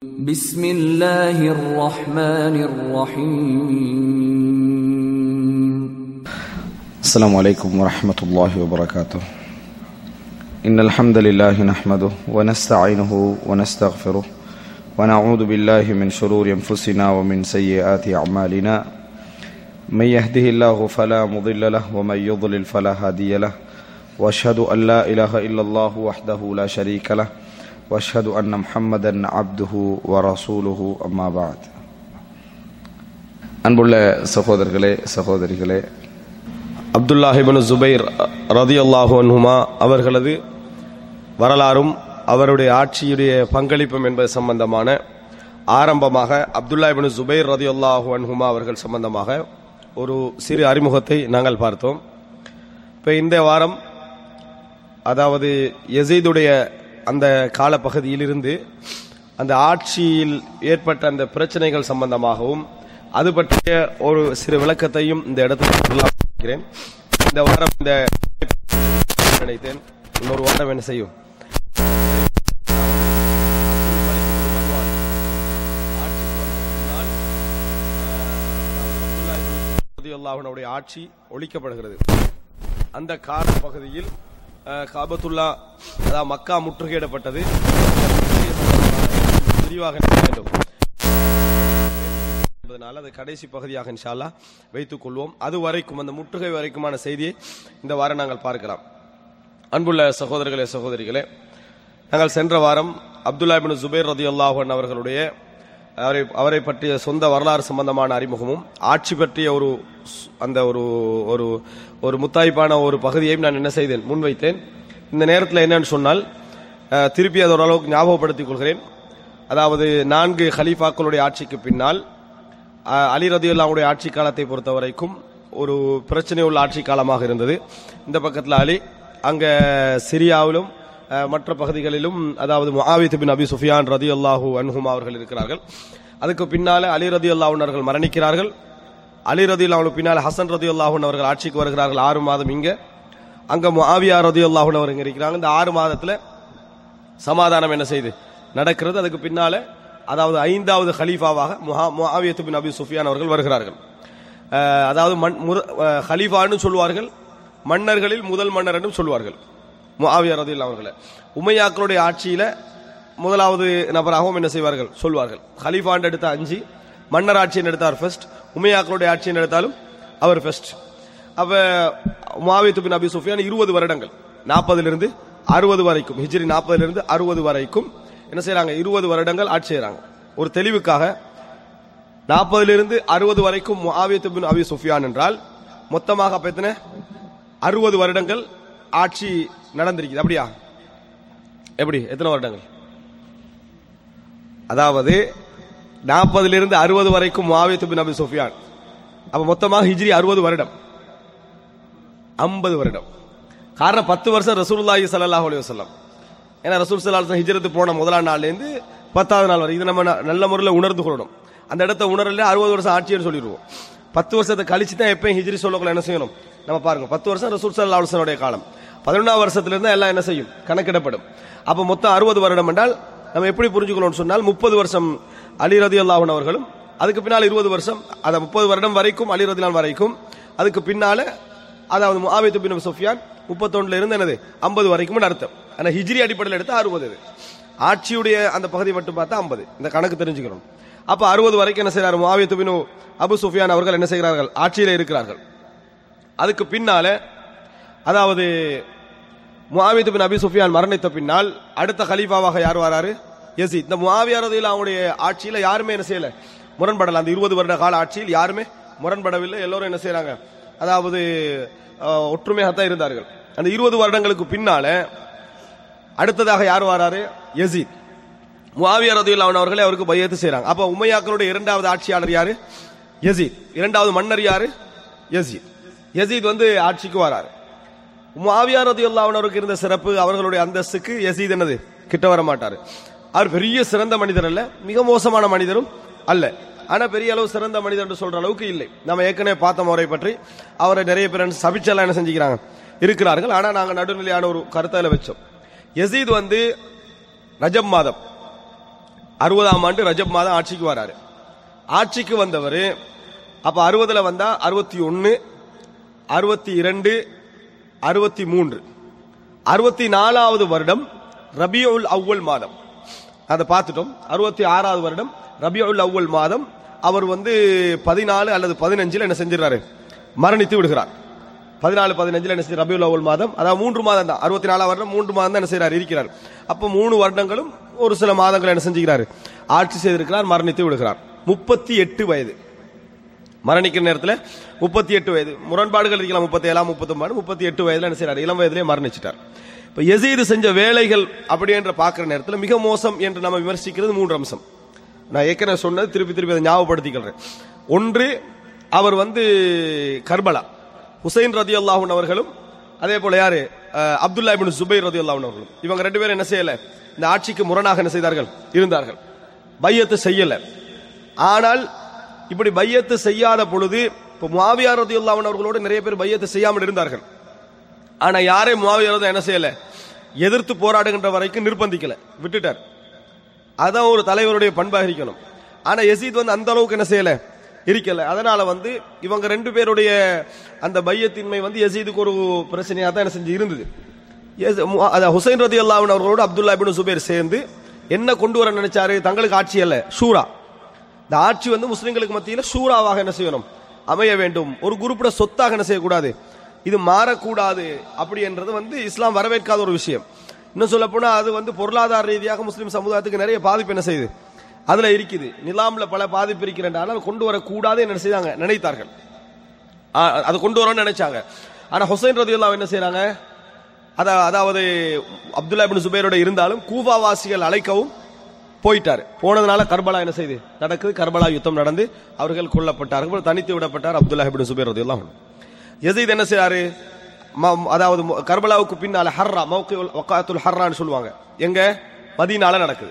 بسم الله الرحمن الرحيم السلام عليكم ورحمة الله وبركاته إن الحمد لله نحمده ونستعينه ونستغفره ونعوذ بالله من شرور أنفسنا ومن سيئات أعمالنا من يهده الله فلا مضل له ومن يضلل فلا هادي له وأشهد أن لا إله إلا الله وحده لا شريك له وأشهد أن محمدا عبده ورسوله أما بعد அன்புள்ள சகோதரர்களே சகோதரிகளே அப்துல்லாஹிபின் ஜுபைர் ரதியல்லாஹு அன்ஹுமா அவர்களது வரலாறும் அவருடைய ஆட்சியுடைய பங்களிப்பும் என்பது சம்பந்தமான ஆரம்பமாக அப்துல்லாஹிபின் ஜுபைர் ரதியல்லாஹு அன்ஹுமா அவர்கள் சம்பந்தமாக ஒரு சிறு அறிமுகத்தை நாங்கள் பார்த்தோம் இப்போ இந்த வாரம் அதாவது யசீதுடைய அந்த காலப்பகுதியிலிருந்து அந்த ஆட்சியில் ஏற்பட்ட அந்த பிரச்சனைகள் சம்பந்தமாகவும் அது பற்றிய ஒரு சிறு விளக்கத்தையும் இந்த இடத்துல சொல்லலாம் நினைக்கிறேன் இந்த வாரம் இந்த நினைத்தேன் இன்னொரு வாரம் என்ன செய்யும் ரதியல்லாஹுனுடைய ஆட்சி ஒழிக்கப்படுகிறது அந்த கால பகுதியில் அஹ், காபத்துல்லா அதாவது மக்கா முற்றுகையிடப்பட்டது விரிவாக நினைக்க வேண்டும் என்பதனால அது கடைசி பகுதியாக இன்ஷால்லா வைத்துக் கொள்வோம் அது வரைக்கும் அந்த முற்றுகை வரைக்குமான செய்தியை இந்த வாரம் நாங்கள் பார்க்கலாம் அன்புள்ள சகோதரர்களே சகோதரிகளே நாங்கள் சென்ற வாரம் அப்துல்லா இபின் ஜுபைர் ரதி அல்லாஹன் அவர்களுடைய அவரை அவரை பற்றிய சொந்த வரலாறு சம்பந்தமான அறிமுகமும் ஆட்சி பற்றிய ஒரு ஸ்- அந்த ஒரு ஒரு ஒரு முத்தாய்ப்பான ஒரு பகுதியையும் நான் என்ன செய்தேன் முன்வைத்தேன் இந்த நேரத்தில் என்னன்னு சொன்னால் அஹ், திருப்பி அது ஓரளவுக்கு ஞாபகப்படுத்திக் கொள்கிறேன் அதாவது நான்கு ஹலீஃபாக்களுடைய ஆட்சிக்கு பின்னால் அஹ், அலி ரதியுல்லாவுடைய ஆட்சி காலத்தை பொறுத்த வரைக்கும் ஒரு பிரச்சனை உள்ள ஆட்சி காலமாக இருந்தது இந்த பக்கத்தில் அலி அங்க சிரியாவிலும் அஹ், மற்ற பகுதிகளிலும் அதாவது முஆவித் பின் அபி சுஃபியான் ரதி அல்லாஹூ அன்ஹுமா அவர்கள் இருக்கிறார்கள் அதுக்கு பின்னால அலி ரதி அவர்கள் மரணிக்கிறார்கள் அலி ரதி அல்லாஹுக்கு பின்னால் ஹசன் ரதி அல்லாஹூன் அவர்கள் ஆட்சிக்கு வருகிறார்கள் ஆறு மாதம் இங்க அங்க முஆவியா ரதி அல்லாஹூன் அவர் இங்க இருக்கிறாங்க இந்த ஆறு மாதத்துல சமாதானம் என்ன செய்து நடக்கிறது அதுக்கு பின்னால அதாவது ஐந்தாவது ஹலீஃபாவாக முஹா முஆவியத்து பின் அபி சுஃபியான் அவர்கள் வருகிறார்கள் அஹ், அதாவது மன் முர- அஹ், ஹலீஃபான்னு சொல்வார்கள் மன்னர்களில் முதல் மன்னர் என்றும் சொல்வார்கள் முஆவியா ரதில் அவர்களை உமையாக்களுடைய ஆட்சியில முதலாவது நபராகவும் என்ன செய்வார்கள் சொல்வார்கள் ஹலீஃபாண்டு எடுத்த அஞ்சு மன்னர் ஆட்சியின் எடுத்தார் ஃபர்ஸ்ட் உமையாக்களுடைய ஆட்சியின் எடுத்தாலும் அவர் ஃபர்ஸ்ட் அப்ப முஆவியத்து பின் அபி சுஃபியான் இருபது வருடங்கள் நாற்பதுல இருந்து அறுபது வரைக்கும் ஹிஜ்ரி நாற்பதுல இருந்து அறுபது வரைக்கும் என்ன செய்றாங்க இருபது வருடங்கள் ஆட்சி செய்றாங்க ஒரு தெளிவுக்காக நாற்பதுல இருந்து அறுபது வரைக்கும் முஆவியத்து பின் அபி சுஃபியான் என்றால் மொத்தமாக அப்ப எத்தனை அறுபது வருடங்கள் ஆட்சி நடந்திருக்குது அப்படியா எப்படி எத்தனை வருடங்கள் அதாவது நாற்பதுல இருந்து அறுபது வரைக்கும் முஆவியத்து பின் அபி சுஃபியான் அப்ப மொத்தமாக ஹிஜ்ரி அறுபது வருடம் ஐம்பது வருடம் காரணம் பத்து வருஷம் ரசூலுல்லாஹி ஸல்லல்லாஹு அலைஹி வஸல்லம் ஏன்னா ரசூல் ஸல்லல்லாஹு அலைஹி வஸல்லம் ஹிஜ்ரத்து போன முதலாம் நாள்ல இருந்து பத்தாவது நாள் வரை இது நம்ம ந- நல்ல முறையில் உணர்ந்து கொள்ளணும் அந்த இடத்த உணரல அறுபது வருஷம் ஆட்சின்னு சொல்லிடுவோம் பத்து வருஷத்தை கழிச்சு தான் எப்பயும் ஹிஜ்ரி சொல்லக்குள்ள என்ன செய்யணும் நம்ம பாருங்க பத்து வருஷம் ரசூல் ஸல்லல்லாஹு அலைஹி வஸல்லம் காலம் பதினொன்றாம் வருஷத்துல இருந்து எல்லாம் என்ன செய்யும் கணக்கிடப்படும் அப்ப மொத்தம் அறுபது வருடம் என்றால் நம்ம எப்படி புரிஞ்சுக்கணும்னு சொன்னால் முப்பது வருஷம் அலி ரதி அவர்களும் அதுக்கு பின்னால் இருபது வருஷம் அந்த முப்பது வருடம் வரைக்கும் அலி ரதிலான் வரைக்கும் அதுக்கு பின்னால அதாவது முஆவித் பின் சுஃபியான் முப்பத்தொன்னுல இருந்து என்னது ஐம்பது வரைக்கும் அர்த்தம் ஆனா ஹிஜ்ரி அடிப்படையில் எடுத்தா அறுபது இது ஆட்சியுடைய அந்த பகுதி மட்டும் பார்த்தா ஐம்பது இந்த கணக்கு தெரிஞ்சுக்கணும் அப்ப அறுபது வரைக்கும் என்ன செய்யறாரு முஆவித் பின் அபு சுஃபியான் அவர்கள் என்ன செய்கிறார்கள் ஆட்சியில இருக்கிறார்கள் அதுக்கு பின்னால அதாவது முஆவித் பின் அபி சுஃபியான் மரணித்த பின்னால் அடுத்த கலீஃபாவாக யார் வராரு யசீத் இந்த முஆவியா ரதியில் அவங்களுடைய ஆட்சியில யாருமே என்ன செய்யல முரண்படல அந்த இருபது வருட கால ஆட்சியில் யாருமே முரண்படவில்லை எல்லோரும் என்ன செய்றாங்க அதாவது அஹ், ஒற்றுமையாகத்தான் இருந்தார்கள் அந்த இருபது வருடங்களுக்கு பின்னால அடுத்ததாக யார் வராரு யசீத் முஆவியா ரதியுல்லா அவர்களே அவருக்கு பையத்து செய்றாங்க அப்ப உமையாக்களுடைய இரண்டாவது ஆட்சியாளர் யாரு யசீத் இரண்டாவது மன்னர் யாரு யசீத் யசீத் வந்து ஆட்சிக்கு வராரு முஆவியா ரதியுல்லா அவருக்கு இருந்த சிறப்பு அவர்களுடைய அந்தஸ்துக்கு யசீத் என்னது கிட்ட வர மாட்டாரு அவர் பெரிய சிறந்த மனிதர் அல்ல மிக மோசமான மனிதரும் அல்ல ஆனா பெரிய அளவு சிறந்த மனிதர் என்று சொல்ற அளவுக்கு இல்லை நம்ம ஏற்கனவே பார்த்த முறை பற்றி அவரை நிறைய பேர் சபிச்செல்லாம் என்ன செஞ்சுக்கிறாங்க இருக்கிறார்கள் ஆனா நாங்க நடுநிலையான ஒரு கருத்தை அதுல வச்சோம் யசீத் வந்து ரஜப் மாதம் அறுபதாம் ஆண்டு ரஜப் மாதம் ஆட்சிக்கு வராரு ஆட்சிக்கு வந்தவர் அப்ப அறுபதுல வந்தா அறுபத்தி ஒன்னு அறுபத்தி இரண்டு அறுபத்தி மூன்று அறுபத்தி நாலாவது வருடம் ரபியுல் அவ்வல் மாதம் அதை பார்த்துட்டோம் அறுபத்தி ஆறாவது வருடம் ரபியுல் அவ்வல் மாதம் அவர் வந்து பதினாலு அல்லது பதினஞ்சில் என்ன செஞ்சிடறாரு மரணித்து விடுகிறார் பதினாலு பதினஞ்சில் என்ன செய்ய ரபியுல் அவ்வல் மாதம் அதாவது மூன்று மாதம் தான் அறுபத்தி நாலாம் வருடம் மூன்று மாதம் தான் என்ன செய்யறாரு இருக்கிறார் அப்போ மூணு வருடங்களும் ஒரு சில மாதங்கள் என்ன செஞ்சுக்கிறாரு ஆட்சி செய்திருக்கிறார் மரணித்து விடுகிறார் முப்பத்தி எட்டு வயது மரணிக்கிற நேரத்தில் முப்பத்தி எட்டு வயது முரண்பாடுகள் இருக்கலாம் முப்பத்தி ஏழாம் முப்பத்தொன்பது முப்பத்தி எட்டு வயதுல என்ன செய்யறாரு இளம் வயதிலே மரணிச்சிட்டார் இப்ப எசீது செஞ்ச வேலைகள் அப்படி என்று பார்க்கிற நேரத்தில் மிக மோசம் என்று நம்ம விமர்சிக்கிறது மூன்று அம்சம் நான் ஏற்கனவே சொன்னது திருப்பி திருப்பி அதை ஞாபகப்படுத்திக்கிறேன் ஒன்று அவர் வந்து கர்பலா ஹுசைன் ரதி அல்லாஹூன் அவர்களும் அதே போல யாரு அஹ், அப்துல்லா இபின் சுபைர் ரதி அல்லாஹூன் அவர்களும் இவங்க ரெண்டு பேரும் என்ன செய்யல இந்த ஆட்சிக்கு முரணாக என்ன செய்தார்கள் இருந்தார்கள் பையத்து செய்யல ஆனால் இப்படி பையத்து செய்யாத பொழுது இப்போ முவாவியார் ரதி அவர்களோடு நிறைய பேர் பையத்து செய்யாமல் இருந்தார்கள் ஆனா யாரே முவாவியார் என்ன செய்யல எதிர்த்து போராடுகின்ற வரைக்கும் நிர்பந்திக்கல விட்டுட்டார் அதான் ஒரு தலைவருடைய பண்பாக இருக்கணும் ஆனா யசீத் வந்து அந்த அளவுக்கு என்ன செய்யல இருக்கல அதனால வந்து இவங்க ரெண்டு பேருடைய அந்த பையத்தின்மை வந்து யசீதுக்கு ஒரு பிரச்சனையா தான் என்ன செஞ்சு இருந்தது எஸ்- மு- அதான் ஹுசைன் ரதி அல்லாவின் அவர்களோடு அப்துல்லா இபின் சுபேர் சேர்ந்து என்ன கொண்டு வர நினைச்சாரு தங்களுக்கு ஆட்சி அல்ல ஷூரா இந்த ஆட்சி வந்து முஸ்லிம்களுக்கு மத்தியில் ஷூராவாக என்ன செய்யணும் அமைய வேண்டும் ஒரு குறிப்பிட சொத்தாக என்ன செய்யக்கூடாது இது மாறக்கூடாது அப்படி என்றது வந்து இஸ்லாம் வரவேற்காத ஒரு விஷயம் இன்னும் சொல்ல போனா அது வந்து பொருளாதார ரீதியாக முஸ்லிம் சமுதாயத்துக்கு நிறைய பாதிப்பு என்ன செய்யுது அதுல இருக்குது நிலாம்ல பல பாதிப்பு இருக்கிறனால கொண்டு வரக்கூடாது என்ன செய்தாங்க நினைத்தார்கள் ஆ, அதை கொண்டு வரணும்னு நினைச்சாங்க ஆனா ஹுசைன் ரதியுல்லா என்ன செய்றாங்க அத- அதாவது அப்துல்லா இப்னு சுபைரோட இருந்தாலும் கூஃபாவாசிகள் அழைக்கவும் போயிட்டார் போனதுனால கர்பலா என்ன செய்து நடக்குது கர்பலா யுத்தம் நடந்து அவர்கள் கொல்லப்பட்டார்கள் தனித்து விடப்பட்டார் அப்துல்லா இப்னு சுபைர் ரதியுல்லா யசீத் என்ன செய்றாரு ம- அதாவது மு- கர்பலாவுக்கு பின்னால ஹர்ரா மௌக்கி வக்காத்துல் ஹர்ரான்னு சொல்லுவாங்க எங்க மதீனால நடக்குது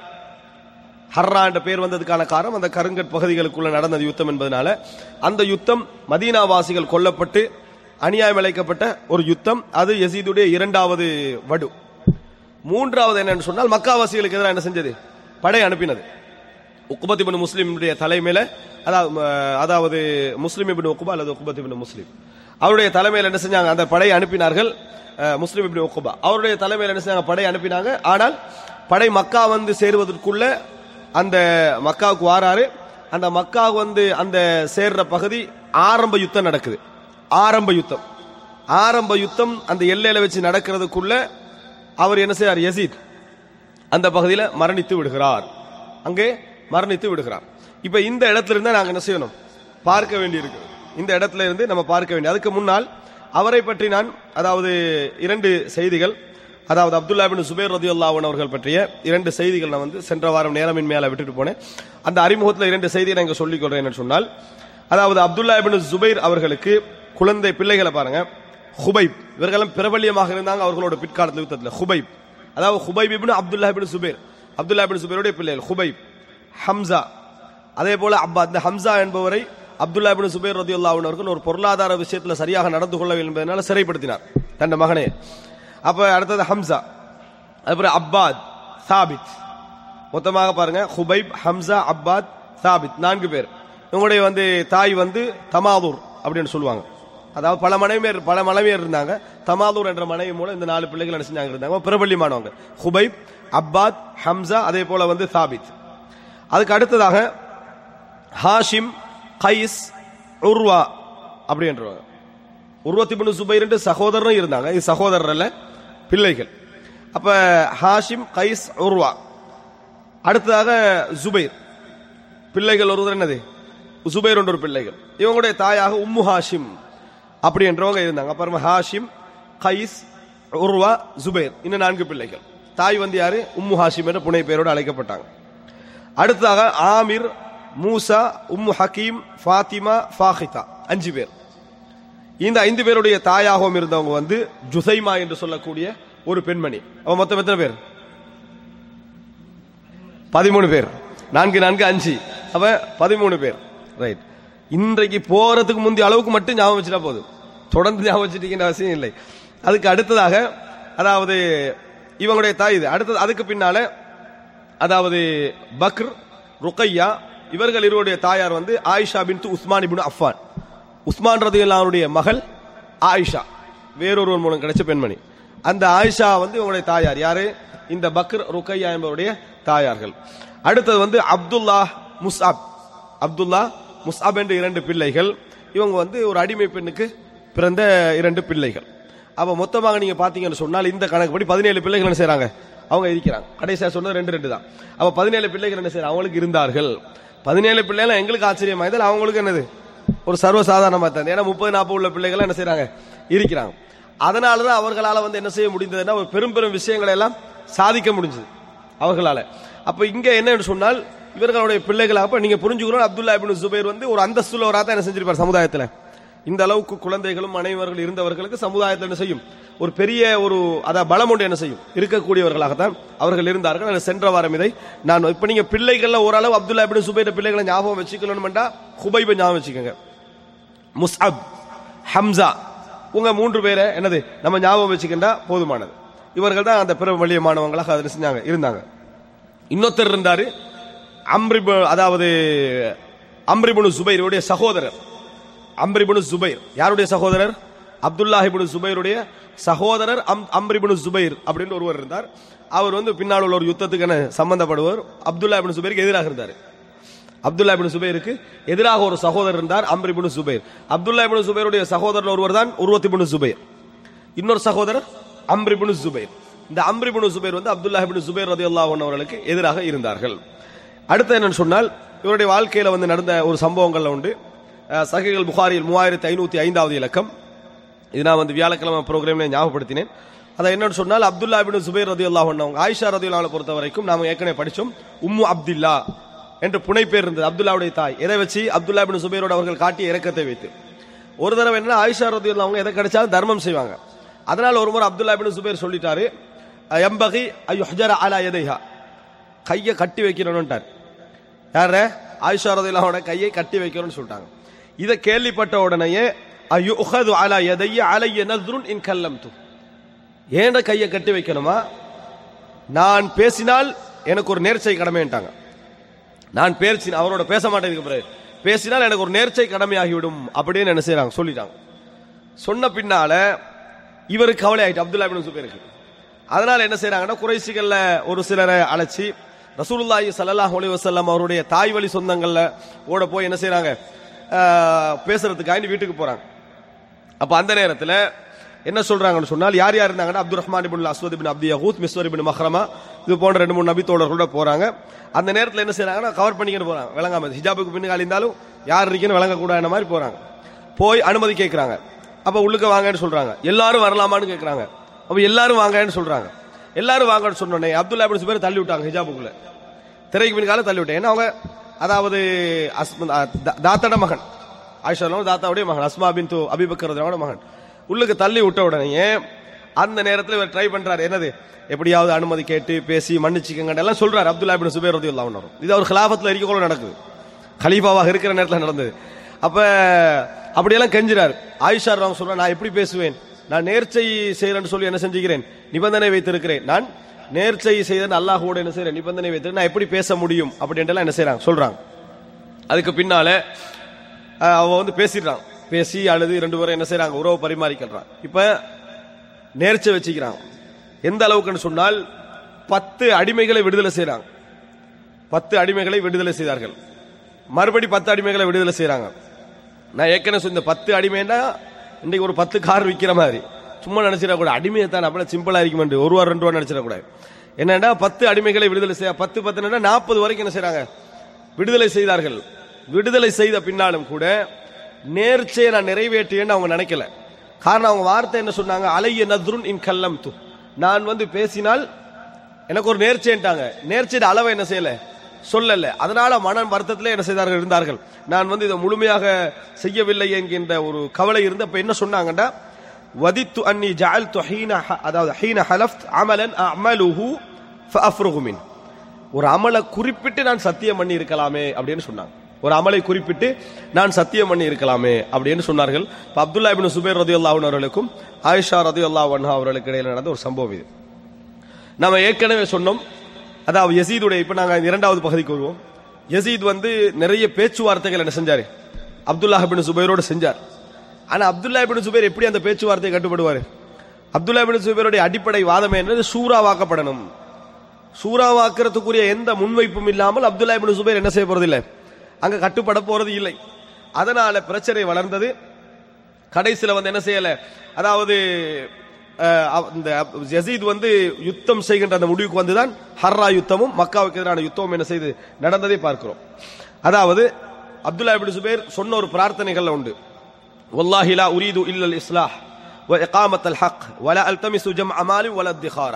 ஹர்ரா என்ற பேர் வந்ததுக்கான காரணம் அந்த கருங்கட் பகுதிகளுக்குள்ள நடந்த யுத்தம் என்பதனால அந்த யுத்தம் மதீனா வாசிகள் கொல்லப்பட்டு அநியாயம் இழைக்கப்பட்ட ஒரு யுத்தம் அது யசீதுடைய இரண்டாவது வடு மூன்றாவது என்னன்னு சொன்னால் மக்காவாசிகளுக்கு எதிராக என்ன செஞ்சது படை அனுப்பினது உக்குபத் இப்னு முஸ்லிமுடைய தலைமையில அதாவது அஹ், அதாவது முஸ்லிம் இப்னு உக்குபா அல்லது உக்குபத் இப்னு முஸ்லிம் அவருடைய தலைமையில் என்ன செஞ்சாங்க அந்த படையை அனுப்பினார்கள் அஹ், முஸ்லிம் இப்னு உக்குபா அவருடைய தலைமையில் என்ன செஞ்சாங்க படை அனுப்பினாங்க ஆனால் படை மக்கா வந்து சேருவதற்குள்ள அந்த மக்காவுக்கு வாராரு அந்த மக்கா வந்து அந்த சேர்ற பகுதி ஆரம்ப யுத்தம் நடக்குது ஆரம்ப யுத்தம் ஆரம்ப யுத்தம் அந்த எல்லையில வச்சு நடக்கிறதுக்குள்ள அவர் என்ன செய்றார் யசீத் அந்த பகுதியில் மரணித்து விடுகிறார் அங்கே மரணித்து விடுகிறார் இப்ப இந்த இடத்துல இருந்தா நாங்க என்ன செய்யணும் பார்க்க வேண்டியிருக்கு இந்த இடத்துல இருந்து நம்ம பார்க்க வேண்டிய அதுக்கு முன்னால் அவரை பற்றி நான் அதாவது இரண்டு செய்திகள் அதாவது அப்துல்லா பின் சுபேர் ரதியுல்லாவன் அவர்கள் பற்றிய இரண்டு செய்திகள் நான் வந்து சென்ற வாரம் நேரமின் மேல விட்டுட்டு போனேன் அந்த அறிமுகத்தில் இரண்டு செய்தியை நான் இங்க சொல்லிக் கொள்றேன் என்று சொன்னால் அதாவது அப்துல்லா பின் சுபைர் அவர்களுக்கு குழந்தை பிள்ளைகளை பாருங்க ஹுபைப் இவர்களும் பிரபல்யமாக இருந்தாங்க அவர்களோட பிற்காலத்தில் யுத்தத்தில் ஹுபைப் அதாவது ஹுபைப் இப்னு அப்துல்லா இப்னு சுபைர் அப்துல்லா இப்னு சுபைருடைய பிள்ளைகள் ஹுபைப் ஹம்சா அதே போல அப்ப அந்த ஹம்சா என்பவரை அப்துல்லா இப்னு சுபைர் ரதியுல்லாஹு அவர்கள் ஒரு பொருளாதார விஷயத்துல சரியாக நடந்து கொள்ளவில்லை என்பதனால சிறைப்படுத்தினார் தன் மகனே அப்ப அடுத்தது ஹம்சா அதுக்கப்புறம் அப்பாத் சாபித் மொத்தமாக பாருங்க ஹுபைப் ஹம்சா அப்பாத் சாபித் நான்கு பேர் இவங்களுடைய வந்து தாய் வந்து தமாதூர் அப்படின்னு சொல்லுவாங்க அதாவது பல மனைவியர் பல மனைவியர் இருந்தாங்க தமாதூர் என்ற மனைவி மூலம் இந்த நாலு பிள்ளைகள் என்ன செஞ்சாங்க இருந்தாங்க பிரபல்யமானவங்க ஹுபைப் அப்பாத் ஹம்சா அதே போல வந்து சாபித் அதுக்கு அடுத்ததாக ஹாஷிம் கைஸ் உர்வா அப்படின்றவங்க உருவத்திபுன் சுபைர் என்று சகோதரரும் இருந்தாங்க இது சகோதரர் அல்ல பிள்ளைகள் அப்ப ஹாஷிம் கைஸ் உர்வா அடுத்ததாக ஜுபைர் பிள்ளைகள் ஒருவர் என்னது ஜுபைர் என்ற ஒரு பிள்ளைகள் இவங்களுடைய தாயாக உம்மு ஹாஷிம் அப்படி என்றவங்க இருந்தாங்க அப்புறமா ஹாஷிம் கைஸ் உர்வா ஜுபைர் இன்னும் நான்கு பிள்ளைகள் தாய் வந்து யாரு உம்மு ஹாஷிம் என்ற புனை பெயரோடு அழைக்கப்பட்டாங்க அடுத்ததாக ஆமிர் மூசா உம்மு ஹக்கீம் ஃபாத்திமா ஃபாஹிதா அஞ்சு பேர் இந்த ஐந்து பேருடைய தாயாகவும் இருந்தவங்க வந்து ஜுசைமா என்று சொல்லக்கூடிய ஒரு பெண்மணி அவன் மொத்தம் எத்தனை பேர் பதிமூணு பேர் நான்கு நான்கு அஞ்சு அவ பதிமூணு பேர் ரைட் இன்றைக்கு போறதுக்கு முந்தைய அளவுக்கு மட்டும் ஞாபகம் வச்சுட்டா போதும் தொடர்ந்து ஞாபகம் வச்சுட்டீங்கன்ற அவசியம் இல்லை அதுக்கு அடுத்ததாக அதாவது இவங்களுடைய தாய் இது அடுத்தது அதுக்கு பின்னால அதாவது பக்ர் ருக்கையா இவர்கள் இருவருடைய தாயார் வந்து Aisha bin Uthman ibn Affan Uthman ரதியுல்லாவுடைய மகள் ஆயிஷா வேறொருவர் மூலம் கிடைச்ச பெண்மணி அந்த ஆயிஷா வந்து இவங்களுடைய தாயார் யாரு இந்த பக்ர் ருக்கையா என்பவருடைய தாயார்கள் அடுத்தது வந்து அப்துல்லா முஸ்அப் அப்துல்லா முஸ்அப் என்ற இரண்டு பிள்ளைகள் இவங்க வந்து ஒரு அடிமை பெண்ணுக்கு பிறந்த இரண்டு பிள்ளைகள் அப்ப மொத்தமாக நீங்க பாத்தீங்கன்னு சொன்னால் இந்த கணக்குப்படி பதினேழு பிள்ளைகள் என்ன செய்றாங்க அவங்க இருக்கிறாங்க கடைசியா சொன்னது ரெண்டு ரெண்டு தான் அப்ப பதினேழு பிள்ளைகள் என்ன செய்யறாங்க அவங்களுக்கு இருந்தார்கள் பதினேழு பிள்ளைகள் எங்களுக்கு ஆச்சரியமா இதில் அவங்களுக்கு என்னது ஒரு சர்வசாதாரணமா தான் ஏன்னா முப்பது நாற்பது உள்ள பிள்ளைகள் என்ன செய்றாங்க இருக்கிறாங்க அதனாலதான் அவர்களால வந்து என்ன செய்ய முடிந்ததுன்னா ஒரு பெரும் பெரும் விஷயங்களை எல்லாம் சாதிக்க முடிஞ்சது அவர்களால அப்ப இங்க என்னன்னு சொன்னால் இவர்களுடைய பிள்ளைகளாக அப்ப நீங்க புரிஞ்சுக்கணும் அப்துல்லா இப்னு ஜுபைர் வந்து ஒரு அந்தஸ்துள்ளவராக தான் என்ன செஞ்சிருப்பார் சமுதாயத்துல இந்த அளவுக்கு குழந்தைகளும் மனைவர்கள் இருந்தவர்களுக்கு சமுதாயத்தில் என்ன செய்யும் ஒரு பெரிய ஒரு அத பலம் ஒன்று என்ன செய்யும் இருக்கக்கூடியவர்களாகத்தான் அவர்கள் இருந்தார்கள் அது சென்ற வாரம் இதை நான் இப்ப நீங்க பிள்ளைகள்ல ஓரளவு அப்துல்லா இப்னு ஜுபைர் பிள்ளைகளை ஞாபகம் வச்சுக்கணும்னா ஹுபைபை ஞாபகம் வச்சுக்கோங்க முஸ்அப் ஹம்சா உங்க மூன்று பேரை என்னது நம்ம ஞாபகம் வச்சுக்கின்றா போதுமானது இவர்கள் தான் அந்த பிற வலியமானவங்களாக அதில் செஞ்சாங்க இருந்தாங்க இன்னொருத்தர் இருந்தாரு அம்ரிபு அதாவது அம்ரிபுனு சுபைருடைய சகோதரர் அம்ரிபுனு சுபைர் யாருடைய சகோதரர் அப்துல்லாஹிபுனு சுபைருடைய சகோதரர் அம் அம்ரிபுனு சுபைர் அப்படின்னு ஒருவர் இருந்தார் அவர் வந்து பின்னால் உள்ள ஒரு யுத்தத்துக்கு என்ன சம்பந்தப்படுவர் அப்துல்லா இப்னு சுபைருக்கு எதிராக இருந்தார் அப்துல்லா இப்னு சுபைருக்கு எதிராக ஒரு சகோதரர் இருந்தார் அம்ர் இப்னு சுபைர் அப்துல்லா இப்னு சுபைருடைய சகோதரர் ஒருவர் தான் உருவத் இப்னு சுபைர் இன்னொரு சகோதரர் அம்ர் இப்னு சுபைர் இந்த அம்ர் இப்னு சுபைர் வந்து அப்துல்லா இப்னு சுபைர் ரதியுல்லாஹு அன்ஹு அவர்களுக்கு எதிராக இருந்தார்கள் அடுத்து என்னன்னு சொன்னால் இவருடைய வாழ்க்கையில வந்து நடந்த ஒரு சம்பவங்கள்ல உண்டு அஹ், சஹீஹுல் புகாரியில் மூவாயிரத்தி ஐநூத்தி ஐந்தாவது இலக்கம் இது நான் வந்து வியாழக்கிழமை ப்ரோக்ராம்ல ஞாபகப்படுத்தினேன் அதை என்னன்னு சொன்னால் அப்துல்லா இப்னு சுபைர் ரதியுல்லாஹு அன்ஹு அவங்க ஆயிஷா ரதியுல்லாஹு பொறுத்த வரைக்கும் நாம ஏற்கனவே படிச்சோம் உம்மு அப்துல்லா என்று புனை பேர் இருந்தது அப்துல்லாவுடைய தாய் எதை வச்சு அப்துல்லா இப்னு சுபைரோட அவர்கள் காட்டிய இறக்கத்தை வைத்து ஒரு தடவை என்ன ஆயிஷா ரதியுல்லாஹு அவங்க எதை கிடைச்சாலும் தர்மம் செய்வாங்க அதனால ஒரு முறை அப்துல்லா இப்னு சுபைர் சொல்லிட்டாரு எம்பகி ஐயோ ஹஜர அலா எதைஹா கையை கட்டி வைக்கணும்ட்டார் யார ஆயிஷா ரதியுல்லாஹோட கையை கட்டி வைக்கணும்னு சொல்லிட்டாங்க இதை கேள்விப்பட்ட உடனேயே ஐயோ உஹது அலா எதைய அலைய நஸ்ருன் இன் கல்லம் ஏண்ட கையை கட்டி வைக்கணுமா நான் பேசினால் எனக்கு ஒரு நேர்ச்சை கடமைன்ட்டாங்க நான் பேசி அவரோட பேச மாட்டேன் இதுக்கு பிறகு பேசினால் எனக்கு ஒரு நேர்ச்சை கடமையாகிவிடும் அப்படின்னு என்ன செய்றாங்க சொல்லிட்டாங்க சொன்ன பின்னால இவருக்கு கவலை ஆயிட்டு அப்துல்லா இப்னு சுபைருக்கு அதனால என்ன செய்றாங்கன்னா குறைசிகள்ல ஒரு சிலரை அழைச்சி ரசூலுல்லாஹி ஸல்லல்லாஹு அலைஹி வஸல்லம் அவருடைய தாய் வழி சொந்தங்கள்ல ஓட போய் என்ன செய்றாங்க ஆஹ், பேசுறதுக்காண்டி வீட்டுக்கு போறாங்க அப்ப அந்த நேரத்துல என்ன சொல்றாங்கன்னு சொன்னால் யார் யார் இருந்தாங்கன்னா அப்துல் ரஹ்மான் இப்னு அஸ்வத் இப்னு அப்தி யகூத் மிஸ்வர் இப்னு மஹ்ரமா இது போன்ற ரெண்டு மூணு நபி தோழர்களோட போறாங்க அந்த நேரத்துல என்ன செய்றாங்கன்னா கவர் பண்ணிக்கிட்டு போறாங்க விளங்காம ஹிஜாபுக்கு பின்னால் இருந்தாலும் யார் இருக்கீங்கன்னு விளங்கக்கூடாத மாதிரி போறாங்க போய் அனுமதி கேட்கறாங்க அப்ப உள்ளுக்க வாங்கன்னு சொல்றாங்க எல்லாரும் வரலாமான்னு கேட்கறாங்க அப்ப எல்லாரும் வாங்கன்னு சொல்றாங்க எல்லாரும் வாங்கன்னு சொன்னோடனே அப்துல்லா இப்னு சுபைர் தள்ளி விட்டாங்க ஹிஜாபுக்குள்ள திரைக்கு பின்கால தள்ளி விட்டேன் ஏன்னா அவங்க அதாவது அஸ்- தா- தாத்தோட மகன் ஆயிஷா தாத்தாவுடைய மகன் அஸ்மா பின் து அபிபக்கரதோட மகன் உள்ளுக்கு தள்ளி விட்ட உடனே அந்த நேரத்தில் இவர் ட்ரை பண்றாரு என்னது எப்படியாவது அனுமதி கேட்டு பேசி மன்னிச்சுக்கங்க எல்லாம் சொல்றாரு அப்துல்லா பின் சுபேர் ரதி இது அவர் கிலாபத்தில் இருக்கக்குள்ள நடக்குது கலீஃபாவாக இருக்கிற நேரத்தில் நடந்தது அப்ப அப்படியெல்லாம் கெஞ்சுறாரு ஆயிஷா ராம் சொல்ற நான் எப்படி பேசுவேன் நான் நேர்ச்சை செய்யறேன்னு சொல்லி என்ன செஞ்சுக்கிறேன் நிபந்தனை வைத்திருக்கிறேன் நான் நேர்ச்சை செய்தேன் அல்லாஹோட என்ன செய்யறேன் நிபந்தனை வைத்து நான் எப்படி பேச முடியும் அப்படின்ட்டு என்ன செய்றாங்க சொல்றாங்க அதுக்கு பின்னால அஹ், அவ வந்து பேசிடுறான் பேசி அழுது ரெண்டு பேரும் என்ன செய்றாங்க உறவு பரிமாறிக்கிறான் இப்ப நேர்ச்சை வச்சுக்கிறாங்க எந்த அளவுக்குன்னு சொன்னால் பத்து அடிமைகளை விடுதலை செய்றாங்க பத்து அடிமைகளை விடுதலை செய்தார்கள் மறுபடி பத்து அடிமைகளை விடுதலை செய்றாங்க நான் ஏற்கனவே சொன்ன இந்த பத்து அடிமைன்னா இன்னைக்கு ஒரு பத்து கார் விற்கிற மாதிரி சும்மா நினைச்சிடக்கூடாது அடிமையை தான் அப்படியே சிம்பிளா இருக்குமெண்டு ஒரு ரூபா ரெண்டு ரூபா நினைச்சிடக்கூடாது என்னன்னா பத்து அடிமைகளை விடுதலை செய்ய பத்து பத்து நாற்பது வரைக்கும் என்ன செய்றாங்க விடுதலை செய்தார்கள் விடுதலை செய்த பின்னாலும் கூட நேர்ச்சையை நான் நிறைவேற்றியேன்னு அவங்க நினைக்கல காரணம் அவங்க வார்த்தை என்ன சொன்னாங்க அலைய நத்ருன் இன் கல்லம் து நான் வந்து பேசினால் எனக்கு ஒரு நேர்ச்சைன்ட்டாங்க நேர்ச்சையின் அளவை என்ன செய்யல சொல்லல அதனால மன வருத்தத்திலே என்ன செய்தார்கள் இருந்தார்கள் நான் வந்து இதை முழுமையாக செய்யவில்லை என்கின்ற ஒரு கவலை இருந்து அப்ப என்ன சொன்னாங்கன்னா வதித்து அன்னி ஜஅல்து ஹீன ஹ- அதாவது ஹீன ஹலஃப்த் அமலன் அமலுஹு ஃபஅஃப்ருகு மின் ஒரு அமலை குறிப்பிட்டு நான் சத்தியம் பண்ணி இருக்கலாமே அப்படின்னு சொன்னாங்க ஒரு அமலை குறிப்பிட்டு நான் சத்தியம் பண்ணி இருக்கலாமே அப்படின்னு சொன்னார்கள் இப்ப அப்துல்லா இப்னு சுபைர் ரதியுல்லாஹு அன்ஹு அவர்களுக்கும் ஆயிஷா ரதியுல்லாஹு அன்ஹா அவர்களுக்கு இடையில நடந்த ஒரு சம்பவம் இது நம்ம ஏற்கனவே சொன்னோம் அதாவது யசீதுடைய இப்ப நாங்க இரண்டாவது பகுதிக்கு வருவோம் யசீத் வந்து நிறைய பேச்சுவார்த்தைகள் என்ன செஞ்சாரு அப்துல்லாஹ் பின் சுபைரோடு செஞ்சார் ஆனா அப்துல்லா பின் சுபைர் எப்படி அந்த பேச்சுவார்த்தையை கட்டுப்படுவாரு அப்துல்லா பின் சுபைருடைய அடிப்படை வாதம் என்னது சூறாவாக்கப்படணும் சூறாவாக்குறதுக்குரிய எந்த முன்வைப்பும் இல்லாமல் அப்துல்லா பின் சுபைர் என்ன செய்ய போறது இல்லை அங்க கட்டுப்பட போறது இல்லை அதனால பிரச்சனை வளர்ந்தது கடைசியில வந்து என்ன செய்யல அதாவது அஹ், அவ- இந்த யசீத் வந்து யுத்தம் செய்கின்ற அந்த முடிவுக்கு வந்துதான் ஹர்ரா யுத்தமும் மக்காவுக்கு எதிரான யுத்தமும் என்ன செய்து நடந்ததை பார்க்கிறோம் அதாவது அப்துல்லா இப்னு சுபைர் சொன்ன ஒரு பிரார்த்தனைகள் உண்டு வல்லாஹி லா உரீது இல்லல் இஸ்லாஹ் வ இகாமத் அல் ஹக் வல அல்தமிசு ஜம் அமாலி வல திகாரா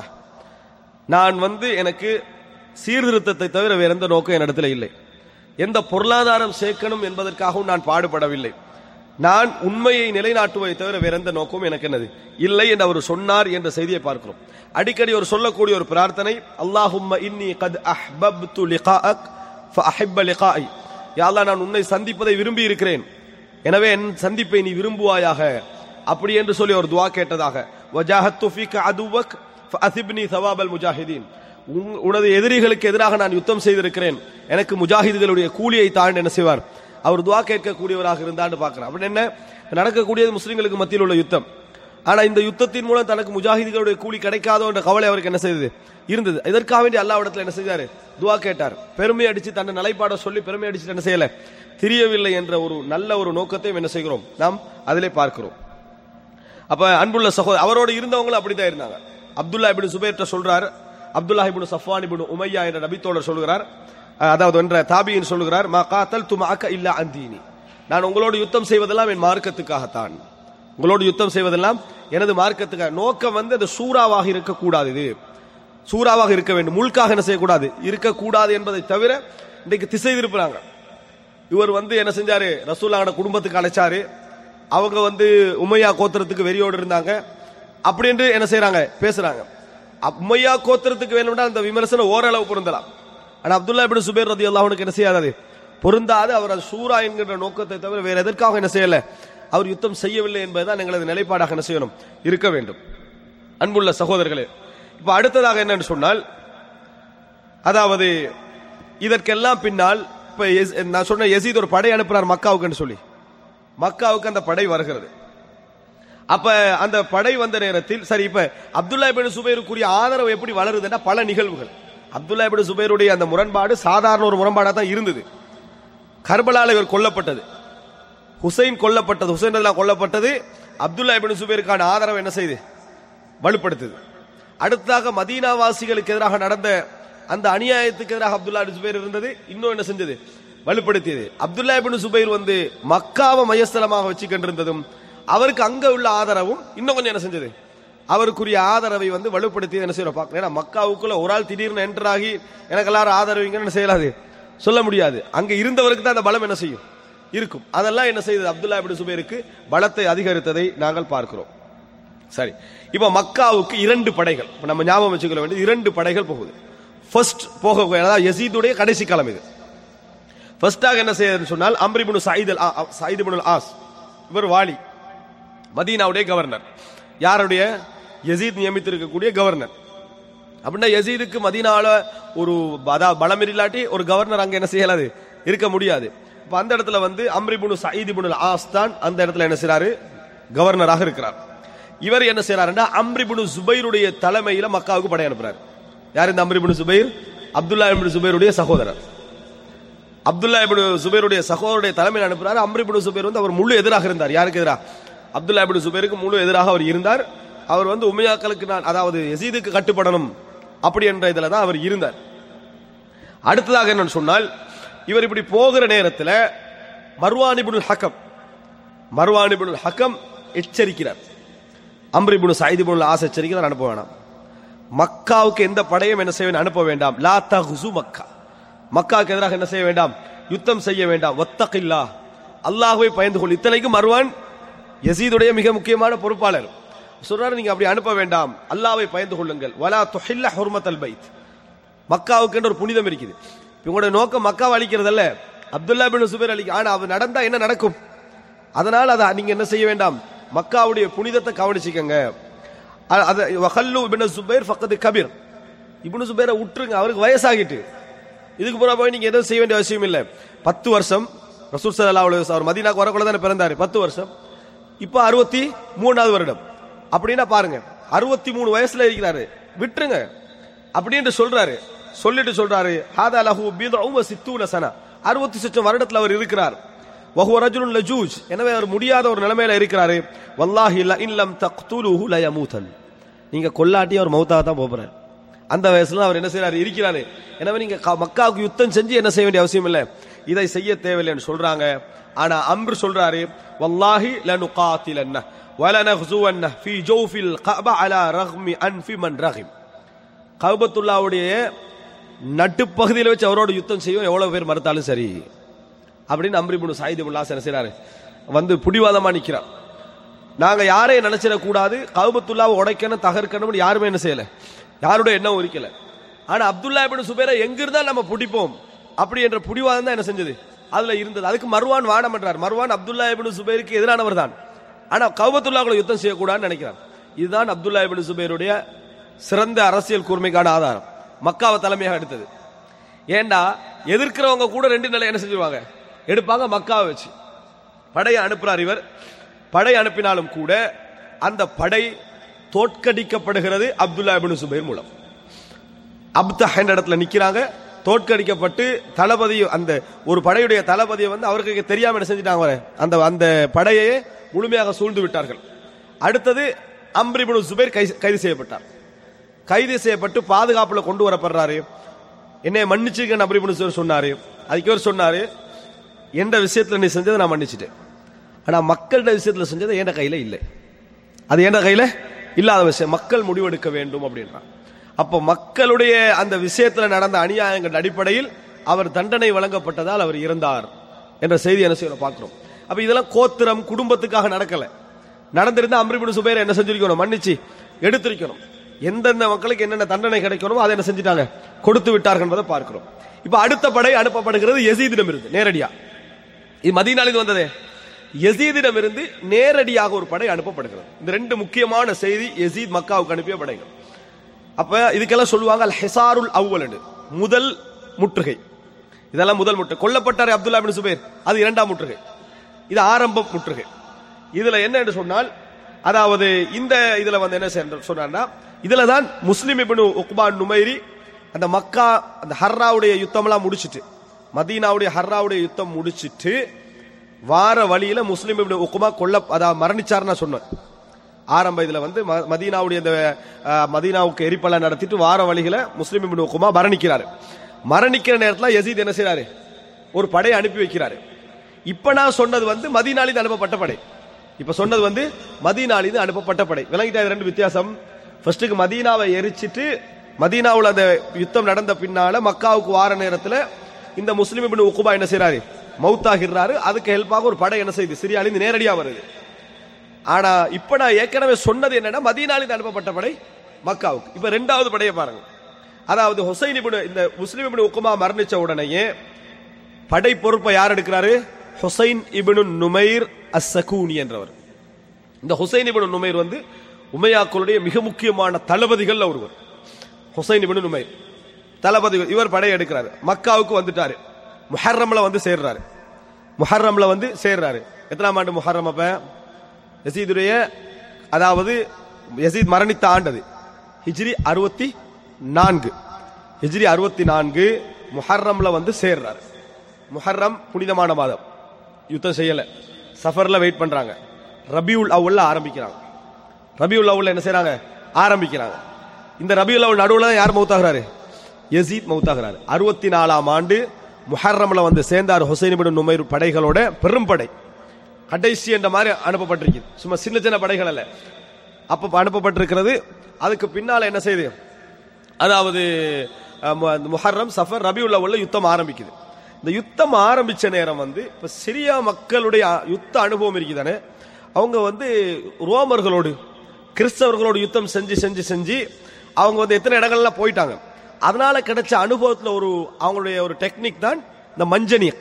நான் வந்து எனக்கு சீர்திருத்தத்தை தவிர வேற எந்த நோக்கம் என்னிடத்தில் இல்லை எந்த பொருளாதாரம் சேர்க்கணும் என்பதற்காகவும் நான் பாடுபடவில்லை நான் உண்மையை நிலைநாட்டுவதை தவிர வேற எந்த நோக்கமும் எனக்கு என்னது இல்லை என்று அவர் சொன்னார் என்ற செய்தியை பார்க்கிறோம் அடிக்கடி ஒரு சொல்லக்கூடிய ஒரு பிரார்த்தனை அல்லாஹும்ம இன்னி கத் அஹ்பப்து லிகாஅக் ஃபஅஹிப்ப லிகாஇ யா அல்லாஹ் நான் உன்னை சந்திப்பதை விரும்பி இருக்கிறேன் எனவே என் சந்திப்பை நீ விரும்புவாயாக அப்படி என்று சொல்லி ஒரு துவா கேட்டதாக வஜாஹத்து ஃபீக அதுவக் ஃபஅசிப்னி சவாபல் முஜாஹிதீன் உன்- உனது எதிரிகளுக்கு எதிராக நான் யுத்தம் செய்திருக்கிறேன் எனக்கு முஜாஹிதுகளுடைய கூலியை தாண்டி என்ன செய்வார் அவர் துவா கேட்கக்கூடியவராக இருந்தான்னு பார்க்கிறார் அப்படி என்ன நடக்கக்கூடியது முஸ்லிம்களுக்கு மத்தியில் உள்ள யுத்தம் ஆனா இந்த யுத்தத்தின் மூலம் தனக்கு முஜாஹிதுகளுடைய கூலி கிடைக்காதோ என்ற கவலை அவருக்கு என்ன செய்தது இருந்தது இதற்காக வேண்டி அல்லாவிடத்தில் என்ன செய்தாரு துவா கேட்டார் பெருமை அடிச்சு தன்னை நிலைப்பாட சொல்லி பெருமை அடிச்சு என்ன செய்யல தெரியவில்லை என்ற ஒரு நல்ல ஒரு நோக்கத்தையும் என்ன செய்கிறோம் நாம் அதிலே பார்க்கிறோம் அப்ப அன்புள்ள சகோதரர் அவரோடு இருந்தவங்களும் அப்படித்தான் இருந்தாங்க அப்துல்லா இப்னு சுபைர்ட்ட சொல்றார் அப்துல்லா இப்னு சஃப்வான் இப்னு உமையா என்ற நபித்தோழர் சொல்கிறார் அஹ், அதாவது என்ற தாபியின் சொல்கிறார் மா காத்தல் துமாக்க இல்லா அந்தீனி நான் உங்களோடு யுத்தம் செய்வதெல்லாம் என் மார்க்கத்துக்காகத்தான் உங்களோடு யுத்தம் செய்வதெல்லாம் எனது மார்க்கத்துக்காக நோக்கம் வந்து அது சூறாவாக இருக்கக்கூடாது இது சூறாவாக இருக்க வேண்டும் முழுக்காக என்ன செய்யக்கூடாது இருக்கக்கூடாது என்பதை தவிர இன்றைக்கு திசை திருப்புறாங்க இவர் வந்து என்ன செஞ்சாரு ரசூல்லாவோட குடும்பத்துக்கு அழைச்சாரு அவங்க வந்து உமையா கோத்திரத்துக்கு வெறியோடு இருந்தாங்க அப்படி என்று என்ன செய்றாங்க பேசுறாங்க அப்~ உமையா கோத்திரத்துக்கு வேணும்னா அந்த விமர்சனம் ஓரளவு பொருந்தலாம் ஆனா அப்துல்லா இப்னு சுபைர் ரதி அல்லாஹனுக்கு என்ன செய்யாது பொருந்தாது அவர் அது சூரா என்கின்ற நோக்கத்தை தவிர வேற எதற்காக என்ன செய்யல அவர் யுத்தம் செய்யவில்லை என்பதுதான் எங்களது நிலைப்பாடாக என்ன செய்யணும் இருக்க வேண்டும் அன்புள்ள சகோதரர்களே இப்ப அடுத்ததாக என்னன்னு சொன்னால் அதாவது இதற்கெல்லாம் பின்னால் இப்ப எஸ்- நான் சொன்ன யசீத் ஒரு படை அனுப்புறார் மக்காவுக்குன்னு சொல்லி மக்காவுக்கு அந்த படை வருகிறது அப்ப அந்த படை வந்த நேரத்தில் சரி இப்ப அப்துல்லா இபின் சுபைருக்குரிய ஆதரவு எப்படி வளருதுன்னா பல நிகழ்வுகள் அப்துல்லா இபின் சுபைருடைய அந்த முரண்பாடு சாதாரண ஒரு முரண்பாடா தான் இருந்தது கர்பலால இவர் கொல்லப்பட்டது ஹுசைன் கொல்லப்பட்டது ஹுசைன் ரலியல்லாஹு கொல்லப்பட்டது அப்துல்லா இபின் சுபைருக்கான ஆதரவு என்ன செய்து வலுப்படுத்துது அடுத்ததாக மதீனாவாசிகளுக்கு எதிராக நடந்த அந்த அநியாயத்துக்கு எதிராக அப்துல்லா இபின் சுபைர் இருந்தது இன்னும் என்ன செஞ்சது வலுப்படுத்தியது அப்துல்லா இபின் சுபைர் வந்து மக்காவை மையஸ்தலமாக வச்சுக்கின்றிருந்ததும் அவருக்கு அங்க உள்ள ஆதரவும் இன்னும் கொஞ்சம் என்ன செஞ்சது அவருக்குரிய ஆதரவை வந்து வலுப்படுத்தி என்ன செய்யறோம் பார்க்கணும் ஏன்னா மக்காவுக்குள்ள ஒரு ஆள் திடீர்னு என்டர் ஆகி எனக்கு எல்லாரும் ஆதரவுங்கன்னு செய்யலாது சொல்ல முடியாது அங்க இருந்தவருக்கு தான் அந்த பலம் என்ன செய்யும் இருக்கும் அதெல்லாம் என்ன செய்தது அப்துல்லா இபின் சுபைருக்கு பலத்தை அதிகரித்ததை நாங்கள் பார்க்கிறோம் சரி இப்ப மக்காவுக்கு இரண்டு படைகள் இப்ப நம்ம ஞாபகம் வச்சுக்கொள்ள வேண்டியது இரண்டு படைகள் போகுது ஃபர்ஸ்ட் போக அதாவது யசீதுடைய கடைசி காலம் இது ஃபர்ஸ்டாக என்ன செய்யறதுன்னு சொன்னால் அம்ரிபுனு சயீத் அல் ஆ- சயீத் இப்னுல் ஆஸ் இவர் வாலி மதீனாவுடைய கவர்னர் யாருடைய யசீத் நியமித்திருக்கக்கூடிய கவர்னர் அப்படின்னா யசீதுக்கு மதீனால ஒரு அதாவது பலம் இல்லாட்டி ஒரு கவர்னர் அங்க என்ன செய்யலாது இருக்க முடியாது இப்ப அந்த இடத்துல வந்து அம்ரிபுனு சயீத் இப்னுல் ஆஸ் தான் அந்த இடத்துல என்ன செய்றாரு கவர்னராக இருக்கிறார் இவர் என்ன செய்யறாருன்னா அம்ரிபுனு சுபைருடைய தலைமையில மக்காவுக்கு படை அனுப்புறாரு யார் இந்த அம்ரிபுனு சுபைர் அப்துல்லா இப்னு சுபைருடைய சகோதரர் அப்துல்லா இப்னு சுபைருடைய சகோதரருடைய தலைமையில் அனுப்புறாரு அம்ர் இப்னு சுபைர் வந்து அவர் முழு எதிராக இருந்தார் யாருக்கு எதிராக அப்துல்லா இப்னு சுபைருக்கு முழு எதிராக அவர் இருந்தார் அவர் வந்து உமையாக்களுக்கு நான் அதாவது யசீதுக்கு கட்டுப்படணும் அப்படி என்ற இதுல தான் அவர் இருந்தார் அடுத்ததாக என்னன்னு சொன்னால் இவர் இப்படி போகிற நேரத்தில் Marwan ibn al Hakam Marwan ibn al Hakam எச்சரிக்கிறார் Amr ibn Saeed ibn al As எச்சரிக்கிறார் அனுப்ப வேணாம் மக்காவுக்கு எந்த படையும் என்ன செய்ய வேண்டாம் அனுப்ப வேண்டாம் லா தகுசு மக்கா மக்காவுக்கு எதிராக என்ன செய்ய வேண்டாம் யுத்தம் செய்ய வேண்டாம் ஒத்தகில்லா அல்லாஹ்வை பயந்து கொள் இத்தனைக்கும் மர்வான் யசீதுடைய மிக முக்கியமான பொறுப்பாளர் சொல்றாரு நீங்க அப்படி அனுப்ப வேண்டாம் அல்லாஹ்வை பயந்து கொள்ளுங்கள் வலா துஹில்ல ஹுர்மத்தல் பைத் மக்காவுக்கு என்ற ஒரு புனிதம் இருக்குது இப்ப உங்களுடைய நோக்கம் மக்காவை அழிக்கிறது அல்ல அப்துல்லா பின் சுபைர் அழிக்க ஆனா அது நடந்தா என்ன நடக்கும் அதனால் அதை நீங்க என்ன செய்ய வேண்டாம் மக்காவுடைய புனிதத்தை கவனிச்சுக்கங்க அ- அது வஹல்லு இப்னு சுபைர் ஃபக்கது கபீர் இப்னு சுபைரை விட்டுருங்க அவருக்கு வயசாகிட்டு இதுக்கு பிறகு போய் நீங்க எதுவும் செய்ய வேண்டிய அவசியம் இல்லை பத்து வருஷம் ரசூல் ஸல்லல்லாஹு அலைஹி வஸல்லம் அவர் மதீனாக்கு வரக்குள்ள தானே பிறந்தாரு பத்து வருஷம் இப்போ அறுபத்தி மூணாவது வருடம் அப்படின்னா பாருங்க அறுபத்தி மூணு வயசுல இருக்கிறாரு விட்டுருங்க அப்படின்னு சொல்றாரு சொல்லிட்டு சொல்றாரு ஹாதா லஹு பீதஉ சித்தூன சனா அறுபத்தி சொச்சம் வருடத்துல அவர் இருக்கிறார் வஹுவ ரஜுலுன் லஜூஜ் எனவே அவர் முடியாத ஒரு நிலைமையில இருக்கிறாரு வல்லாஹி ல இல்லம் தக்துலுஹு ல யமூதன் நீங்க கொல்லாட்டி அவர் மௌத்தாக தான் போறாரு அந்த வயசுல அவர் என்ன செய்யறாரு இருக்கிறாரு எனவே நீங்க க- மக்காவுக்கு யுத்தம் செஞ்சு என்ன செய்ய வேண்டிய அவசியம் இல்லை இதை செய்ய தேவையில்லைன்னு சொல்றாங்க ஆனா அம்ர் சொல்றாரு வல்லாஹி லனுகாத்திலன்ன வலனஹ்சுவன்ன ஃபீ ஜௌஃபில் கஅப அலா ரஹ்மி அன்ஃபி மன் ரஹிம் கௌபத்துல்லாவுடைய நட்டுப்பகுதியில் வச்சு அவரோட யுத்தம் செய்யும் எவ்வளவு பேர் மறுத்தாலும் சரி அப்படின்னு அம்ரிபுன் சாயிது முல்லாஸ் என்ன செய்றாரு வந்து புடிவாதமா நிக்கிறார் நாங்க யாரையும் நினைச்சிடக்கூடாது கௌபத்துல்லாவை உடைக்கணும் தகர்க்கணும்னு யாருமே என்ன செய்யல யாருடைய எண்ணம் உரிக்கல ஆனா அப்துல்லா இப்னு சுபேரை எங்க இருந்தா நம்ம பிடிப்போம் அப்படி என்ற புடிவாதம் தான் என்ன செஞ்சது அதுல இருந்தது அதுக்கு மர்வான் வானம் பண்றார் மர்வான் அப்துல்லா இப்னு சுபேருக்கு எதிரானவர் தான் ஆனா கௌபத்துல்லாவுல யுத்தம் செய்யக்கூடாதுன்னு நினைக்கிறார் இதுதான் அப்துல்லா இப்னு சுபேருடைய சிறந்த அரசியல் கூர்மைக்கான ஆதாரம் மக்காவை தலைமையாக எடுத்தது ஏண்டா எதிர்க்கிறவங்க கூட ரெண்டு நிலை என்ன செஞ்சுருவாங்க எடுப்பாங்க மக்காவை வச்சு படையை அனுப்புறார் இவர் படை அனுப்பினாலும் கூட அந்த படை தோற்கடிக்கப்படுகிறது அப்துல்லா இப்னு சுபைர் மூலம் அப்தா என்ற இடத்துல நிக்கிறாங்க தோற்கடிக்கப்பட்டு தளபதி அந்த ஒரு படையுடைய தளபதியை வந்து அவருக்கு தெரியாம என்ன செஞ்சுட்டாங்க அவரை. அந்த அந்த படையை முழுமையாக சூழ்ந்து விட்டார்கள் அடுத்தது அம்ரிபுன் சுபைர் கை- கைது செய்யப்பட்டார் கைது செய்யப்பட்டு பாதுகாப்புல கொண்டு வரப்படுறாரு என்னை மன்னிச்சுக்க அம்ரிபுன் சுபைர் சொன்னாரு அதுக்கு இவர் சொன்னாரு எந்த விஷயத்துல நீ செஞ்சதை நான் மன்னிச்சிட்டேன் ஆனா மக்களோட விஷயத்துல செஞ்சது என் கையில இல்லை அது என் கையில இல்லாத விஷயம் மக்கள் முடிவெடுக்க வேண்டும் அப்படின்றான் அப்போ மக்களுடைய அந்த விஷயத்துல நடந்த அநியாயங்கள் அடிப்படையில் அவர் தண்டனை வழங்கப்பட்டதால் அவர் இறந்தார் என்ற செய்தி என்ன செய்யணும் பார்க்கிறோம் அப்ப இதெல்லாம் கோத்திரம் குடும்பத்துக்காக நடக்கல நடந்திருந்தா அம்ரிபின் சுபேர் என்ன செஞ்சிருக்கணும் மன்னிச்சு எடுத்திருக்கணும் எந்தெந்த மக்களுக்கு என்னென்ன தண்டனை கிடைக்கணுமோ அதை என்ன செஞ்சிட்டாங்க கொடுத்து விட்டார்கள் என்பதை பார்க்கிறோம் இப்ப அடுத்த படை அனுப்பப்படுகிறது எசீதிடம் இருந்து நேரடியா இது மதீனாலிருந்து வந்ததே யசீதிடமிருந்து நேரடியாக ஒரு படை அனுப்பப்படுகிறது இந்த ரெண்டு முக்கியமான செய்தி யசீத் மக்காவுக்கு அனுப்பிய படைகள் அப்ப இதுக்கெல்லாம் சொல்லுவாங்க அல் ஹெசாருல் அவ்வல் முதல் முற்றுகை இதெல்லாம் முதல் முற்றுகை கொல்லப்பட்டார் அப்துல்லா பின் சுபேர் அது இரண்டாம் முற்றுகை இது ஆரம்ப முற்றுகை இதுல என்ன என்று சொன்னால் அதாவது இந்த இதுல வந்து என்ன செய்ய- சொன்னார்னா இதுல தான் முஸ்லிம் இப்னு உக்பான் நுமைரி அந்த மக்கா அந்த ஹர்ராவுடைய யுத்தம்லாம் முடிச்சிட்டு மதீனாவுடைய ஹர்ராவுடைய யுத்தம் முடிச்சிட்டு வார வழியில முஸ்லிம் இப்னு உக்மா கொல்ல அதாவது மரணிச்சார்னு சொன்னேன் ஆரம்ப இதுல வந்து ம- மதீனாவுடைய இந்த அஹ், மதீனாவுக்கு எரிப்பலை நடத்திட்டு வார வழிகளை முஸ்லிம் இப்னு உக்மா மரணிக்கிறாரு மரணிக்கிற நேரத்துல யசீத் என்ன செய்றாரு ஒரு படையை அனுப்பி வைக்கிறாரு இப்ப நான் சொன்னது வந்து மதீனாலிந்து அனுப்பப்பட்ட படை இப்ப சொன்னது வந்து மதீனாலிந்து அனுப்பப்பட்ட படை விளங்கிட்டா இது ரெண்டு வித்தியாசம் ஃபர்ஸ்ட்டுக்கு மதீனாவை எரிச்சிட்டு மதீனாவுல அந்த யுத்தம் நடந்த பின்னால மக்காவுக்கு வார நேரத்துல இந்த முஸ்லிம் இப்னு உக்குபா என்ன செய்றாரு மௌத்தாகிறாரு அதுக்கு ஹெல்ப்பாக ஒரு படை என்ன செய்யுது சிரியாலிந்து நேரடியா வருது ஆனா இப்ப நான் ஏற்கனவே சொன்னது என்னன்னா மதீனாலிந்து அனுப்பப்பட்ட படை மக்காவுக்கு இப்ப ரெண்டாவது படையை பாருங்க அதாவது ஹுசைன் இப்னு இந்த முஸ்லிம் இப்னு உக்குமா மரணிச்ச உடனேயே படை பொறுப்பை யார் எடுக்கிறாரு ஹுசைன் இப்னு நுமைர் அஸ்ஸகூனி என்றவர் இந்த ஹுசைன் இப்னு நுமைர் வந்து உமையாக்களுடைய மிக முக்கியமான தளபதிகள் ஒருவர் ஹுசைன் இப்னு நுமைர் தளபதி இவர் படை எடுக்கிறாரு மக்காவுக்கு வந்துட்டாரு முஹர்ரம்ல வந்து சேர்றாரு முஹர்ரம்ல வந்து சேர்றாரு எத்தனாம் ஆண்டு முஹர்ரம் அப்ப யசீதுடைய அதாவது யசீத் மரணித்த ஆண்டது ஹிஜ்ரி அறுபத்தி நான்கு ஹிஜ்ரி அறுபத்தி நான்கு முஹர்ரம்ல வந்து சேர்றாரு முஹர்ரம் புனிதமான மாதம் யுத்தம் செய்யல சஃபர்ல வெயிட் பண்றாங்க ரபியுல் அவ்வல்ல ஆரம்பிக்கிறாங்க ரபியுல் அவ்வல்ல என்ன செய்றாங்க ஆரம்பிக்கிறாங்க இந்த ரபியுல் அவ்வல் நடுவுல தான் யார் மௌத்தாகிறாரு யசீத் மௌத்தாகிறாரு அறுபத்தி நாலாம் ஆண்டு முஹர்ரம்ல வந்து சேர்ந்தார் ஹுசைன் பின் நுமைர் படைகளோட பெரும் படை கடைசி என்ற மாதிரி அனுப்பப்பட்டிருக்கு சும்மா சின்ன சின்ன படைகள் அல்ல அப்ப அனுப்பப்பட்டிருக்கிறது அதுக்கு பின்னால என்ன செய்யுது அதாவது அஹ், மு- அந்த முஹர்ரம் சஃபர் ரபியுல் அவ்வல்ல யுத்தம் ஆரம்பிக்குது இந்த யுத்தம் ஆரம்பிச்ச நேரம் வந்து இப்ப சிரியா மக்களுடைய அ- யுத்த அனுபவம் இருக்குதானே அவங்க வந்து ரோமர்களோடு கிறிஸ்தவர்களோடு யுத்தம் செஞ்சு செஞ்சு செஞ்சு அவங்க வந்து எத்தனை இடங்கள்லாம் போயிட்டாங்க அதனால கிடைச்ச அனுபவத்துல ஒரு அவங்களுடைய ஒரு டெக்னிக் தான் இந்த மஞ்சனியக்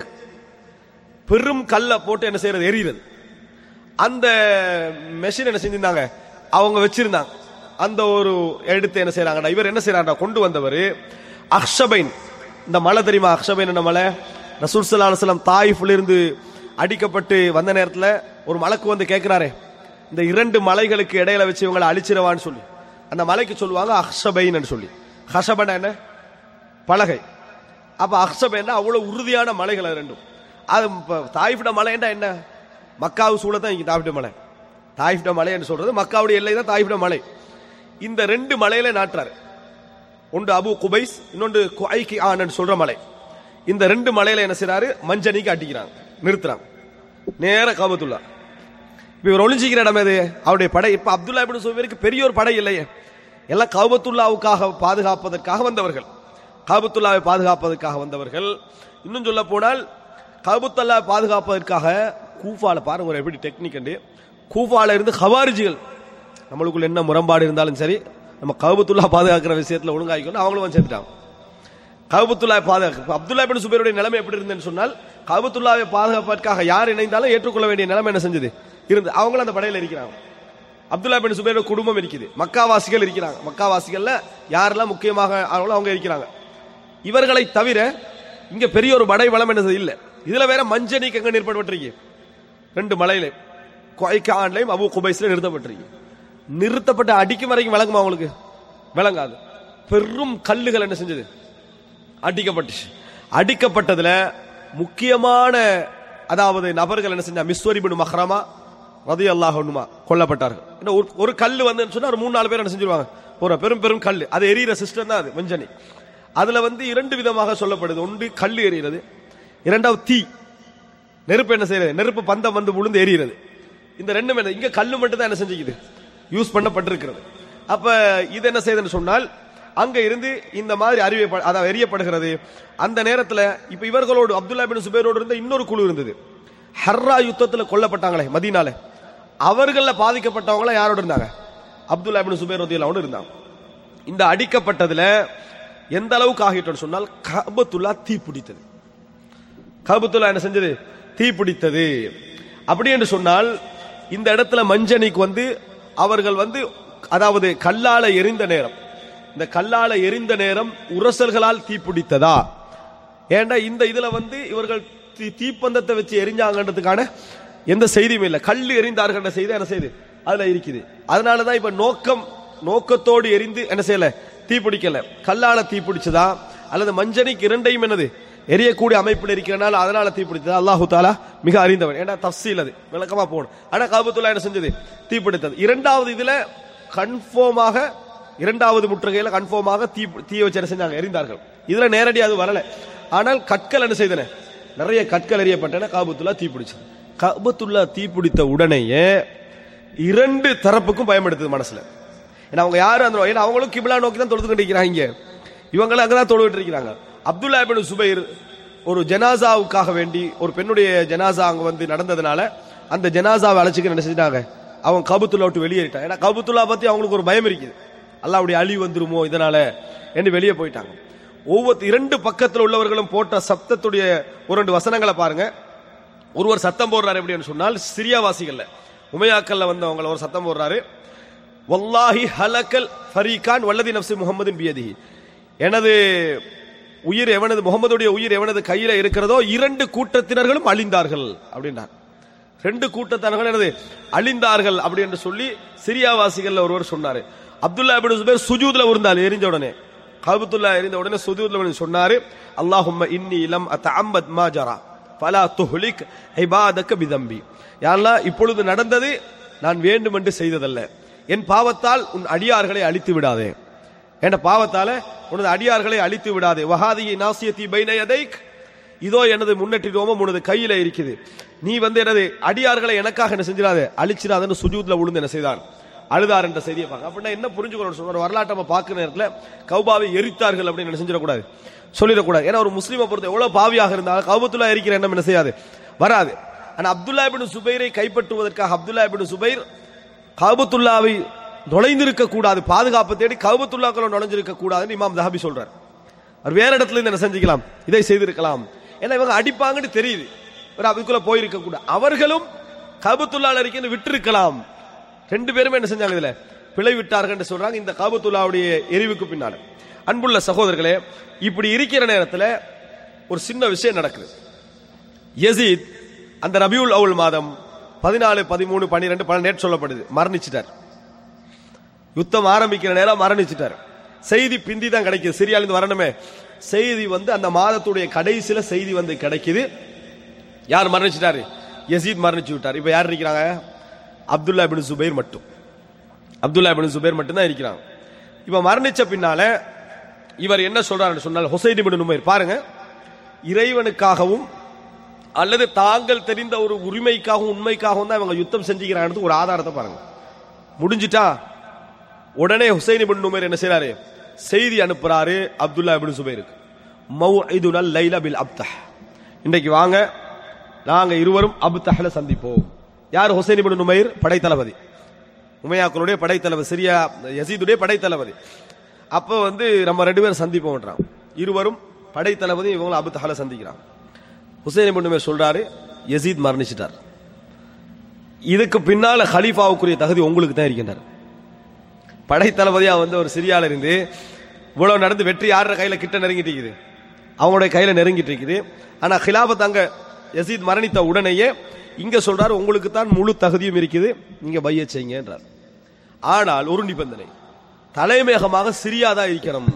பெரும் கல்லை போட்டு என்ன செய்யறது எரியுறது அந்த மெஷின் என்ன செஞ்சிருந்தாங்க அவங்க வச்சிருந்தாங்க அந்த ஒரு எடுத்து என்ன செய்யறாங்கடா இவர் என்ன செய்யறாங்கடா கொண்டு வந்தவர் அக்ஷபைன் இந்த மலை தெரியுமா அக்ஷபைன் என்ன மலை ரசூல் ஸல்லல்லாஹு அலைஹி வஸல்லம் தாயிஃப்ல இருந்து அடிக்கப்பட்டு வந்த நேரத்துல ஒரு மலைக்கு வந்து கேட்கிறாரே இந்த இரண்டு மலைகளுக்கு இடையில வச்சு இவங்களை அழிச்சிரவான்னு சொல்லி அந்த மலைக்கு சொல்லுவாங்க அக்ஷபைன்னு சொல்லி ஹஷபனா என்ன பலகை அப்ப அக்ஷபைன்னா அவ்வளவு உறுதியான மலைகள் அது ரெண்டும் அது இப்ப தாயிஃபிட மலைன்னா என்ன மக்காவு சூழ தான் இங்க தாயிஃபிட மலை தாயிஃபிட மலை என்று சொல்றது மக்காவுடைய எல்லை தான் தாயிஃபிட மலை இந்த ரெண்டு மலையில நாட்டுறாரு ஒன்று அபு குபைஸ் இன்னொன்று குஐகி ஆனன்னு சொல்ற மலை இந்த ரெண்டு மலையில என்ன செய்றாரு மஞ்சனிக்கு அடிக்கிறாங்க நிறுத்துறாங்க நேர காபத்துல்லா இப்ப இவர் ஒளிஞ்சிக்கிற இடம் எது அவருடைய படை இப்ப அப்துல்லா இப்னு சுபைருக்கு பெரிய ஒரு படை இல்லையே எல்லாம் காபத்துல்லாவுக்காக பாதுகாப்பதற்காக வந்தவர்கள் காபத்துல்லாவை பாதுகாப்பதற்காக வந்தவர்கள் இன்னும் சொல்ல போனால் காபத்துல்லாவை பாதுகாப்பதற்காக கூஃபால பாருங்க ஒரு எப்படி டெக்னிக் அண்டு கூஃபால இருந்து ஹவாரிஜிகள் நம்மளுக்குள்ள என்ன முரண்பாடு இருந்தாலும் சரி நம்ம கவுபத்துல்லா பாதுகாக்கிற விஷயத்துல ஒழுங்காய்க்கணும் அவங்களும் வந்து சேர்த்துட்டாங்க கவுபத்துல்லா பாதுகாப்பு அப்துல்லா பின் சுபைருடைய நிலைமை எப்படி இருந்ததுன்னு சொன்னால் கவுபத்துல்லாவை பாதுகாப்பதற்காக யார் இணைந்தாலும் ஏற்றுக்கொள்ள வேண்டிய நிலைமை என்ன செஞ்சது இருந்து அவங்களும் அந்த படையில இருக்கிறாங்க அப்துல்லா பின் சுபைரோட குடும்பம் இருக்குது மக்காவாசிகள் இருக்கிறாங்க மக்காவாசிகள்ல யாரெல்லாம் முக்கியமாக ஆனாங்களோ அவங்க இருக்கிறாங்க இவர்களை தவிர இங்க பெரிய ஒரு படை பலம் என்னது இல்ல இதுல வேற மஞ்சனிக்கு எங்க நிற்பட்டிருக்கு ரெண்டு மலையில கொய்கான்லையும் அபு குபைஸ்ல நிறுத்தப்பட்டிருக்கு நிறுத்தப்பட்ட அடிக்கும் வரைக்கும் விளங்குமா அவங்களுக்கு விளங்காது பெரும் கல்லுகள் என்ன செஞ்சது அடிக்கப்பட்டுச்சு அடிக்கப்பட்டதுல முக்கியமான அதாவது நபர்கள் என்ன செஞ்சா மிஸ்வரிபின் மஹ்ரமா ரதி அல்லாஹுமா கொல்லப்பட்டார்கள் என்ன ஒரு ஒரு கல் வந்து சொன்னா ஒரு மூணு நாலு பேர் என்ன செஞ்சிருவாங்க ஒரு பெரும் பெரும் கல் அது எரியிற சிஸ்டம் தான் அது மஞ்சனி அதுல வந்து இரண்டு விதமாக சொல்லப்படுது ஒன்று கல் எரியிறது இரண்டாவது தீ நெருப்பு என்ன செய்யறது நெருப்பு பந்தம் வந்து விழுந்து எரியிறது இந்த ரெண்டும் என்ன இங்க கல்லு மட்டும் தான் என்ன செஞ்சுக்குது யூஸ் பண்ணப்பட்டிருக்கிறது அப்ப இது என்ன செய்யுதுன்னு சொன்னால் அங்க இருந்து இந்த மாதிரி அறிவை அதாவது எரியப்படுகிறது அந்த நேரத்துல இப்ப இவர்களோடு அப்துல்லா பின் சுபேரோடு இருந்த இன்னொரு குழு இருந்தது ஹர்ரா யுத்தத்துல கொல்லப்பட்டாங்களே மதீனால அவர்கள பாதிக்கப்பட்டவங்கள யாரோட இருந்தாங்க அப்துல்லா பின் சுபேர் ரதியல்லாவோடு இருந்தாங்க இந்த அடிக்கப்பட்டதுல எந்த அளவுக்கு ஆகிட்டோம்னு சொன்னால் கபத்துல்லா தீ பிடித்தது கபத்துல்லா என்ன செஞ்சது தீ பிடித்தது அப்படி என்று சொன்னால் இந்த இடத்துல மஞ்சனிக்கு வந்து அவர்கள் வந்து அதாவது கல்லால எரிந்த நேரம் இந்த கல்லால எரிந்த நேரம் உரசல்களால் தீப்பிடித்ததா ஏண்டா இந்த இதுல வந்து இவர்கள் தீ- தீப்பந்தத்தை வச்சு எரிஞ்சாங்கன்றதுக்கான எந்த செய்தியும் இல்லை கல் எரிந்தார்கள் செய்தி என்ன செய்யுது அதுல இருக்குது அதனாலதான் இப்ப நோக்கம் நோக்கத்தோடு எரிந்து என்ன செய்யல தீப்பிடிக்கல கல்லால தீப்பிடிச்சதா அல்லது மஞ்சனிக்கு இரண்டையும் என்னது எரியக்கூடிய அமைப்பில் இருக்கிறனால அதனால தீப்பிடித்ததா அல்லாஹு தாலா மிக அறிந்தவன் ஏன்னா தஃசீல் அது விளக்கமா போகணும் ஆனா காபத்துல்லா என்ன செஞ்சது தீப்பிடித்தது இரண்டாவது இதுல கன்ஃபார்மாக இரண்டாவது முற்றுகையில கன்ஃபார்மாக தீ தீ வச்சு என்ன செஞ்சாங்க எரிந்தார்கள் இதுல நேரடி அது வரல ஆனால் கற்கள் என்ன செய்தன நிறைய கற்கள் எறியப்பட்டன காபத்துல்லா தீப்பிடிச்சது காபத்துல்லா தீப்பிடித்த உடனேயே இரண்டு தரப்புக்கும் பயன்படுத்துது மனசுல ஏன்னா அவங்க யாரும் அந்த ஏன்னா அவங்களும் கிபிலா நோக்கி தான் தொழுது கொண்டிருக்கிறாங்க இவங்களும் அங்கதான் தொழுவிட்டு இருக்கிறாங்க அப்துல்லா இபின் சுபைர் ஒரு ஜனாசாவுக்காக வேண்டி ஒரு பெண்ணுடைய ஜனாசா அங்க வந்து நடந்ததுனால அந்த ஜனாசாவை அழைச்சிக்க என்ன செஞ்சிட்டாங்க அவங்க கபுத்துல்லா விட்டு வெளியேறிட்டாங்க ஏன்னா கபுத்துல்லா பத்தி அவங்களுக்கு ஒரு பயம் இருக்குது அல்லாவுடைய அழி வந்துருமோ இதனால என்று வெளியே போயிட்டாங்க ஒவ்வொரு இரண்டு பக்கத்தில் உள்ளவர்களும் போட்ட சப்தத்துடைய ஒரு ரெண்டு வசனங்களை பாருங்க ஒருவர் சத்தம் போடுறாரு எப்படின்னு சொன்னால் சிரியாவாசிகள்ல உமையாக்கல்ல வந்தவங்கள ஒரு சத்தம் போடுறாரு வல்லாஹி ஹலக்கல் ஃபரீகான் வல்லதி நப்சி முகமதின் பியதி எனது உயிர் எவனது முகமதுடைய உயிர் எவனது கையில இருக்கிறதோ இரண்டு கூட்டத்தினர்களும் அழிந்தார்கள் அப்படின்றார் ரெண்டு கூட்டத்தினர்கள் எனது அழிந்தார்கள் அப்படி என்று சொல்லி சிரியாவாசிகள் ஒருவர் சொன்னாரு அப்துல்லா இப்னு சுபைர் சுஜூத்ல இருந்தார் எரிஞ்ச உடனே கபத்துல்லா எரிந்த உடனே சுஜூத்ல வந்து சொன்னாரு அல்லாஹும்ம இன்னி இலம் அத்தஅம்மத் மா ஜரா ஃபலா துஹ்லிக் இபாதக பிதம்பி யா அல்லாஹ் இப்பொழுது நடந்தது நான் வேண்டுமென்று செய்ததல்ல என் பாவத்தால் உன் அடியார்களை அழித்து விடாதே என்ற பாவத்தால உனது அடியார்களை அழித்து விடாதே வஹாதி நாசியத்தி பைன யதைக் இதோ எனது முன்னேற்றி ரோமம் உனது கையில இருக்குது நீ வந்து எனது அடியார்களை எனக்காக என்ன செஞ்சிடாத அழிச்சிடாதன்னு சுஜூத்ல விழுந்து என்ன செய்தான் அழுதார் என்ற செய்தியை பார்க்க அப்படின்னா என்ன புரிஞ்சுக்கணும் சொல்ற வரலாற்றை நம்ம பார்க்கிற நேரத்தில் கௌபாவை எரித்தார்கள் அப்படின்னு என்ன செஞ்சிடக்கூடாது சொல்லிடக்கூடாது ஏன்னா ஒரு முஸ்லீமை பொறுத்த எவ்வளவு பாவியாக இருந்தாலும் கௌபத்துல்லா எரிக்கிற எண்ணம் என்ன செய்யாது வராது ஆனா அப்துல்லா இபின் சுபைரை கைப்பற்றுவதற்காக அப்துல்லா இபின் சுபைர் காபத்துல்லாவை நுழைந்திருக்க கூடாது பாதுகாப்பு தேடி கவுபத்துல்லாக்களை நுழைஞ்சிருக்க கூடாதுன்னு இமாம் தஹாபி சொல்றார் அவர் வேற இடத்துல இருந்து என்ன செஞ்சுக்கலாம் இதை செய்திருக்கலாம் ஏன்னா இவங்க அடிப்பாங்கன்னு தெரியுது ஒரு அதுக்குள்ள போயிருக்க கூட அவர்களும் கபத்துல்லால் அறிக்கைன்னு விட்டிருக்கலாம் ரெண்டு பேருமே என்ன செஞ்சாங்க இதுல பிழை விட்டார்கள் என்று சொல்றாங்க இந்த காபத்துல்லாவுடைய எரிவுக்கு பின்னால அன்புள்ள சகோதரர்களே இப்படி இருக்கிற நேரத்தில் ஒரு சின்ன விஷயம் நடக்குது யசீத் அந்த ரபியுல் அவுல் மாதம் பதினாலு பதிமூணு பன்னிரெண்டு பன்னெண்டு சொல்லப்படுது மரணிச்சிட்டார் யுத்தம் ஆரம்பிக்கிற நேரம் மரணிச்சிட்டார் செய்தி பிந்தி தான் கிடைக்குது சிரியாலிருந்து வரணுமே செய்தி வந்து அந்த மாதத்துடைய கடைசியில செய்தி வந்து கிடைக்குது யார் மரணிச்சிட்டாரு யசீத் மரணிச்சு விட்டார் இப்ப யார் இருக்கிறாங்க அப்துல்லா பின் சுபைர் மட்டும் அப்துல்லா பின் சுபைர் மட்டும் தான் இருக்கிறாங்க இப்ப மரணிச்ச பின்னால இவர் என்ன சொல்றாருன்னு சொன்னால் ஹுசைன் பின் நுமைர் பாருங்க இறைவனுக்காகவும் அல்லது தாங்கள் தெரிந்த ஒரு உரிமைக்காகவும் உண்மைக்காகவும் தான் இவங்க யுத்தம் செஞ்சுக்கிறாங்க ஒரு ஆதாரத்தை பாருங்க முடிஞ்சிட்டா உடனே ஹுசைன் இபின் நுமைர் என்ன செய்றாரு செய்தி அனுப்புறாரு அப்துல்லா இபின் சுபைருக்கு மௌஇதுனல் லைலா பில் அப்தஹ் இன்றைக்கு வாங்க நாங்க இருவரும் அப்தஹ்ல சந்திப்போம் யார் ஹுசைன் இபின் நுமைர் படைத்தளபதி உமையாக்களுடைய படைத்தளபதி சிரியா யசீதுடைய படைத்தளபதி அப்ப வந்து நம்ம ரெண்டு பேரும் சந்திப்போம்ன்றான் இருவரும் படைத்தளபதி இவங்களும் அபுத்தஹல சந்திக்கிறாங்க ஹுசைன் இபின் நுமைர் சொல்றாரு யசீத் மரணிச்சிட்டார் இதுக்கு பின்னால ஹலீஃபாவுக்குரிய தகுதி உங்களுக்கு தான் இருக்கின்றார் படைத்தளபதியா வந்து ஒரு சிரியால இருந்து இவ்வளவு நடந்து வெற்றி யார கையில கிட்ட நெருங்கிட்டு இருக்குது அவங்களுடைய கையில நெருங்கிட்டு இருக்குது ஆனா ஹிலாபத் அங்க யசீத் மரணித்த உடனேயே இங்க சொல்றாரு உங்களுக்கு தான் முழு தகுதியும் இருக்குது நீங்க பைய செய்யுங்கன்றார் ஆனால் ஒரு நிபந்தனை தலைமையகமாக சிரியா தான் இருக்கிறோம்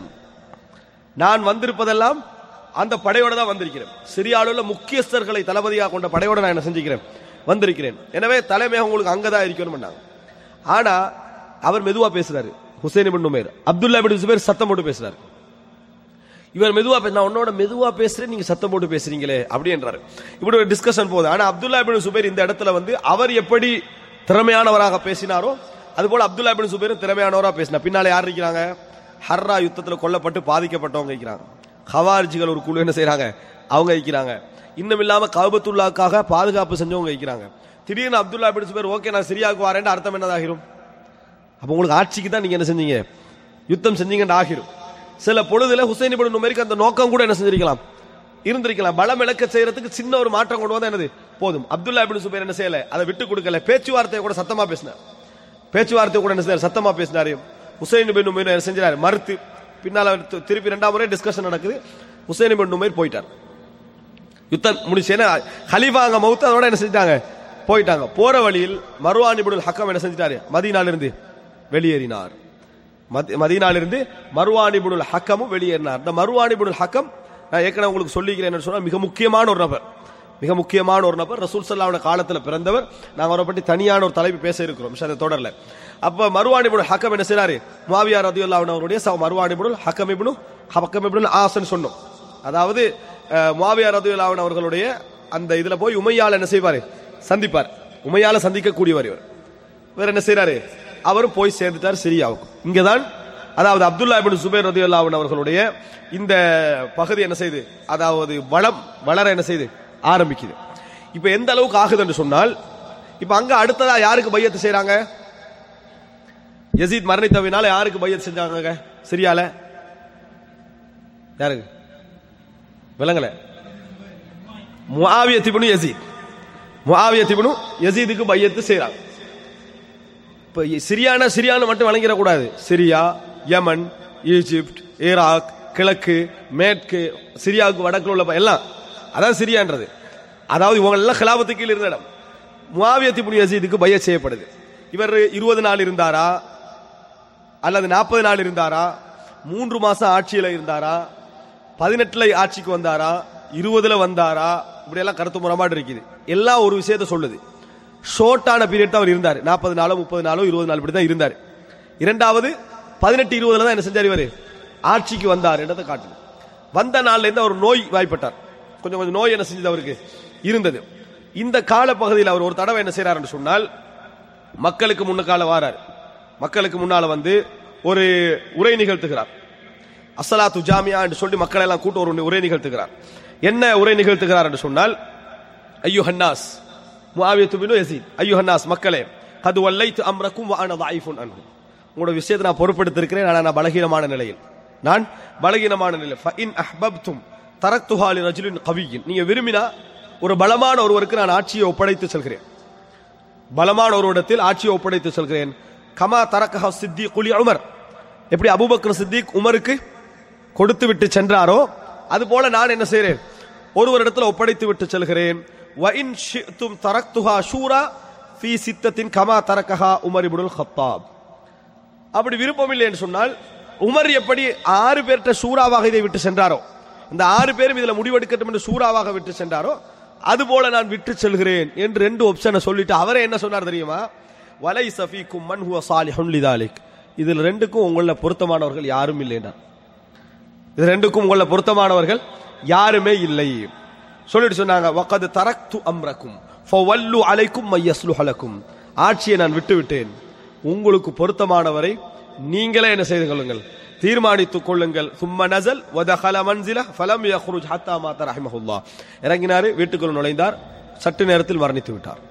நான் வந்திருப்பதெல்லாம் அந்த படையோட தான் வந்திருக்கிறேன் சிரியாவில் உள்ள முக்கியஸ்தர்களை தளபதியாக கொண்ட படையோட நான் என்ன செஞ்சுக்கிறேன் வந்திருக்கிறேன் எனவே தலைமையகம் உங்களுக்கு அங்கதான் இருக்கணும் ஆனா அவர் மெதுவா பேசுறாரு Hussain ibn Numair Abdullah ibn Zubair சத்தம் போட்டு பேசுறாரு இவர் மெதுவா பேச நான் உன்னோட மெதுவா பேசுறேன் நீங்க சத்தம் போட்டு பேசுறீங்களே அப்படின்றாரு இப்படி ஒரு டிஸ்கஷன் போகுது ஆனா அப்துல்லா இபின் சுபைர் இந்த இடத்துல வந்து அவர் எப்படி திறமையானவராக பேசினாரோ அதுபோல அப்துல்லா இபின் சுபைரும் திறமையானவராக பேசினார் பின்னால யார் இருக்கிறாங்க ஹர்ரா யுத்தத்துல கொல்லப்பட்டு பாதிக்கப்பட்டவங்க இருக்கிறாங்க ஹவாரிஜிகள் ஒரு குழு என்ன செய்றாங்க அவங்க இருக்கிறாங்க இன்னும் இல்லாம கவுபத்துல்லாக்காக பாதுகாப்பு செஞ்சவங்க இருக்கிறாங்க திடீர்னு அப்துல்லா இபின் சுபைர் ஓகே நான் சிரியாவுக்கு வரேன் அர்த்தம் என்னதாகிரும் அப்ப உங்களுக்கு ஆட்சிக்கு தான் நீங்க என்ன செஞ்சீங்க யுத்தம் செஞ்சீங்கன்னு ஆகிரும் சில பொழுதுல ஹுசைன் இப்னு நுமைருக்கு அந்த நோக்கம் கூட என்ன செஞ்சிருக்கலாம் இருந்திருக்கலாம் பலம் இழக்க செய்யறதுக்கு சின்ன ஒரு மாற்றம் கொண்டு வந்தா என்னது போதும் அப்துல்லா இப்னு சுபைர் என்ன செய்யல அதை விட்டு கொடுக்கல பேச்சுவார்த்தையை கூட சத்தமா பேசினார் பேச்சுவார்த்தை கூட என்ன செய்யறாரு சத்தமா பேசினாரு ஹுசைன் பின் நுமைர் என்ன செஞ்சாரு மறுத்து பின்னால அவர் தி- திருப்பி ரெண்டாம் முறை டிஸ்கஷன் நடக்குது ஹுசைன் பின் நுமைர் போயிட்டார் யுத்தம் முடிச்சு ஏன்னா ஹலீஃபா அங்க மௌத்து அதோட என்ன செஞ்சிட்டாங்க போயிட்டாங்க போற வழியில் மருவான் இப்னுல் ஹக்கம் என்ன செஞ்சிட்டாரு மதீனால இருந்து வெளியேறினார் மதி- மதீனால இருந்து மருவான் இப்னுல் ஹக்கமும் வெளியேறினார் இந்த மருவான் இப்னுல் ஹக்கம் நான் ஏற்கனவே உங்களுக்கு சொல்லிக்கிறேன் சொன்னா மிக முக்கியமான ஒரு நபர் மிக முக்கியமான ஒரு நபர் ரசூல் சல்லாவோட காலத்துல பிறந்தவர் நாங்க அவரை பற்றி தனியான ஒரு தலைப்பு பேச இருக்கிறோம் இன்ஷா அல்லாஹ் தொடர்ல அப்ப மருவான் இப்னுல் ஹக்கம் என்ன செய்றாரு முஆவியா ரதியல்லாஹு அன்ஹு அவருடைய சக மருவான் இப்னுல் ஹக்கம் இப்னு ஹக்கம் இப்னுல் ஆசன் சொன்னோம் அதாவது அஹ், முஆவியா ரதியல்லாஹு அன்ஹு அவர்களுடைய அந்த இதுல போய் உமையால என்ன செய்வாரு சந்திப்பார் உமையால சந்திக்கக்கூடியவர் இவர் வேற என்ன செய்றாரு அவரும் போய் சேர்ந்துட்டார் சிரியாவுக்கு இங்கதான் அதாவது அப்துல்லா இப்னு சுபைர் ரதியல்லாஹு அன்ஹு அவர்களுடைய இந்த பகுதி என்ன செய்யுது அதாவது வளம் வளர என்ன செய்யுது ஆரம்பிக்குது இப்ப எந்த அளவுக்கு ஆகுதுன்னு சொன்னால் இப்ப அங்க அடுத்ததா யாருக்கு பையத்து செய்றாங்க யசீத் மரணித்தவினால யாருக்கு பையத் செஞ்சாங்க சிரியால யாருக்கு விளங்கல முஆவிய திபுனு யசீத் முஆவிய திபுனு யசீதுக்கு பையத்து செய்றாங்க இப்ப சிரியானா சிரியான்னு மட்டும் வழங்கிட கூடாது சிரியா யமன் ஈஜிப்ட் ஈராக் கிழக்கு மேற்கு சிரியாவுக்கு வடக்குல உள்ள ப- எல்லாம் அதான் சிரியான்றது அதாவது இவங்க எல்லாம் கிலாபத்துக்கு கீழ் இருந்த இடம் முஆவியத்தி புனி யசீதுக்கு பைய செய்யப்படுது இவர் இருபது நாள் இருந்தாரா அல்லது நாற்பது நாள் இருந்தாரா மூன்று மாசம் ஆட்சியில இருந்தாரா பதினெட்டுல ஆட்சிக்கு வந்தாரா இருபதுல வந்தாரா இப்படி எல்லாம் கருத்து முரமாடு இருக்குது எல்லாம் ஒரு விஷயத்த சொல்லுது ஷோர்ட்டான பீரியட் தான் அவர் இருந்தார் நாற்பது நாளோ முப்பது நாளோ இருபது நாள் இப்படி தான் இருந்தார் இரண்டாவது பதினெட்டு இருபதுல தான் என்ன செஞ்சார் இவர் ஆட்சிக்கு வந்தார் என்றதை காட்டுது வந்த நாள்ல இருந்து அவர் நோய் வாய்ப்பட்டார் கொஞ்சம் கொஞ்சம் நோய் என்ன செஞ்சது அவருக்கு இருந்தது இந்த காலப்பகுதியில் அவர் ஒரு தடவை என்ன செய்யறாருன்னு சொன்னால் மக்களுக்கு முன்னுக்கால வாரார் மக்களுக்கு முன்னால வந்து ஒரு உரை நிகழ்த்துகிறார் அஸ்ஸலாத்து ஜாமியா என்று சொல்லி மக்களை எல்லாம் கூட்டு ஒரு உரை நிகழ்த்துகிறார் என்ன உரை நிகழ்த்துகிறார் என்று சொன்னால் ஐயோ ஹன்னாஸ் முஆவியத்து பினு யசீத் ஐயோ ஹன்னாஸ் மக்களே கது வல்லைத்து அம்ரக்கும் வான தாயிஃபுன் அன்ஹு உங்களோட விஷயத்தை நான் பொறுப்படுத்திருக்கிறேன் ஆனால் நான் பலகீனமான நிலையில் நான் பலகீனமான நிலையில் ஃபஇன் அஹ்பப்தும் தரக்துஹா லி ரஜுலின் கவியின் நீங்க விரும்பினா ஒரு பலமான ஒருவருக்கு நான் ஆட்சியை ஒப்படைத்து செல்கிறேன் பலமான ஒரு இடத்தில் ஆட்சியை ஒப்படைத்து செல்கிறேன் கமா தரக்கஹ சித்திக் குலி உமர் எப்படி அபூபக்கர் சித்திக் உமருக்கு கொடுத்து விட்டு சென்றாரோ அது போல நான் என்ன செய்றேன் ஒருவரிடத்தில் ஒப்படைத்து விட்டு செல்கிறேன் வ இன் ஷி'தும் தரக்துஹா ஷூரா ஃபீ சித்தத்தின் கமா தரக்கஹா உமர் இப்னுல் கத்தாப் அப்படி விருப்பம் இல்லை என்று சொன்னால் உமர் எப்படி ஆறு பேர்கிட்ட சூறாவாக இதை விட்டு சென்றாரோ இந்த ஆறு பேரும் இதுல முடிவெடுக்கட்டும் என்று சூறாவாக விட்டு சென்றாரோ அது போல நான் விட்டு செல்கிறேன் என்று ரெண்டு ஆப்ஷனை சொல்லிட்டு அவரே என்ன சொன்னார் தெரியுமா வலை சஃபீக்கும் மன் ஹுவ சாலிஹுன் லிதாலிக் இதுல ரெண்டுக்கும் உங்கள பொருத்தமானவர்கள் யாரும் இல்லை என்றார் இது ரெண்டுக்கும் உங்கள பொருத்தமானவர்கள் யாருமே இல்லை சொல்லிட்டு சொன்னாங்க வக்கது தரக்து அம்ரக்கும் ஃபவல்லு அலைக்கும் மையஸ்லுஹலக்கும் ஆட்சியை நான் விட்டு விட்டேன் உங்களுக்கு பொருத்தமானவரை நீங்களே என்ன செய்து கொள்ளுங்கள் தீர்மானித்துக் கொள்ளுங்கள் சும்ம நசல் வதஹல மன்சில ஃபலம் யஹ்ருஜ் ஹத்தா மாத ரஹிமஹுல்லாஹ் இறங்கினாரு வீட்டுக்குள் நுழைந்தார் சற்று நேரத்தில் மரணித்து விட்டார்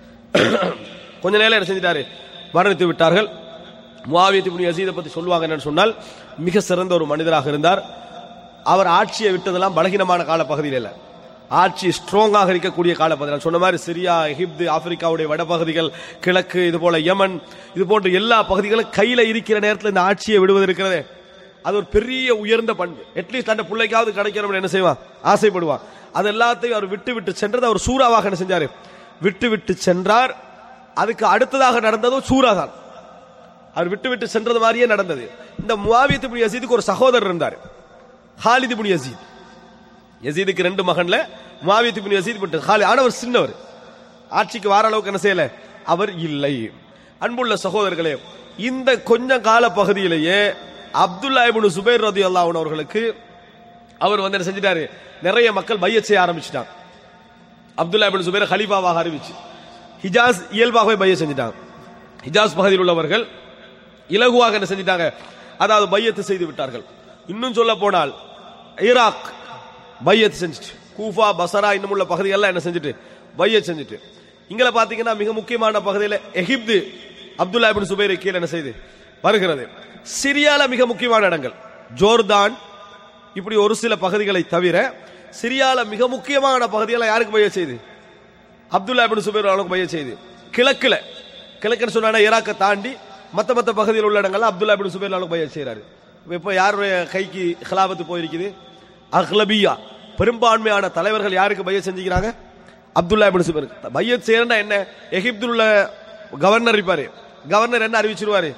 கொஞ்ச நேரம் என்ன செஞ்சிட்டாரு மரணித்து விட்டார்கள் முவாவியத் இப்னு யசீதை பத்தி சொல்லுவாங்க என்னன்னு சொன்னால் மிக சிறந்த ஒரு மனிதராக இருந்தார் அவர் ஆட்சியை விட்டதெல்லாம் பலகீனமான கால பகுதியில் இல்ல ஆட்சி ஸ்ட்ராங்காக இருக்கக்கூடிய காலப்பகுதி நான் சொன்ன மாதிரி சிரியா எகிப்து ஆப்பிரிக்காவுடைய வடபகுதிகள் கிழக்கு இது போல யமன் இது போன்ற எல்லா பகுதிகளும் கையில இருக்கிற நேரத்தில் இந்த ஆட்சியை விடுவது இருக்கிறதே அது ஒரு பெரிய உயர்ந்த பண்பு அட்லீஸ்ட் தன் பிள்ளைக்காவது கிடைக்கிறவன் என்ன செய்வான் ஆசைப்படுவான் அது எல்லாத்தையும் அவர் விட்டு விட்டு சென்றது அவர் சூறாவாக என்ன செஞ்சாரு விட்டு விட்டு சென்றார் அதுக்கு அடுத்ததாக நடந்ததும் சூறா தான் அவர் விட்டு விட்டு சென்றது மாதிரியே நடந்தது இந்த முவாவியத் இப்னு யசீதுக்கு ஒரு சகோதரர் இருந்தார் ஹாலித் இப்னு யசீத் யசீதுக்கு ரெண்டு மகன்ல முவாவியத் இப்னு யசீத் பட்டு ஹாலி ஆனவர் சின்னவர் ஆட்சிக்கு வார அளவுக்கு என்ன செய்யல அவர் இல்லை அன்புள்ள சகோதரர்களே இந்த கொஞ்ச கால பகுதியிலேயே அப்துல்லா இப்னு சுபைர் ரதி அவர்களுக்கு அவர் வந்து என்ன செஞ்சிட்டாரு நிறைய மக்கள் பையச் செய்ய ஆரம்பிச்சிட்டாங்க அப்துல்லா இப்னு சுபைர் ஹலீஃபாவாக அறிவிச்சு ஹிஜாஸ் இயல்பாகவே பைய செஞ்சிட்டாங்க ஹிஜாஸ் பகுதியில் உள்ளவர்கள் இலகுவாக என்ன செஞ்சிட்டாங்க அதாவது பையத்து செய்து விட்டார்கள் இன்னும் சொல்ல போனால் ஈராக் பையத்து செஞ்சுட்டு கூஃபா பசரா இன்னும் உள்ள பகுதிகள்லாம் என்ன செஞ்சுட்டு பையத் செஞ்சுட்டு இங்கள பாத்தீங்கன்னா மிக முக்கியமான பகுதியில் எகிப்து அப்துல்லா இப்னு சுபைரை கீழே என்ன செய்து வருகிறது சிரியால மிக முக்கியமான இடங்கள் ஜோர்தான் இப்படி ஒரு சில பகுதிகளை தவிர சிரியால மிக முக்கியமான பகுதிகளை யாருக்கு பைய செய்து அப்துல்லா இப்னு சுபைர் அவர்களுக்கு பைய செய்து கிழக்குல கிழக்குன்னு சொன்னா ஈராக்கை தாண்டி மத்த மத்த பகுதியில் உள்ள இடங்கள்ல அப்துல்லா இப்னு சுபைர் அவர்களுக்கு பைய செய்றாரு இப்போ யாருடைய கைக்கு ஹிலாபத்து போயிருக்குது அஹ்லபியா பெரும்பான்மையான தலைவர்கள் யாருக்கு பைய செஞ்சுக்கிறாங்க அப்துல்லா இப்னு சுபைர் பையத் செய்யறா என்ன எகிப்தில் உள்ள கவர்னர் இருப்பாரு கவர்னர் என்ன அறிவிச்சிருவாரு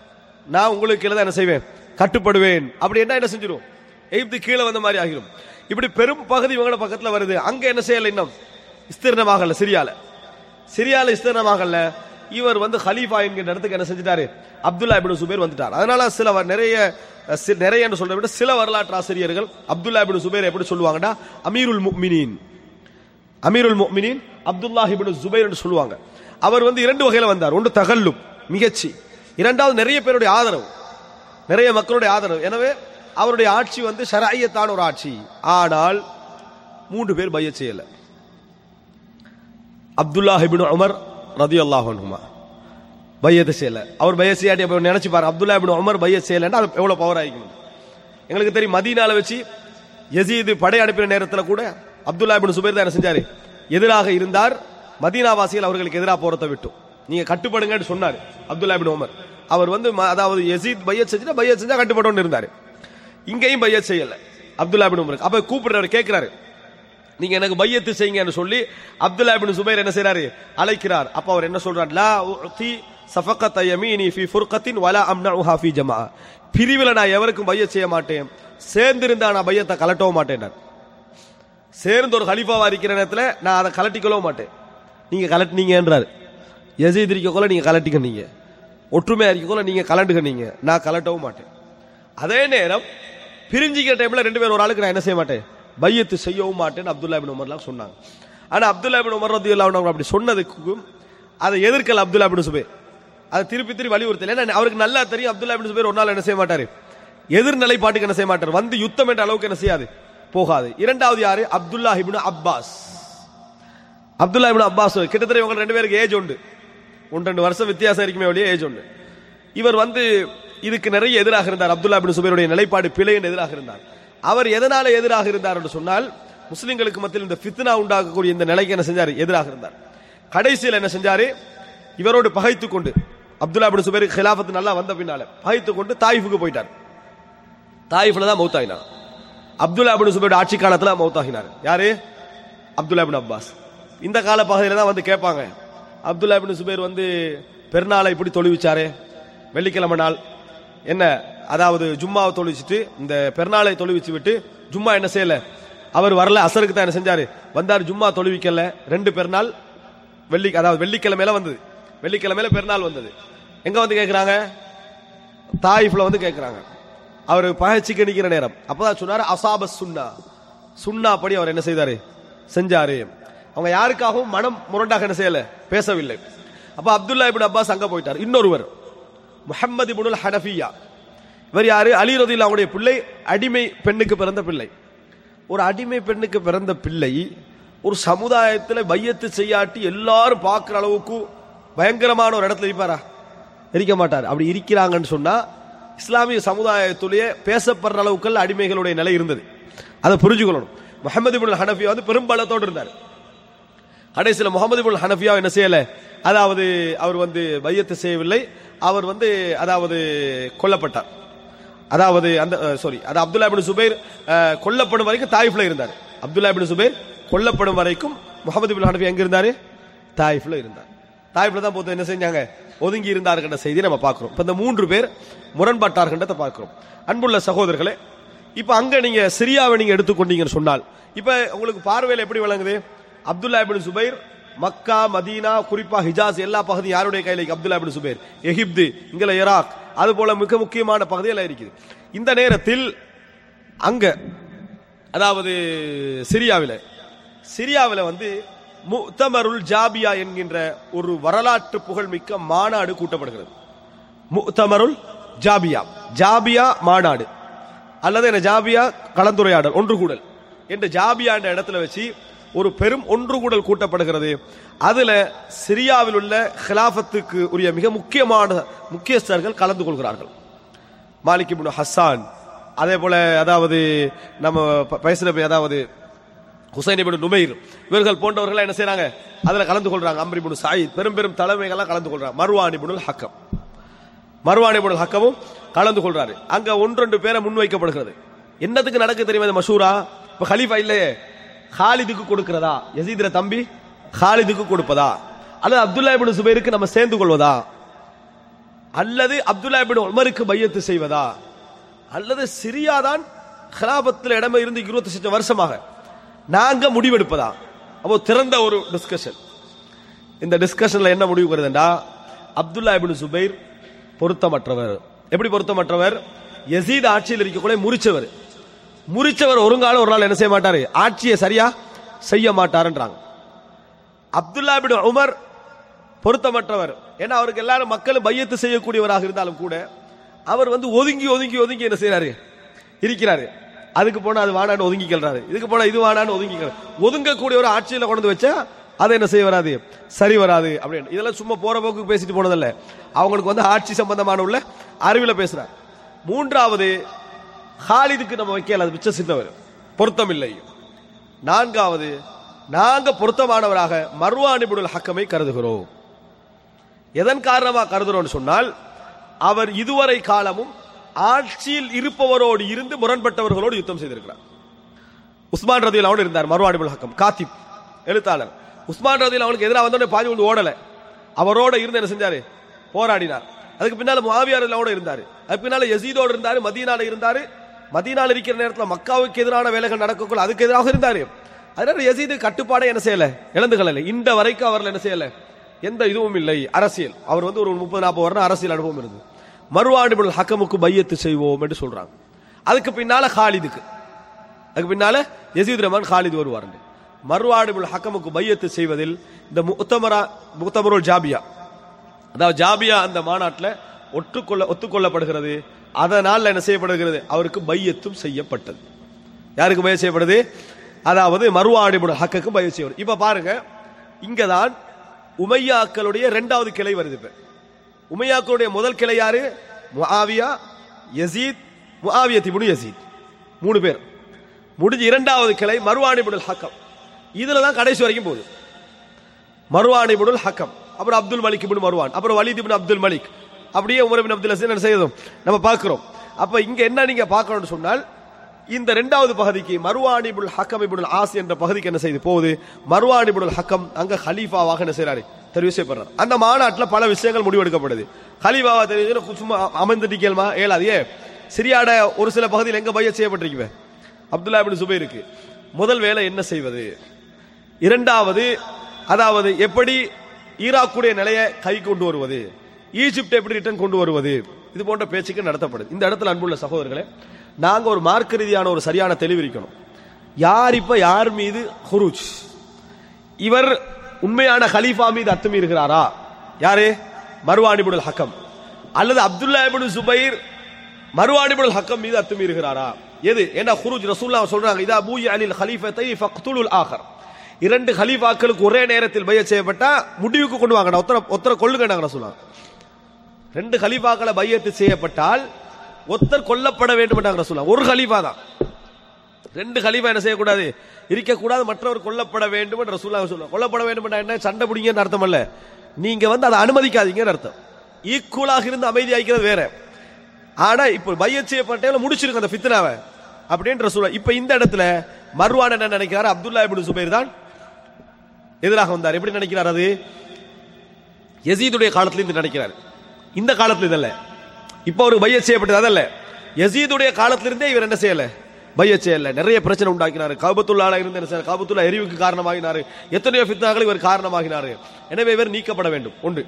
நான் உங்களுக்கு கீழே தான் என்ன செய்வேன் கட்டுப்படுவேன் அப்படி என்ன என்ன செஞ்சிடும் எகிப்து கீழே வந்த மாதிரி ஆகிரும் இப்படி பெரும் பகுதி இவங்களோட பக்கத்துல வருது அங்க என்ன செய்யல இன்னும் விஸ்தீர்ணமாகல சிரியால சிரியால விஸ்தீர்ணமாகல இவர் வந்து ஹலீஃபா என்கிற இடத்துக்கு என்ன செஞ்சிட்டாரு அப்துல்லா இப்னு சுபைர் வந்துட்டார் அதனால சில வ- நிறைய அஹ், சி- நிறைய என்று சொல்றதை விட சில வரலாற்று ஆசிரியர்கள் அப்துல்லா இப்னு சுபைர் எப்படி சொல்லுவாங்கடா அமீருல் முக்மினீன் அமீருல் முஃமினீன் அப்துல்லாஹ் இப்னு ஜுபைர் என்று சொல்லுவாங்க அவர் வந்து இரண்டு வகையில வந்தார் ஒன்று தகல்லும் மிகச்சி இரண்டாவது நிறைய பேருடைய ஆதரவு நிறைய மக்களுடைய ஆதரவு எனவே அவருடைய ஆட்சி வந்து ஷராயத்தான ஒரு ஆட்சி ஆனால் மூன்று பேர் பைய செய்யல அப்துல்லாஹ் இப்னு உமர் ரதியல்லாஹு அன்ஹுமா பையத்தை செய்யல அவர் பைய செய்யாட்டி அப்ப நினைச்சு பாரு அப்துல்லா இப்னு உமர் பைய செய்யலன்னா அது எவ்வளவு பவர் ஆகிக்கணும் எங்களுக்கு தெரியும் மதீனால வச்சு யசீது படை அனுப்பின நேரத்தில் கூட அப்துல்லா இப்னு சுபைர் தான் என்ன செஞ்சாரு எதிராக இருந்தார் மதீனாவாசிகள் அவர்களுக்கு எதிராக போறதை விட்டும் நீங்க கட்டுப்படுங்கன்னு சொன்னாரு அப்துல்லா இப்னு உமர் அவர் வந்து ம- அதாவது யசீத் பையத் செஞ்சுட்டா பையத் செஞ்சா கட்டுப்பட்டோன்னு இருந்தாரு இங்கேயும் பையத் செய்யல அப்துல்லா இப்னு உமருக்கு அப்ப கூப்பிடுறவர் கேட்கிறாரு நீங்க எனக்கு பையத்து செய்யுங்கன்னு சொல்லி அப்துல்லா இப்னு சுபைர் என்ன செய்றாரு அழைக்கிறார் அப்ப அவர் என்ன சொல்றார் லா உத்தி சஃபகத் யமீனி ஃபி ஃபுர்கத்தின் வலா அம்னஉஹா ஃபி ஜமா பிரிவில நான் எவருக்கும் பையத் செய்ய மாட்டேன் சேர்ந்திருந்தா நான் பையத்தை கலட்டவும் மாட்டேன் சேர்ந்து ஒரு ஹலிஃபாவா இருக்கிற நேரத்துல நான் அதை கலட்டிக்கொள்ளவும் மாட்டேன் நீங்க கலட்டினீங்கன்றாரு எசீத் இருக்கக்குள்ள நீங்க கலட்டிக்கனீங்க ஒற்றுமையா இருக்கக்குள்ள நீங்க கலண்டுக்கனீங்க நான் கலட்டவும் மாட்டேன் அதே நேரம் பிரிஞ்சிக்கிற டைம்ல ரெண்டு பேர் ஒரு ஆளுக்கு நான் என்ன செய்ய மாட்டேன் பையத்து செய்யவும் மாட்டேன்னு அப்துல்லா பின் உமர்லாம் சொன்னாங்க ஆனா அப்துல்லா பின் உமர் ரதி அப்படி சொன்னதுக்கும் அதை எதிர்க்கல அப்துல்லா பின் சுபேர் அதை திருப்பி திருப்பி வலியுறுத்தல ஏன்னா அவருக்கு நல்லா தெரியும் அப்துல்லா பின் சுபேர் ஒரு நாள் என்ன செய்ய மாட்டாரு எதிர்நிலைப்பாட்டுக்கு என்ன செய்ய மாட்டார் வந்து யுத்தம் என்ற அளவுக்கு என்ன செய்யாது போகாது இரண்டாவது யாரு Abdullah ibn Abbas Abdullah ibn Abbas கிட்டத்தட்ட இவங்க ரெண்டு பேருக்கு ஏஜ் உண்டு ஒன்று ரெண்டு வருஷம் வித்தியாசம் இருக்குமே ஒழிய ஏஜ் உண்டு இவர் வந்து இதுக்கு நிறைய எதிராக இருந்தார் அப்துல்லா பின் சுபைருடைய நிலைப்பாடு பிழை என்று எதிராக இருந்தார் அவர் எதனால எதிராக இருந்தார் என்று சொன்னால் முஸ்லிம்களுக்கு மத்தியில் இந்த ஃபித்னா உண்டாக்கக்கூடிய இந்த நிலைக்கு என்ன செஞ்சார் எதிராக இருந்தார் கடைசியில் என்ன செஞ்சாரு இவரோடு பகைத்துக் கொண்டு அப்துல்லா இப்னு சுபைர் ஹிலாஃபத்து நல்லா வந்த பின்னால பகைத்து கொண்டு தாயிஃபுக்கு போயிட்டார் தாயிஃப்ல தான் மௌத்தாயினார் அப்துல்லா இப்னு சுபைர் ஆட்சி காலத்துல மௌத்தாகினார் யாரு அப்துல்லா இப்னு அப்பாஸ் இந்த கால பகுதியில தான் வந்து கேட்பாங்க அப்துல்லா இப்னு சுபைர் வந்து பெருநாளை இப்படி தொழுவிச்சாரே வெள்ளிக்கிழமை நாள் என்ன அதாவது ஜும்மாவை தொழுவிச்சிட்டு இந்த பெருநாளை தொழுவிச்சு விட்டு ஜும்மா என்ன செய்யல அவர் வரல அசருக்கு தான் என்ன செஞ்சாரு வந்தார் ஜும்மா தொழுவிக்கல ரெண்டு பெருநாள் வெள்ளி அதாவது வெள்ளிக்கிழமையில வந்தது வெள்ளிக்கிழமையில பெருநாள் வந்தது எங்க வந்து கேக்குறாங்க தாயிஃப்ல வந்து கேக்குறாங்க அவர் பகச்சிக்க நிக்கிற நேரம் அப்பதான் சொன்னாரு அசாப சுன்னா சுன்னா படி அவர் என்ன செய்தாரு செஞ்சாரு அவங்க யாருக்காகவும் மனம் முரண்டாக என்ன செய்யல பேசவில்லை அப்ப அப்துல்லா இப்னு அப்பாஸ் அங்க போயிட்டார் இன்னொருவர் முஹம்மது இப்னுல் ஹனஃபியா இவர் யாரு அலி ரதில் அவங்களுடைய பிள்ளை அடிமை பெண்ணுக்கு பிறந்த பிள்ளை ஒரு அடிமை பெண்ணுக்கு பிறந்த பிள்ளை ஒரு சமுதாயத்துல பையத்து செய்யாட்டி எல்லாரும் பார்க்கிற அளவுக்கு பயங்கரமான ஒரு இடத்துல இருப்பாரா இருக்க மாட்டார் அப்படி இருக்கிறாங்கன்னு சொன்னா இஸ்லாமிய சமுதாயத்திலேயே பேசப்படுற அளவுக்கு அடிமைகளுடைய நிலை இருந்தது அதை புரிஞ்சுக்கணும் முகமது இப்னு ஹனஃபியா வந்து பெரும்பலத்தோடு இருந்தார் கடைசியில் முகமது இப்னு ஹனஃபியா என்ன செய்யல அதாவது அவர் வந்து பையத்து செய்யவில்லை அவர் வந்து அதாவது கொல்லப்பட்டார் அதாவது அந்த சாரி அது அப்துல்லா இப்னு சுபைர் அஹ், கொல்லப்படும் வரைக்கும் தாயிஃப்ல இருந்தார் அப்துல்லா இப்னு சுபைர் கொல்லப்படும் வரைக்கும் முகமது இப்னு ஹனஃபி எங்க இருந்தாரு தாயிஃப்ல இருந்தார் தாயிஃப்ல தான் போது என்ன செஞ்சாங்க ஒதுங்கி இருந்தார்கின்ற செய்தி நம்ம பார்க்கிறோம் இப்ப இந்த மூன்று பேர் முரண்பட்டார்கின்றத பார்க்கிறோம் அன்புள்ள சகோதரர்களே இப்ப அங்க நீங்க சிரியாவை நீங்க எடுத்துக்கொண்டீங்கன்னு சொன்னால் இப்ப உங்களுக்கு பார்வையில் எப்படி விளங்குது Abdullah ibn Zubair Mecca Medina குறிப்பா ஹிஜாஸ் எல்லா பகுதியும் யாருடைய கையில இருக்கு? அப்துல்லா இப்னு சுபைர் எகிப்து இங்கல ஈராக் அது போல மிக முக்கியமான பகுதியில் இருக்குது இந்த நேரத்தில் அங்க அதாவது சிரியாவில் சிரியாவில் வந்து முத்தமருல் ஜாபியா என்கின்ற ஒரு வரலாற்று புகழ்மிக்க மாநாடு கூட்டப்படுகிறது முத்தமருல் ஜாபியா ஜாபியா மாநாடு அல்லது என்ன ஜாபியா கலந்துரையாடல் ஒன்று கூடல் என்று ஜாபியா என்ற இடத்துல வச்சு ஒரு பெரும் ஒன்று கூடல் கூட்டப்படுகிறது அதுல சிரியாவில் உள்ள ஹிலாஃபத்துக்கு உரிய மிக முக்கியமான முக்கியஸ்தர்கள் கலந்து கொள்கிறார்கள் மாலிக் இப்னு ஹஸ்ஸான் அதே போல அதாவது நம்ம ப- பேசுற பே- அதாவது ஹுசைன் இப்னு நுமைர் இவர்கள் போன்றவர்கள் என்ன செய்றாங்க அதுல கலந்து கொள்றாங்க அம்ரி இப்னு சாயித் பெரும் பெரும் தலைமைகள்லாம் கலந்து கொள்றாங்க மர்வான் இப்னுல் ஹக்கம் மர்வான் இப்னுல் ஹக்கமும் கலந்து கொள்றாரு அங்க ஒன்றொன்று பேரை முன்வைக்கப்படுகிறது என்னத்துக்கு நடக்கு தெரியுமா இந்த மஷூரா இப்ப ஹலீஃபா இல்லையே ஹாலிதுக்கு கொடுக்கிறதா யசீதுர தம்பி ஹாலிதுக்கு கொடுப்பதா அல்லது அப்துல்லா இப்னு சுபைருக்கு நம்ம சேர்ந்து கொள்வதா அல்லது அப்துல்லா இப்னு உமருக்கு பையத்து செய்வதா அல்லது சிரியா தான் ஹிலாபத்தில் இடமே இருந்து இருபத்தி லட்சம் வருஷமாக நாங்க முடிவெடுப்பதா அப்போ திறந்த ஒரு டிஸ்கஷன் இந்த டிஸ்கஷன்ல என்ன முடிவு வருதுண்டா அப்துல்லா இப்னு சுபைர் பொருத்தமற்றவர் எப்படி பொருத்தமற்றவர் யசீத் ஆட்சியில் இருக்கக்கூட முறிச்சவர் முறிச்சவர் ஒருங்காலம் ஒரு நாள் என்ன செய்ய மாட்டாரு ஆட்சியை சரியா செய்ய மாட்டாருன்றாங்க அப்துல்லா பின் உமர் பொருத்தமற்றவர் ஏன்னா அவருக்கு எல்லாரும் மக்களும் பையத்து செய்யக்கூடியவராக இருந்தாலும் கூட அவர் வந்து ஒதுங்கி ஒதுங்கி ஒதுங்கி என்ன செய்யறாரு இருக்கிறாரு அதுக்கு போனா அது வானான்னு ஒதுங்கிக்கிறாரு இதுக்கு போனா இது வானான்னு ஒதுங்கிக்கிறாரு ஒதுங்கக்கூடிய ஒரு ஆட்சியில கொண்டு வச்சா அதை என்ன செய்ய வராது சரி வராது அப்படின்னு இதெல்லாம் சும்மா போற போக்கு பேசிட்டு போனதில்ல அவங்களுக்கு வந்து ஆட்சி சம்பந்தமான உள்ள அறிவில பேசுறார் மூன்றாவது ஹாலிதுக்கு நம்ம வைக்கல அது மிச்ச சின்னவர் பொருத்தம் இல்லை நான்காவது நாங்க பொருத்தமானவராக மர்வான் இப்னுல் ஹக்கமை கருதுகிறோம் எதன் காரணமா கருதுறோம்னு சொன்னால் அவர் இதுவரை காலமும் ஆட்சியில் இருப்பவரோடு இருந்து முரண்பட்டவர்களோடு யுத்தம் செய்திருக்கிறார் உஸ்மான் ரதியில் அவன் இருந்தார் மர்வான் இப்னுல் ஹக்கம் காத்திப் எழுத்தாளர் உஸ்மான் ரதியில் அவனுக்கு எதிராக வந்தோடனே பாதி கொண்டு ஓடல அவரோட இருந்து என்ன செஞ்சாரு போராடினார் அதுக்கு பின்னால முஆவியார் அவரோட இருந்தாரு அதுக்கு பின்னால யசீதோடு இருந்தாரு மதீனால இருந்தாரு மதீனால இருக்கிற நேரத்தில் மக்காவுக்கு எதிரான வேலைகள் நடக்கக்குள்ள அதுக்கு எதிராக இருந்தாரு அதனால யசீது கட்டுப்பாடை என்ன செய்யல இழந்து கொள்ளல இந்த வரைக்கும் அவர்கள் என்ன செய்யல எந்த இதுவும் இல்லை அரசியல் அவர் வந்து ஒரு முப்பது நாற்பது வருடம் அரசியல் அனுபவம் இருந்து மறுவாடிபுல் ஹக்கமுக்கு பையத்து செய்வோம் என்று சொல்றாங்க அதுக்கு பின்னால ஹாலிதுக்கு அதுக்கு பின்னால யசீத் ரஹ்மான் ஹாலித் வருவார் மறுவாடிபுல் ஹக்கமுக்கு பையத்து செய்வதில் இந்த முத்தமரா முத்தமருல் ஜாபியா அதாவது ஜாபியா அந்த மாநாட்டில் ஒற்றுக்கொள்ள ஒத்துக்கொள்ளப்படுகிறது அதனால் என்ன செய்யப்படுகிறது அவருக்கு பையத்தும் செய்யப்பட்டது யாருக்கு பைய செய்யப்படுது அதாவது மறுவாடிபுட ஹக்குக்கு பைய செய்யப்படுது இப்ப பாருங்க இங்கதான் உமையாக்களுடைய இரண்டாவது கிளை வருது இப்ப உமையாக்களுடைய முதல் கிளை யாரு முஆவியா யசீத் முஆவியா திபுனு யசீத் மூணு பேர் முடிஞ்சு இரண்டாவது கிளை மறுவாணிபுடல் ஹக்கம் இதுல தான் கடைசி வரைக்கும் போகுது மறுவாணிபுடல் ஹக்கம் அப்புறம் அப்துல் மலிக் இப்னு மருவான் அப்புறம் வலித் இப்னு அப்துல் மலிக் அப்படியே உமர் இப்னு அப்துல் அசீஸ் என்ன செய்யறோம் நம்ம பார்க்கிறோம் அப்ப இங்க என்ன நீங்க பார்க்கணும்னு சொன்னால் இந்த இரண்டாவது பகுதிக்கு மருவான் இப்னுல் ஹக்கம் இப்னுல் ஆஸ் என்ற பகுதிக்கு என்ன செய்து போகுது மருவான் இப்னுல் ஹக்கம் அங்க ஹலீஃபாவாக என்ன செய்றாரு தெரிவு செய்யப்படுறார் அந்த மாநாட்டில் பல விஷயங்கள் முடிவெடுக்கப்படுது ஹலீஃபாவா தெரிவிச்சு சும்மா அமர்ந்துட்டு கேள்மா ஏலாது ஏ சிரியாட ஒரு சில பகுதியில் எங்க பைய செய்யப்பட்டிருக்குவே அப்துல்லா இப்னு சுபைருக்கு முதல் வேலை என்ன செய்வது இரண்டாவது அதாவது எப்படி ஈராக்குடைய நிலையை கை கொண்டு வருவது ஈஜிப்ட் எப்படி ரிட்டர்ன் கொண்டு வருவது இது போன்ற பேச்சுக்கள் நடத்தப்படுது இந்த இடத்துல அன்புள்ள சகோதரர்களே நாங்க ஒரு மார்க்க ரீதியான ஒரு சரியான தெளிவு இருக்கணும் யார் இப்ப யார் மீது ஹுருஜ் இவர் உண்மையான ஹலீஃபா மீது அத்துமீறுகிறாரா யாரு மருவானிபுல் ஹக்கம் அல்லது அப்துல்லா இப்னு சுபைர் மருவானிபுல் ஹக்கம் மீது அத்துமீறுகிறாரா எது ஏன்னா ஹுருஜ் ரசூல்லா சொல்றாங்க இதா பூயி அனில் ஹலீஃபத்தை ஃபக்துலுல் ஆகர் இரண்டு ஹலீஃபாக்களுக்கு ஒரே நேரத்தில் பைய செய்யப்பட்டா முடிவுக்கு கொண்டு வாங்கடா ஒத்தர ஒத்தர கொள்ளுங்க ரசூல்லா ரெண்டு ஹலீஃபாக்களை பையத்து செய்யப்பட்டால் ஒத்தர் கொல்லப்பட வேண்டும் என்றாங்க ரசூல்லா ஒரு ஹலீஃபா தான் ரெண்டு கலீஃபா என்ன செய்யக்கூடாது இருக்கக்கூடாது மற்றவர் கொல்லப்பட வேண்டும் என்று ரசூல்லா சொல்லுவாங்க கொல்லப்பட வேண்டும் என்ற என்ன சண்டை பிடிங்கன்னு அர்த்தம் அல்ல நீங்க வந்து அதை அனுமதிக்காதீங்கன்னு அர்த்தம் ஈக்குவலாக இருந்து அமைதியாக்கிறது வேற ஆனா இப்ப பையத் செய்யப்பட்டவங்க முடிச்சிருங்க அந்த ஃபித்னாவை அப்படின்ற ரசூலா இப்ப இந்த இடத்துல மர்வான் என்ன நினைக்கிறார் அப்துல்லா இப்னு சுபைர் தான் எதிராக வந்தார் எப்படி நினைக்கிறார் அது யசீதுடைய காலத்துல இருந்து நினைக்கிறார் இந்த காலத்துல இதல்ல இப்ப ஒரு பைய செய்யப்பட்டது அதல்ல யசீதுடைய காலத்திலிருந்தே இவர் என்ன செய்யல பைய செய்யல நிறைய பிரச்சனை உண்டாக்கினாரு காபத்துள்ளால இருந்து என்ன செய்யல காபத்துல்லா எரிவுக்கு காரணமாகினாரு எத்தனையோ ஃபித்னாக்கள் இவர் காரணமாகினாரு எனவே இவர் நீக்கப்பட வேண்டும் ஒன்று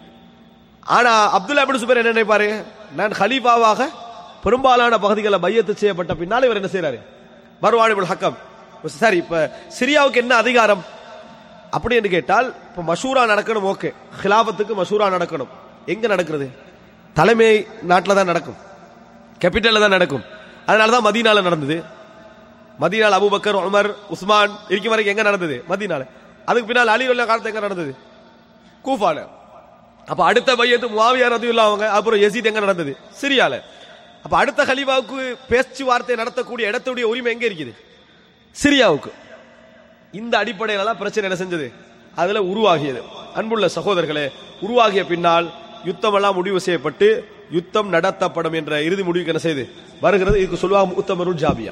ஆனா அப்துல்லா இப்னு சுபைர் என்ன நினைப்பாரு நான் ஹலீஃபாவாக பெரும்பாலான பகுதிகளில் பையத்து செய்யப்பட்ட பின்னால் இவர் என்ன செய்யறாரு மறுவாணிபுல் ஹக்கம் சரி இப்ப சிரியாவுக்கு என்ன அதிகாரம் அப்படி என்று கேட்டால் இப்ப மஷூரா நடக்கணும் ஓகே ஹிலாபத்துக்கு மஷூரா நடக்கணும் எங்க நடக்கிறது தலைமை நாட்டில் தான் நடக்கும் கேபிட்டல்ல தான் நடக்கும் அதனால தான் மதீனால நடந்தது மதீனால அபூபக்கர் உமர் உஸ்மான் இருக்கும் வரைக்கும் எங்க நடந்தது மதீனால அதுக்கு பின்னால் அலி உள்ள காலத்து எங்க நடந்தது கூஃபால அப்ப அடுத்த பையத்து முவாவியா ரதியுல்லா அவங்க அப்புறம் யசீத் எங்க நடந்தது சிரியால அப்ப அடுத்த ஹலீஃபாவுக்கு பேச்சுவார்த்தை நடத்தக்கூடிய இடத்துடைய உரிமை எங்க இருக்குது சிரியாவுக்கு இந்த அடிப்படையில தான் பிரச்சனை என்ன செஞ்சது அதுல உருவாகியது அன்புள்ள சகோதரர்களே உருவாகிய பின்னால் யுத்தம் எல்லாம் முடிவு செய்யப்பட்டு யுத்தம் நடத்தப்படும் என்ற இறுதி முடிவுக்கு என்ன செய்து வருகிறது இதுக்கு சொல்லுவாங்க உத்தமருள் ஜாபியா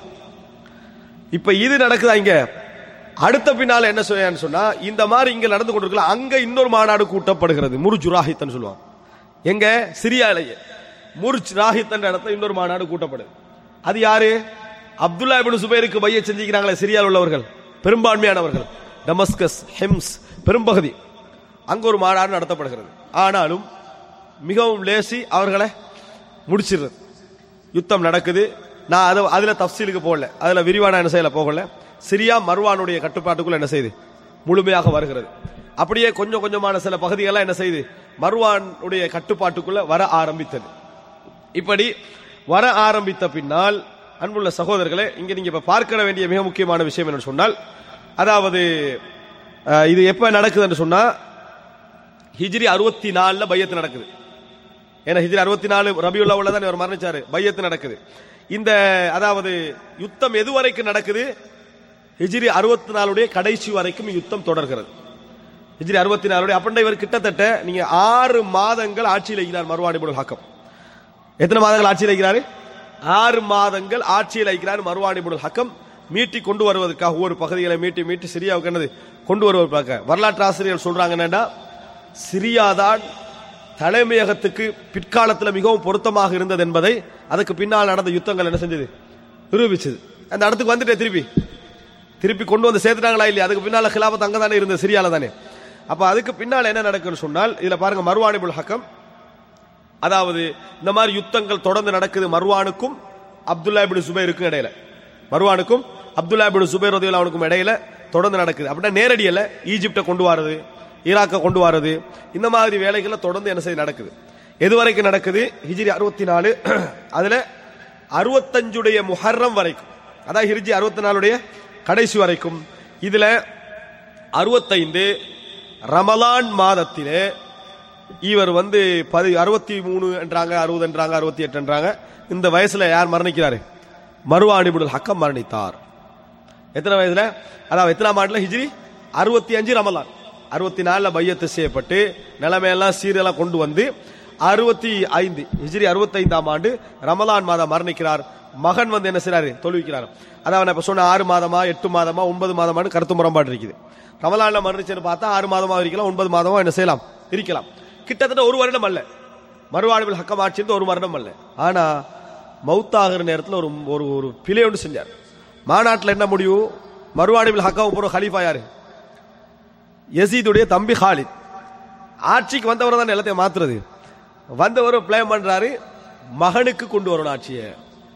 இப்ப இது நடக்குதா இங்க அடுத்த பின்னால என்ன சொல்லுன்னு சொன்னா இந்த மாதிரி இங்க நடந்து கொண்டிருக்கல அங்க இன்னொரு மாநாடு கூட்டப்படுகிறது முருஜ் ராஹித்தன் சொல்லுவாங்க எங்க சிரியாலேயே முர்ஜ் ராஹித்தன் இடத்துல இன்னொரு மாநாடு கூட்டப்படுது அது யாரு அப்துல்லா இப்னு சுபைருக்கு பைய செஞ்சுக்கிறாங்களே சிரியாவில் உள்ளவர்கள் பெரும்பான்மையானவர்கள் டமஸ்கஸ் ஹெம்ஸ் பெரும்பகுதி அங்க ஒரு மாநாடு நடத்தப்படுகிறது ஆனாலும் மிகவும் லேசி அவர்களை முடிச்சிடுறது யுத்தம் நடக்குது நான் அதை அதுல தப்சீலுக்கு போகல அதுல விரிவான என்ன செய்யல போகல சிரியா மர்வானுடைய கட்டுப்பாட்டுக்குள்ள என்ன செய்யுது முழுமையாக வருகிறது அப்படியே கொஞ்சம் கொஞ்சமான சில பகுதிகள்லாம் என்ன செய்யுது மர்வானுடைய கட்டுப்பாட்டுக்குள்ள வர ஆரம்பித்தது இப்படி வர ஆரம்பித்த பின்னால் அன்புள்ள சகோதரர்களே இங்க நீங்க இப்ப பார்க்க வேண்டிய மிக முக்கியமான விஷயம் என்னன்னு சொன்னால் அதாவது அஹ், இது எப்ப நடக்குதுன்னு சொன்னா ஹிஜ்ரி அறுபத்தி நாலுல பையத்து நடக்குது ஏன்னா ஹிஜ்ரி அறுபத்தி நாலு ரபியுல்லாவுல தான் இவர் மரணிச்சாரு பையத்து நடக்குது இந்த அதாவது யுத்தம் எது வரைக்கும் நடக்குது ஹிஜ்ரி அறுபத்தி நாலுடைய கடைசி வரைக்கும் யுத்தம் தொடர்கிறது ஹிஜ்ரி அறுபத்தி நாலுடைய அப்பண்ட இவர் கிட்டத்தட்ட நீங்க ஆறு மாதங்கள் ஆட்சியில் இருக்கிறார் மறுவாடிபுல் ஹக்கம் எத்தனை மாதங்கள் ஆட்சியில் இருக்கிறாரு ஆறு மாதங்கள் ஆட்சியில் இருக்கிறார் மறுவாடிபுல் ஹக்கம் மீட்டி கொண்டு வருவதற்காக ஒவ்வொரு பகுதிகளை மீட்டி மீட்டி சிரியாவுக்கு என்னது கொண்டு வருவதற்காக வரலாற்று ஆசிரியர் சொல்றாங்க என்னன்னா சிரியாதான் தலைமையகத்துக்கு பிற்காலத்தில் மிகவும் பொருத்தமாக இருந்தது என்பதை அதுக்கு பின்னால் நடந்த யுத்தங்கள் என்ன செஞ்சது நிரூபிச்சது அந்த இடத்துக்கு வந்துட்டே திருப்பி திருப்பி கொண்டு வந்து சேர்த்துட்டாங்களா இல்லையா அதுக்கு பின்னால கிலாபத் அங்க தானே இருந்தது சிரியால தானே அப்ப அதுக்கு பின்னால் என்ன நடக்குன்னு சொன்னால் இதுல பாருங்க மர்வானிபுல் ஹக்கம் அதாவது இந்த மாதிரி யுத்தங்கள் தொடர்ந்து நடக்குது மர்வானுக்கும் அப்துல்லா இப்னு சுபைருக்கும் இடையில மர்வானுக்கும் அப்துல்லா இப்னு சுபைர் ரதியுல்லாவுக்கும் இடையில தொடர்ந்து நடக்குது அப்படின்னா நேரடி அல்ல ஈஜிப்டை கொண்டு வரது ஈராக்கை கொண்டு வரது இந்த மாதிரி வேலைகள்ல தொடர்ந்து என்ன செய்ய நடக்குது எது வரைக்கும் நடக்குது ஹிஜ்ரி அறுபத்தி நாலு அதுல அறுபத்தஞ்சுடைய முஹர்ரம் வரைக்கும் அதாவது ஹிஜ்ரி அறுபத்தி நாலுடைய கடைசி வரைக்கும் இதுல அறுபத்தைந்து ரமலான் மாதத்திலே இவர் வந்து பதி அறுபத்தி மூணு என்றாங்க அறுபது என்றாங்க அறுபத்தி எட்டு என்றாங்க இந்த வயசுல யார் மரணிக்கிறாரு மறுவாணிபுடல் ஹக்கம் மரணித்தார் எத்தனை வயசுல அதாவது எத்தனாம் ஆண்டுல ஹிஜ்ரி அறுபத்தி அஞ்சு ரமலான் அறுபத்தி நாலுல பையத்து செய்யப்பட்டு நிலைமையெல்லாம் சீரெல்லாம் கொண்டு வந்து அறுபத்தி ஐந்து ஹிஜ்ரி அறுபத்தைந்தாம் ஆண்டு ரமலான் மாதம் மரணிக்கிறார் மகன் வந்து என்ன செய்றாரு தொழுவிக்கிறார் அதாவது நான் இப்ப சொன்ன ஆறு மாதமா எட்டு மாதமா ஒன்பது மாதமானு கருத்து முரண்பாடு இருக்குது ரமலான்ல மரணிச்சுன்னு பார்த்தா ஆறு மாதமா இருக்கலாம் ஒன்பது மாதமா என்ன செய்யலாம் இருக்கலாம் கிட்டத்தட்ட ஒரு வருடம் அல்ல மறுவாழ்வில் ஹக்கம் ஆட்சி ஒரு வருடம் அல்ல ஆனா மௌத்தாகிற நேரத்தில் ஒரு ஒரு ஒரு பிழை ஒன்று செஞ்சார் மாநாட்டில் என்ன முடியும் மறுவாழ்வில் ஹக்கம் போற ஹலீஃபா யாரு யசீதுடைய தம்பி ஹாலித் ஆட்சிக்கு வந்தவர் தான் எல்லாத்தையும் மாத்துறது வந்தவர் பிளான் பண்றாரு மகனுக்கு கொண்டு வரணும் ஆட்சியை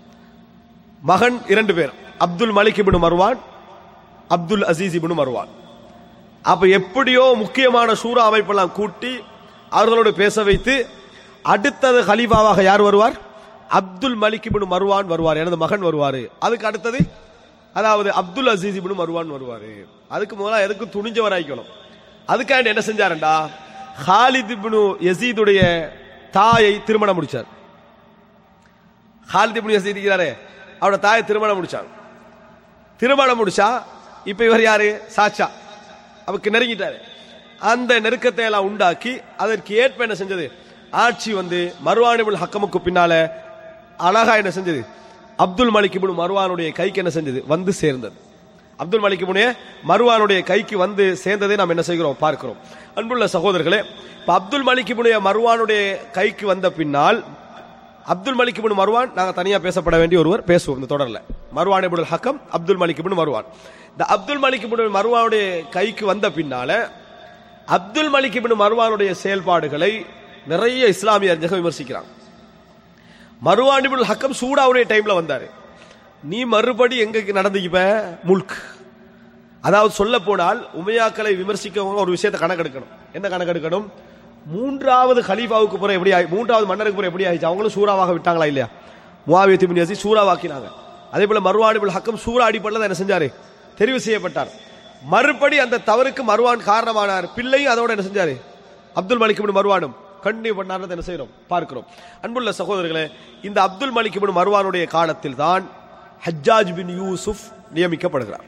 மகன் இரண்டு பேர் அப்துல் மலிக் இப்னு மர்வான் அப்துல் அசீஸ் இப்னு மர்வான் அப்ப எப்படியோ முக்கியமான சூரா அமைப்பெல்லாம் கூட்டி அவர்களோடு பேச வைத்து அடுத்தது ஹலீஃபாவாக யார் வருவார் அப்துல் மலிக் இப்னு மர்வான் வருவார் எனது மகன் வருவார் அதுக்கு அடுத்தது அதாவது அப்துல் அசீஸ் இப்னு மர்வான் வருவார் அதுக்கு முதல்ல எதுக்கு துணிஞ்சவராய்க்கணும் அதுக்காண்டி என்ன செஞ்சாருண்டா ஹாலித் இப்னு யசீதுடைய தாயை திருமணம் முடிச்சார் ஹாலித் இப்னு யசீத் இருக்கிறாரே அவரோட தாயை திருமணம் முடிச்சாங்க திருமணம் முடிச்சா இப்ப இவர் யாரு சாச்சா அவருக்கு நெருங்கிட்டாரு அந்த நெருக்கத்தை எல்லாம் உண்டாக்கி அதற்கு ஏற்ப என்ன செஞ்சது ஆட்சி வந்து மர்வானிபுல் ஹக்கமுக்கு பின்னால அழகா என்ன செஞ்சது அப்துல் மலிக் இப்னு மர்வானுடைய கைக்கு என்ன செஞ்சது வந்து சேர்ந்தது அப்துல் மலிக் இப்னு மர்வானுடைய கைக்கு வந்து சேர்ந்ததை நாம் என்ன செய்கிறோம் பார்க்கிறோம் அன்புள்ள சகோதரர்களே இப்ப அப்துல் மலிக் இப்னு மர்வானுடைய கைக்கு வந்த பின்னால் அப்துல் மலிக் இப்னு மர்வான் நாங்க தனியா பேசப்பட வேண்டிய ஒருவர் பேசுவோம் இந்த தொடர்ல மர்வான் இப்னு ஹக்கம் அப்துல் மலிக் இப்னு மர்வான் இந்த அப்துல் மலிக் இப்னு மர்வானுடைய கைக்கு வந்த பின்னால அப்துல் மலிக் இப்னு மர்வானுடைய செயல்பாடுகளை நிறைய இஸ்லாமிய அறிஞர்கள் விமர்சிக்கிறாங்க மர்வான் இப்னு ஹக்கம் சூடாவுடைய டைம்ல வந்தாரு நீ மறுபடி எங்க நடந்துக்கிப்ப முல்க் அதாவது சொல்ல போனால் உமையாக்களை விமர்சிக்கவங்க ஒரு விஷயத்தை கணக்கெடுக்கணும் என்ன கணக்கெடுக்கணும் மூன்றாவது கலீஃபாவுக்கு பிறகு எப்படி ஆயி- மூன்றாவது மன்னருக்கு பிறகு எப்படி ஆயிடுச்சு அவங்களும் சூறாவாக விட்டாங்களா இல்லையா முவாவிய திபின் யசீத் சூறாவாக்கினாங்க அதே போல மறுவாடிபுல் ஹக்கம் சூறா அடிப்படையில் தான் என்ன செஞ்சாரு தெரிவு செய்யப்பட்டார் மறுபடி அந்த தவறுக்கு மறுவான் காரணமானார் பிள்ளையும் அதோட என்ன செஞ்சாரு அப்துல் மலிக் இப்னு மர்வானும் கண்டினியூ பண்ணார்னு என்ன செய்யறோம் பார்க்கிறோம் அன்புள்ள சகோதரர்களே இந்த அப்துல் மலிக் இப்னு மர்வானுடைய காலத்தில் தான் ஹஜ்ஜாஜ் பின் யூசுப் நியமிக்கப்படுகிறார்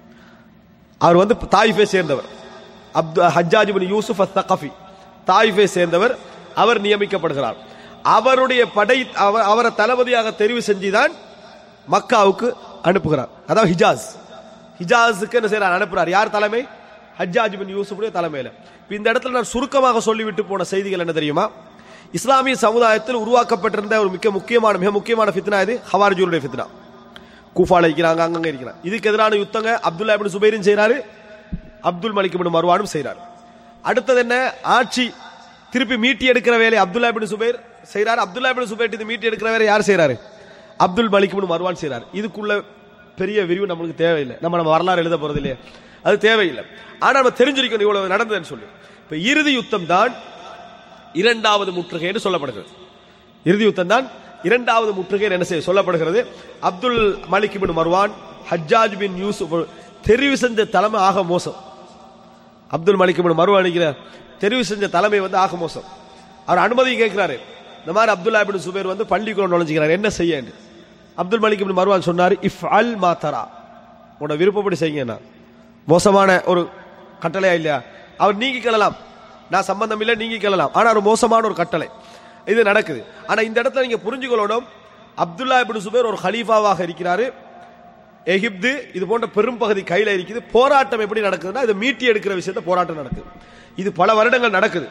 அவர் வந்து தாயிஃபை சேர்ந்தவர் அப்து ஹஜ்ஜாஜ் பின் யூசுப் அத்தகஃபி தாயிஃபை சேர்ந்தவர் அவர் நியமிக்கப்படுகிறார் அவருடைய படை அவர் அவரை தளபதியாக தெரிவு செஞ்சுதான் மக்காவுக்கு அனுப்புகிறார் அதாவது ஹிஜாஸ் ஹிஜாஸுக்கு என்ன செய்யறார் அனுப்புறார் யார் தலைமை ஹஜ்ஜாஜ் பின் யூசுஃபுடைய தலைமையில இப்ப இந்த இடத்துல நான் சுருக்கமாக சொல்லிவிட்டு போன செய்திகள் என்ன தெரியுமா இஸ்லாமிய சமுதாயத்தில் உருவாக்கப்பட்டிருந்த ஒரு மிக முக்கியமான மிக முக்கியமான ஃபித்னா இது ஹவாரிஜூருடைய ஃபித்னா கூஃபால இருக்கிறாங்க அங்கங்க இருக்கிறாங்க இதுக்கு எதிரான யுத்தங்க அப்துல்லா இப்னு சுபைரும் செய்றாரு அப்துல் மலிக் இப்னு மர்வானும் செய்றாரு அடுத்தது என்ன ஆட்சி திருப்பி மீட்டி எடுக்கிற வேலை அப்துல்லா இப்னு சுபைர் செய்றாரு அப்துல்லா இப்னு சுபைர் இது மீட்டி எடுக்கிற வேலை யார் செய்றாரு அப்துல் மலிக் இப்னு மர்வான் செய்றாரு இதுக்குள்ள பெரிய விரிவு நம்மளுக்கு தேவையில்லை நம்ம நம்ம வரலாறு எழுத போறது இல்லையா அது தேவையில்லை ஆனா நம்ம தெரிஞ்சிருக்கணும் இவ்வளவு நடந்ததுன்னு சொல்லி இப்ப இறுதி யுத்தம் தான் இரண்டாவது முற்றுகை என்று சொல்லப்படுகிறது இறுதி யுத்தம் தான் இரண்டாவது முற்றுகை என்ன செய்ய சொல்லப்படுகிறது அப்துல் மலிக் பின் மர்வான் ஹஜ்ஜாஜ் பின் யூசுப் தெரிவு செஞ்ச தலைமை ஆக மோசம் அப்துல் மலிக் பின் மர்வான் அடிக்கிற தெரிவு செஞ்ச தலைமை வந்து ஆக மோசம் அவர் அனுமதி கேட்கிறாரு இந்த மாதிரி அப்துல்லா பின் சுபேர் வந்து பள்ளிக்குள்ள நுழைஞ்சுக்கிறார் என்ன செய்ய அப்துல் மலிக் பின் மர்வான் சொன்னார் இஃப் அல் மாத்தரா உன்னோட விருப்பப்படி செய்யுங்க மோசமான ஒரு கட்டளையா இல்லையா அவர் நீங்கி கொள்ளலாம் நான் சம்பந்தம் இல்லை நீங்கி கொள்ளலாம் ஆனா ஒரு மோசமான ஒரு கட்டளை இது நடக்குது ஆனா இந்த இடத்துல நீங்க புரிஞ்சுக்கொள்ளணும் அப்துல்லா இப்னு சுபேர் ஒரு ஹலீஃபாவாக இருக்கிறாரு எகிப்து இது போன்ற பெரும் பகுதி கையில இருக்குது போராட்டம் எப்படி நடக்குதுன்னா இது மீட்டி எடுக்கிற விஷயத்த போராட்டம் நடக்குது இது பல வருடங்கள் நடக்குது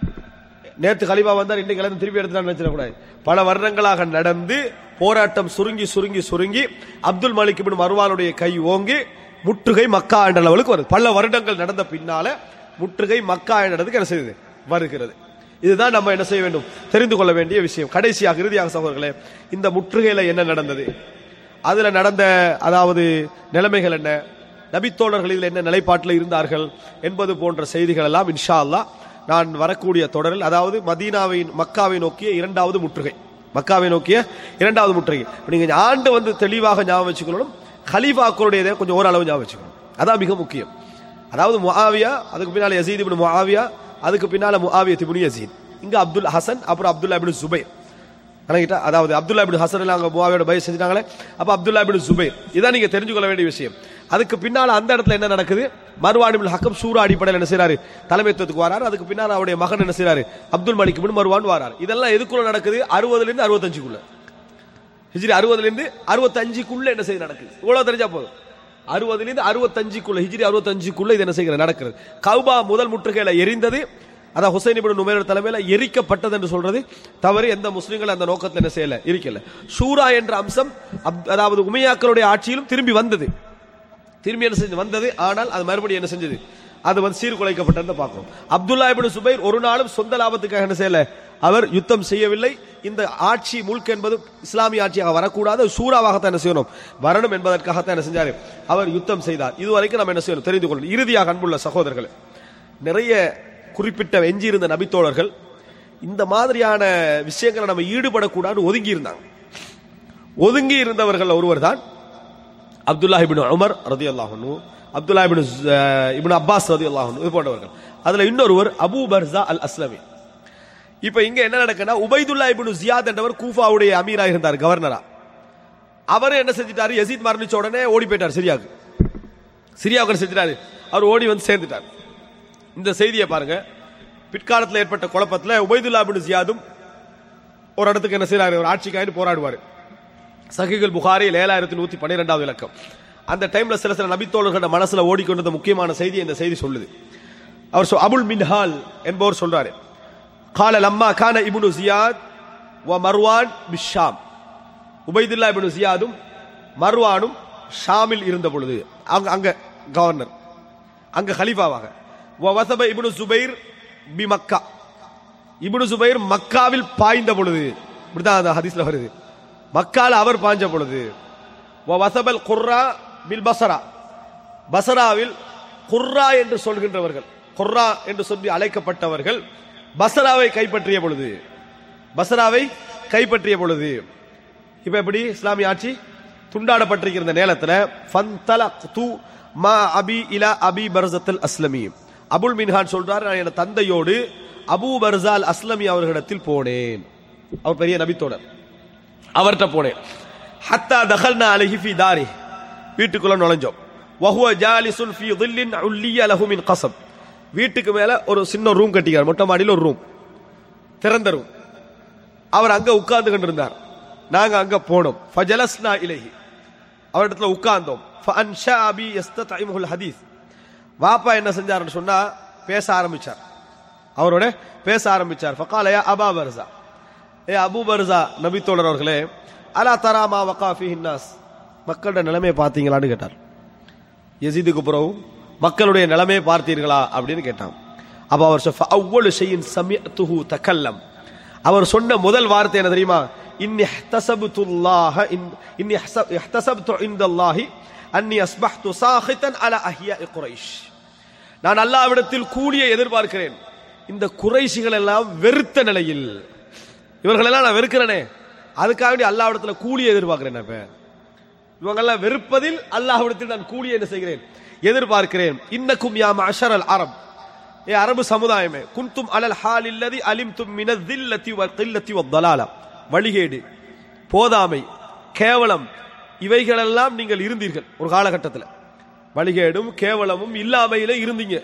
நேத்து கலிபா வந்தார் இன்னைக்கு கிளம்பி திருப்பி எடுத்து நினைச்சிடக்கூடாது பல வருடங்களாக நடந்து போராட்டம் சுருங்கி சுருங்கி சுருங்கி அப்துல் மலிக் இப்னு மர்வானுடைய கை ஓங்கி முற்றுகை மக்கா என்ற லெவலுக்கு வருது பல வருடங்கள் நடந்த பின்னால முற்றுகை மக்கா என்றதுக்கு என்ன செய்யுது வருகிறது இதுதான் நம்ம என்ன செய்ய வேண்டும் தெரிந்து கொள்ள வேண்டிய விஷயம் கடைசியாக இறுதியாக சகோதரர்களே இந்த முற்றுகையில என்ன நடந்தது அதுல நடந்த அதாவது நிலைமைகள் என்ன நபித்தோழர்கள் இதில் என்ன நிலைப்பாட்டில் இருந்தார்கள் என்பது போன்ற செய்திகள் எல்லாம் இன்ஷா அல்லாஹ் நான் வரக்கூடிய தொடரில் அதாவது மதீனாவை மக்காவை நோக்கிய இரண்டாவது முற்றுகை மக்காவை நோக்கிய இரண்டாவது முற்றுகை இப்ப நீங்க ஆண்டு வந்து தெளிவாக ஞாபகம் வச்சுக்கணும் ஹலீஃபாக்களுடையதை கொஞ்சம் ஓரளவு ஞாபகம் வச்சுக்கணும் அதான் மிக முக்கியம் அதாவது முஆவியா அதுக்கு பின்னால யசீத் இப்னு முஆவியா அதுக்கு பின்னால முஆவியா இப்னு யசீத் இங்க அப்துல் ஹசன் அப்புறம் அப்துல்லா இப்னு சுபைர் கணக்கிட்டா அதாவது அப்துல்லா இப்னு ஹசன் எல்லாம் அங்க முஆவியோட பய செஞ்சுட்டாங்களே அப்ப அப்துல்லா இப்னு சுபைர் இதான் நீங்க தெரிஞ்சு கொள்ள வேண்டிய விஷயம் அதுக்கு பின்னால அந்த இடத்துல என்ன நடக்குது மர்வான் ஹக்கம் சூரா அடிப்படையில் என்ன செய்றாரு தலைமைத்துவத்துக்கு வராரு அதுக்கு பின்னால அவருடைய மகன் என்ன செய்றாரு அப்துல் மலிக் பின் மர்வான் வராரு இதெல்லாம் எதுக்குள்ள நடக்குது அறுபதுல இருந்து அறுபத்தஞ்சுக்குள்ள ஹிஜ்ரி அறுபதுல இருந்து அறுபத்தஞ்சுக்குள்ள என்ன செய்து நடக்குது இவ்வளவு தெரிஞ்சா போதும் அறுபதுல இருந்து அறுபத்தஞ்சுக்குள்ள ஹிஜ்ரி அறுபத்தஞ்சுக்குள்ள இது என்ன செய்கிறது நடக்கிறது கௌபா முதல் முற்றுகையில எரிந்தது அதான் ஹுசைன் இப்னு நுமைர் தலைமையில எரிக்கப்பட்டது என்று சொல்றது தவறு எந்த முஸ்லிம்கள் அந்த நோக்கத்தில் என்ன செய்யல இருக்கல ஷூரா என்ற அம்சம் அப்- அதாவது உமையாக்களுடைய ஆட்சியிலும் திரும்பி வந்தது திரும்பி என்ன செஞ்சு வந்தது ஆனால் அது மறுபடியும் என்ன செஞ்சது அது வந்து சீர்குலைக்கப்பட்டதை பார்க்கிறோம் அப்துல்லா இப்னு சுபைர் ஒரு நாளும் சொந்த லாபத்துக்காக என்ன செய்யல அவர் யுத்தம் செய்யவில்லை இந்த ஆட்சி முழுக்க என்பது இஸ்லாமிய ஆட்சியாக வரக்கூடாது சூறாவாகத்தான் என்ன செய்யணும் வரணும் என்பதற்காகத்தான் என்ன செஞ்சாரு அவர் யுத்தம் செய்தார் இதுவரைக்கும் நம்ம என்ன செய்யணும் தெரிந்து கொள்ளணும் இறுதியாக அன்புள்ள சகோதரர்களே நிறைய குறிப்பிட்ட எஞ்சியிருந்த நபித்தோழர்கள் இந்த மாதிரியான விஷயங்களை நம்ம ஈடுபடக்கூடாது ஒதுங்கி இருந்தாங்க ஒதுங்கி இருந்தவர்கள் ஒருவர் தான் அப்துல்லா இபின் உமர் ரதி அல்லாஹனு அப்துல்லா இபின் இபின் அப்பாஸ் ரதி அல்லாஹனு இது போன்றவர்கள் அதுல இன்னொருவர் அபூ பர்சா அல் அஸ்லமி இப்ப இங்க என்ன நடக்குன்னா உபைதுல்லா இபின் ஜியாத் என்றவர் கூஃபாவுடைய அமீரா இருந்தார் கவர்னரா அவர் என்ன செஞ்சிட்டாரு யசீத் மரணிச்ச உடனே ஓடி போயிட்டார் சிரியாவுக்கு சிரியாவுக்கு என்ன செஞ்சிட்டாரு அவர் ஓடி வந்து சேர்ந்துட்டார் இந்த செய்தியை பாருங்க பிற்காலத்தில் ஏற்பட்ட குழப்பத்துல உபைதுல்லா இபின் ஜியாதும் ஒரு இடத்துக்கு என்ன செய்யறாரு ஒரு ஆட்சிக்காயின்னு போராடுவார் சகிகள் புகாரி ஏழாயிரத்தி நூத்தி பன்னிரெண்டாவது இலக்கம் அந்த டைம்ல சில சில நபித்தோழர்களோட மனசுல ஓடிக்கொண்டிருந்த முக்கியமான செய்தி இந்த செய்தி சொல்லுது அவர் சொ- அபுல் மின்ஹால் என்பவர் சொல்றாரு கால லம்மா கான இப்னு ஜியாத் வ மர்வான் பிஷாம் உபைதுல்லா இப்னு ஜியாதும் மர்வானும் ஷாமில் இருந்த பொழுது அங்க அங்க கவர்னர் அங்க ஹலீஃபாவாக வ வசப இப்னு சுபைர் பி மக்கா இப்னு சுபைர் மக்காவில் பாய்ந்த பொழுது இப்படிதான் அந்த ஹதீஸ்ல வருது மக்கால அவர் பாய்ஞ்ச பொழுது வ வசபல் குர்ரா பில் பசரா பசராவில் குர்ரா என்று சொல்கின்றவர்கள் குர்ரா என்று சொல்லி அழைக்கப்பட்டவர்கள் பசராவை கைப்பற்றிய பொழுது பசராவை கைப்பற்றிய பொழுது இப்ப எப்படி இஸ்லாமிய ஆட்சி துண்டாடப்பட்டிருக்கிற இந்த நேரத்துல ஃபந்தலக்து மா அபி இலா அபி பர்சத்தல் அஸ்லமி அபுல் மின்ஹான் சொல்றாரு நான் என் தந்தையோடு அபூ பர்சால் அஸ்லமி அவர்களிடத்தில் போனேன் அவர் பெரிய நபித்தோடர் அவர்கிட்ட போனேன் ஹத்தா தகல்னா அலைஹி ஃபி தாரி வீட்டுக்குள்ள நுழைஞ்சோம் வஹுவ ஜாலிசுன் ஃபி தில்லின் உல்லிய லஹு மின் கஸப் வீட்டுக்கு மேல ஒரு சின்ன ரூம் கட்டிக்கார் மொட்டை மாடியில் ஒரு ரூம் திறந்த ரூம் அவர் அங்க உட்கார்ந்து கொண்டிருந்தார் நாங்க அங்க போனோம் ஃபஜலஸ்னா இலைஹி அவரிடத்துல உட்கார்ந்தோம் ஃபஅன்ஷா அபி யஸ்ததைமுல் ஹதீஸ் வாப்பா என்ன செஞ்சாருன்னு சொன்னா பேச ஆரம்பிச்சார் அவரோட பேச ஆரம்பிச்சார் ஃபகால யா அபா பர்சா ஏ அபூ பர்சா நபித்தோழர் அவர்களே அலா தராமா வகா ஃபீஹி நாஸ் மக்களோட நிலைமையை பார்த்தீங்களான்னு கேட்டார் யசீதுக்கு பிறகு மக்களுடைய நிலைமையை பார்த்தீர்களா அப்படின்னு கேட்டான் அப்ப அவர் சொ- அவ்வளவு ஷையின் சமிஅத்துஹு தக்கல்லம் அவர் சொன்ன முதல் வார்த்தை என்ன தெரியுமா இன்னி இஹ்தஸப்துல்லாஹ இன் இன்னி இஹ்ஸ- இஹ்தஸப்து இன்தல்லாஹி அன்னி அஸ்பஹ்து சாஹிதன் அலா அஹ்யாஇ குரைஷ் நான் அல்லாவிடத்தில் கூலியை எதிர்பார்க்கிறேன் இந்த குறைஷிகள் எல்லாம் வெறுத்த நிலையில் இவர்கள் எல்லாம் நான் வெறுக்கிறேனே அதுக்காக வேண்டி அல்லாவிடத்துல கூலியை எதிர்பார்க்கிறேன் நான் இப்ப இவங்கெல்லாம் வெறுப்பதில் அல்லாஹ்விடத்தில் நான் கூலியை என்ன செய்கிறேன் எதிர்பார்க்கிறேன் இன்னக்கும் யா மஷர் அரப் ஏ அரபு சமுதாயமே குந்தும் அலல் ஹால் இல்லதி அலிம் தும் மின தில்லத்தி வ கில்லத்தி வ தலாலா வழிகேடு போதாமை கேவலம் இவைகளெல்லாம் நீங்கள் இருந்தீர்கள் ஒரு காலகட்டத்தில் வழிகேடும் கேவலமும் இல்லாமையிலே இருந்தீங்க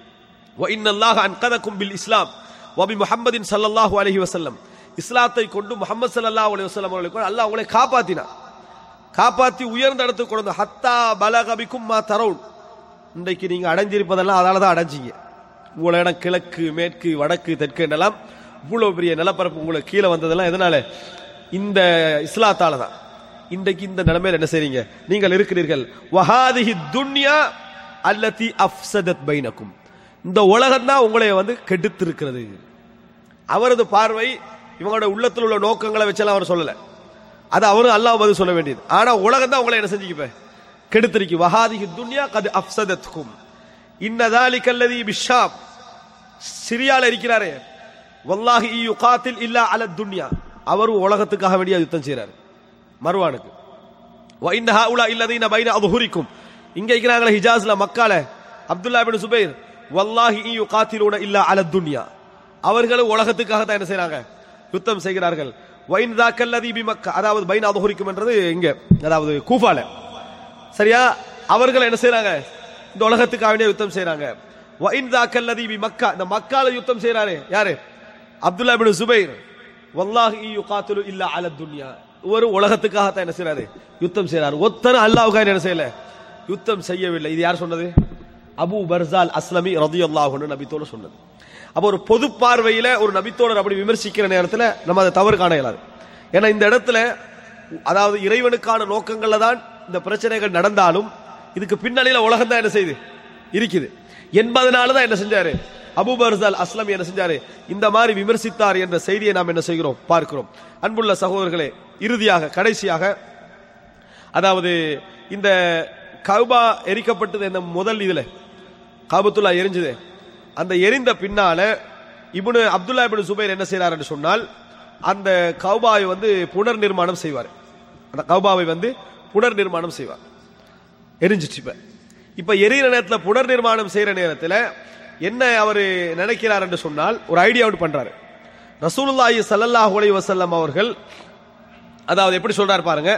وإن الله أنقذكم بالإسلام وبمحمد صلى الله عليه وسلم இஸ்லாத்தை கொண்டு முகமது ஸல்லல்லாஹு அலைஹி வஸல்லம் அவர்களை கொண்டு அல்லாஹ் உங்களை காப்பாத்தினார் காப்பாத்தி உயர்ந்த இடத்துக்கு கொண்டு வந்து ஹத்தா பலகபிக்கும் மா தரவுன் இன்றைக்கு நீங்க அடைஞ்சிருப்பதெல்லாம் அதால தான் அடைஞ்சீங்க உங்களோட இடம் கிழக்கு மேற்கு வடக்கு தெற்கு என்றெல்லாம் இவ்வளவு பெரிய நிலப்பரப்பு உங்களுக்கு கீழே வந்ததெல்லாம் எதனால இந்த இஸ்லாத்தால தான் இன்றைக்கு இந்த நிலைமையில என்ன செய்றீங்க நீங்கள் இருக்கிறீர்கள் வஹாதிஹி துன்யா அல்லதி அஃப்சதத் பைனக்கும் இந்த உலகம் தான் உங்களை வந்து கெடுத்திருக்கிறது அவரது பார்வை இவங்களோட உள்ளத்தில் உள்ள நோக்கங்களை வச்செல்லாம் அவர் சொல்லல அது அவரும் அல்லாஹ் பதில் சொல்ல வேண்டியது ஆனா உலகம் தான் உங்களை என்ன செஞ்சுக்க கெடுத்திருக்கு வஹாதிஹி துன்யா கது அஃப்சதத்கும் இன்னதாலிக அல்லதி பிஷாம் சிரியால இருக்கிறாரே வல்லாஹி யுகாத்தில் இல்லா அல துன்யா அவரும் உலகத்துக்காக வேண்டிய யுத்தம் செய்றாரு மர்வானுக்கு وإن هؤلاء الذين بين أظهركم இங்க இருக்கிறாங்களே ஹிஜாஸ்ல மக்கால அப்துல்லா பின் சுபைர் வல்லாஹி இன் யுகாத்திலூன இல்லா அல துன்யா அவர்களும் உலகத்துக்காக தான் என்ன செய்றாங்க யுத்தம் செய்கிறார்கள் வைன் தாக்கல்லதி பி மக்கா அதாவது பைன் அதுஹுரிக்கும் என்றது இங்க அதாவது கூஃபால சரியா அவர்கள் என்ன செய்றாங்க இந்த உலகத்துக்காக வேண்டிய யுத்தம் செய்றாங்க வைந்தா கல்லதி பி மக்கா இந்த மக்கால யுத்தம் செய்றாரு யாரு அப்துல்லா பின் சுபைர் வல்லாஹி யுகாத்திலு இல்லா அல துன்யா ஒரு உலகத்துக்காக தான் என்ன செய்றாரு யுத்தம் செய்றாரு ஒத்தன அல்லாஹ்வுக்காக என்ன செய்யல யுத்தம் செய்யவில்லை இது யார் சொன்னது அபூ பர்சால் அஸ்லமி ரதியல்லாஹு அன்ஹு நபித்தோட சொன்னது அப்ப ஒரு பொது பார்வையில ஒரு நபித்தோடர் அப்படி விமர்சிக்கிற நேரத்துல நம்ம அதை தவறு காண இயலாது ஏன்னா இந்த இடத்துல அதாவது இறைவனுக்கான நோக்கங்கள்ல தான் இந்த பிரச்சனைகள் நடந்தாலும் இதுக்கு பின்னணியில உலகம் தான் என்ன செய்யுது இருக்குது என்பதனால தான் என்ன செஞ்சாரு அபூபர்சால் அஸ்லம் என்ன செஞ்சாரு இந்த மாதிரி விமர்சித்தார் என்ற செய்தியை நாம் என்ன செய்கிறோம் பார்க்கிறோம் அன்புள்ள சகோதரர்களே இறுதியாக கடைசியாக அதாவது இந்த கௌபா எரிக்கப்பட்டது இந்த முதல் இதுல காபத்துல்லா எரிஞ்சது அந்த எரிந்த பின்னால இப்னு அப்துல்லா இப்னு சுபைர் என்ன செய்றார் என்று சொன்னால் அந்த கௌபாவை வந்து புனர் நிர்மாணம் செய்வார் அந்த கௌபாவை வந்து புனர் நிர்மாணம் செய்வார் எரிஞ்சிச்சு இப்ப இப்ப எரியிற நேரத்துல புனர் நிர்மாணம் செய்யற நேரத்துல என்ன அவர் நினைக்கிறார் என்று சொன்னால் ஒரு ஐடியா ஒன்று பண்றாரு ரசூலுல்லாஹி ஸல்லல்லாஹு அலைஹி வஸல்லம் அவர்கள் அதாவது எப்படி சொல்றாரு பாருங்க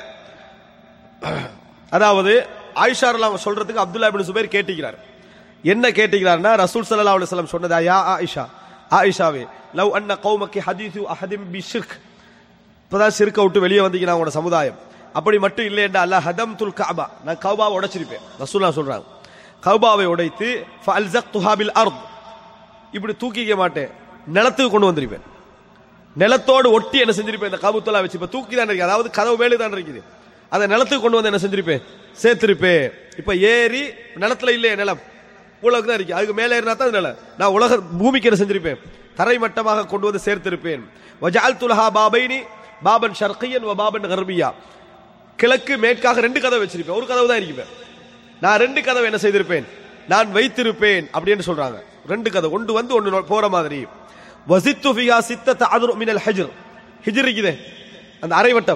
அதாவது ஆயிஷா ரலியல்லாஹு சொல்றதுக்கு அப்துல்லா இப்னு சுபைர் கேட்டிக்கிறார் என்ன கேட்டிக்கிறார்னா ரசூல் ஸல்லல்லாஹு அலைஹி வஸல்லம் சொன்னதா யா ஆயிஷா ஆயிஷாவே லவ் அன்ன கௌமக்கி ஹதீஸு அஹதிம் பி ஷிர்க் இப்பதான் சிறுக்க விட்டு வெளியே வந்தீங்கன்னா உங்களோட சமுதாயம் அப்படி மட்டும் இல்லை என்றா அல்ல ஹதம் துல் காபா நான் கௌபாவை உடைச்சிருப்பேன் ரசூல்லா சொல்றாங்க கௌபாவை உடைத்து ஃபல்சக்துஹா பில் அர்த் இப்படி தூக்கிக்க மாட்டேன் நிலத்துக்கு கொண்டு வந்திருப்பேன் நிலத்தோடு ஒட்டி என்ன செஞ்சிருப்பேன் இந்த காபுத்தலா வச்சு இப்ப தூக்கி தான் இருக்கு அதாவது கதவு மேலே தான் இருக்குது அதை நிலத்துக்கு கொண்டு வந்து என்ன செஞ்சிருப்பேன் சேர்த்திருப்பேன் இப்ப ஏறி நிலத்துல இல்லையே நிலம் உலகம் தான் இருக்கு அதுக்கு மேலே ஏறினா தான் அது நிலம் நான் உலக பூமிக்கு என்ன செஞ்சிருப்பேன் தரை மட்டமாக கொண்டு வந்து சேர்த்திருப்பேன் வஜால் துலஹா பாபைனி பாபன் ஷர்கியன் வ பாபன் கர்பியா கிழக்கு மேற்காக ரெண்டு கதவு வச்சிருப்பேன் ஒரு கதவு தான் இருப்பேன் நான் ரெண்டு கதவு என்ன செய்திருப்பேன் நான் வைத்திருப்பேன் அப்படின்னு சொல்றாங்க ரெண்டு கதவு ஒன்று வந்து ஒன்று போற மாதிரி வசித்து ஃபிஹா சித்தத்த அதுரு மினல் ஹஜ்ர் ஹிஜ்ர் இருக்குதே அந்த அரைவட்டம்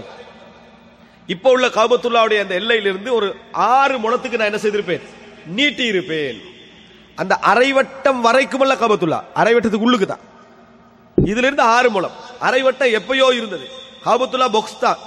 இப்போ உள்ள காபத்துல்லாவுடைய அந்த எல்லையிலிருந்து ஒரு ஆறு முழத்துக்கு நான் என்ன செய்திருப்பேன் நீட்டி இருப்பேன் அந்த அரைவட்டம் வரைக்கும் அல்ல காபத்துல்லா அரைவட்டத்துக்கு உள்ளுக்கு தான் இதுல இருந்து ஆறு முழம் அரைவட்டம் எப்பயோ இருந்தது காபத்துல்லா பொக்ஸ் தான்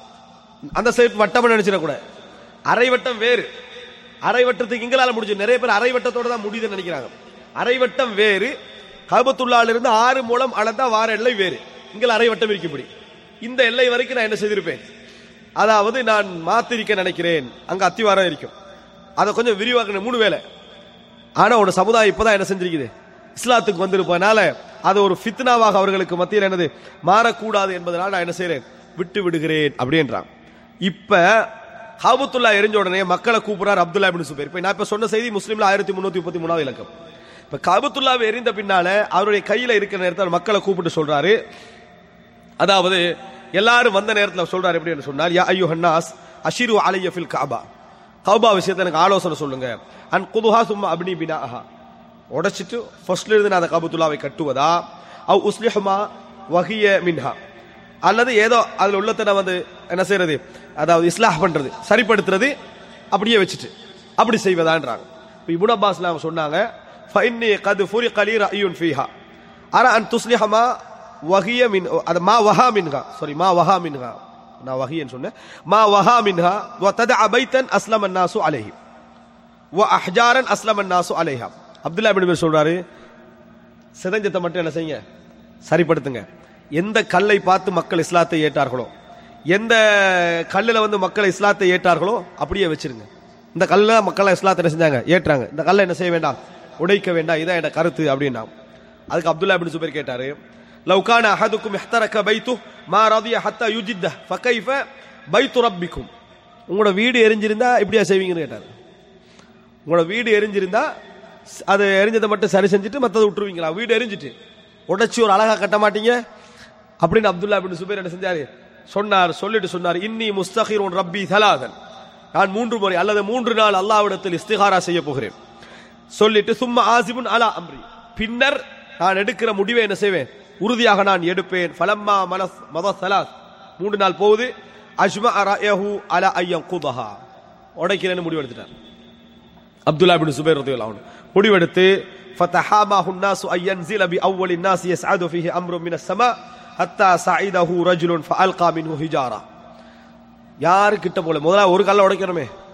அந்த சைட் வட்டம் நினைச்சிட கூட அரைவட்டம் வேறு அரைவட்டத்துக்கு இங்களால முடிஞ்சு நிறைய பேர் அரைவட்டத்தோட தான் முடியுதுன்னு நினைக்கிறாங்க அரைவட்டம் வேறு காபத்துள்ளால இருந்து ஆறு மூலம் அளந்தா வார எல்லை வேறு இங்கே அரைவட்டம் இருக்கு இப்படி இந்த எல்லை வரைக்கும் நான் என்ன செய்திருப்பேன் அதாவது நான் மாத்திரிக்க நினைக்கிறேன் அங்க அத்திவாரம் இருக்கும் அதை கொஞ்சம் விரிவாக்கணும் மூணு வேலை ஆனா ஒரு சமுதாயம் இப்பதான் என்ன செஞ்சிருக்குது இஸ்லாத்துக்கு வந்திருப்பதனால அது ஒரு ஃபித்னாவாக அவர்களுக்கு மத்தியில் என்னது மாறக்கூடாது என்பதனால் நான் என்ன செய்றேன் விட்டு விடுகிறேன் அப்படின்றான் இப்ப ஹாபத்துல்லா எரிஞ்ச உடனே மக்களை கூப்பிடுறார் அப்துல்லா பின் சுபைர் இப்ப நான் இப்ப சொன்ன செய்தி முஸ்லீம்ல ஆயிரத்தி முன்னூத்தி முப்பத்தி மூணாவது இலக்கம் இப்ப காபத்துல்லாவை எரிந்த பின்னால அவருடைய கையில இருக்கிற நேரத்தில் மக்களை கூப்பிட்டு சொல்றாரு அதாவது எல்லாரும் வந்த நேரத்தில் சொல்றாரு எப்படி சொன்னார் யா ஐயோ ஹன்னாஸ் அஷிரு அலைய ஃபில் காபா கௌபா விஷயத்தை எனக்கு ஆலோசனை சொல்லுங்க அன் குதுஹா சும்மா அப்னி பினா அஹா உடைச்சிட்டு ஃபர்ஸ்ட்ல இருந்து நான் அந்த காபத்துல்லாவை கட்டுவதா அவ் உஸ்லிஹுமா வஹிய மின்ஹா அல்லது ஏதோ அதுல உள்ளத்தை நான் வந்து என்ன செய்யறது அதாவது இஸ்லாஹ் பண்றது சரிப்படுத்துறது அப்படியே வச்சுட்டு அப்படி செய்வதான்றாங்க இப்போ இபுன் அப்பாஸ்லாம் சொன்னாங்க ஃபைன்னி கது ஃபுரி கலி ரயுன் ஃபீஹா அர அன் துஸ்லிஹமா வஹிய மின் அது மா வஹா மின்ஹா சாரி மா வஹா மின்ஹா நான் வஹியன்னு சொன்னேன் மா வஹா மின்ஹா வ ததஅ பைத்தன் அஸ்லம الناس அலைஹி வ அஹ்ஜாரன் அஸ்லம الناس அலைஹா அப்துல்லா இப்னு உமர் சொல்றாரு சிதஞ்சத்தை மட்டும் என்ன செய்யுங்க சரிப்படுத்துங்க எந்த கல்லை பார்த்து மக்கள் இஸ்லாத்தை ஏற்றார்களோ எந்த கல்லில் வந்து மக்கள் இஸ்லாத்தை ஏற்றார்களோ அப்படியே வச்சிருங்க இந்த கல்ல மக்கள் இஸ்லாத்தை என்ன செஞ்சாங்க ஏற்றாங்க இந்த கல்லை என்ன செய்ய வேண்டாம் உடைக்க வேண்டாம் இதான் என் கருத்து அப்படின்னா அதுக்கு அப்துல்லா பின் சுபைர் கேட்டாரு லவ்கான அஹதுக்கும் இஹ்தரக்க பைத்து மா ரதிய ஹத்தா யுஜித்த ஃபகைஃப பைத்து ரப்பிக்கும் உங்களோட வீடு எரிஞ்சிருந்தா இப்படியா செய்வீங்கன்னு கேட்டாரு உங்களோட வீடு எரிஞ்சிருந்தா ஸ்- அது எரிஞ்சதை மட்டும் சரி செஞ்சுட்டு மற்றதை விட்டுருவீங்களா வீடு எரிஞ்சிட்டு உடைச்சி ஒரு அழகா கட்ட மாட்டீங்க அப்படின்னு அப்துல்லா பின் சுபைர் என்ன செஞ்சாரு சொன்னார் சொல்லிட்டு சொன்னார் இன்னி முஸ்தகிரோன் ரப்பி தலாதன் நான் மூன்று முறை அல்லது மூன்று நாள் அல்லாவிடத்தில் இஸ்திகாரா செய்ய போகிறேன் சொல்லிட்டு சும்மா ஆசிபுன் அலா அம்ரி பின்னர் நான் எடுக்கிற முடிவை என்ன செய்வேன் உறுதியாக நான் எடுப்பேன் ஃபலம்மா மனஸ் மத சலாஸ் மூன்று நாள் போகுது அஜ்மா ரயஹு அலா ஐயம் குபஹா உடைக்கிறேன்னு முடிவு எடுத்துட்டார் அப்துல்லா பின் சுபைர் ரதியல்லாஹு அன்ஹு முடிவெடுத்து فتحاماه الناس أن ينزل بأول الناس يسعد فيه أمر من السماء حتى سعيده رجل فألقى منه حجارة யாரு கிட்ட போல முதல்ல ஒரு கல்ல உடைக்கணுமே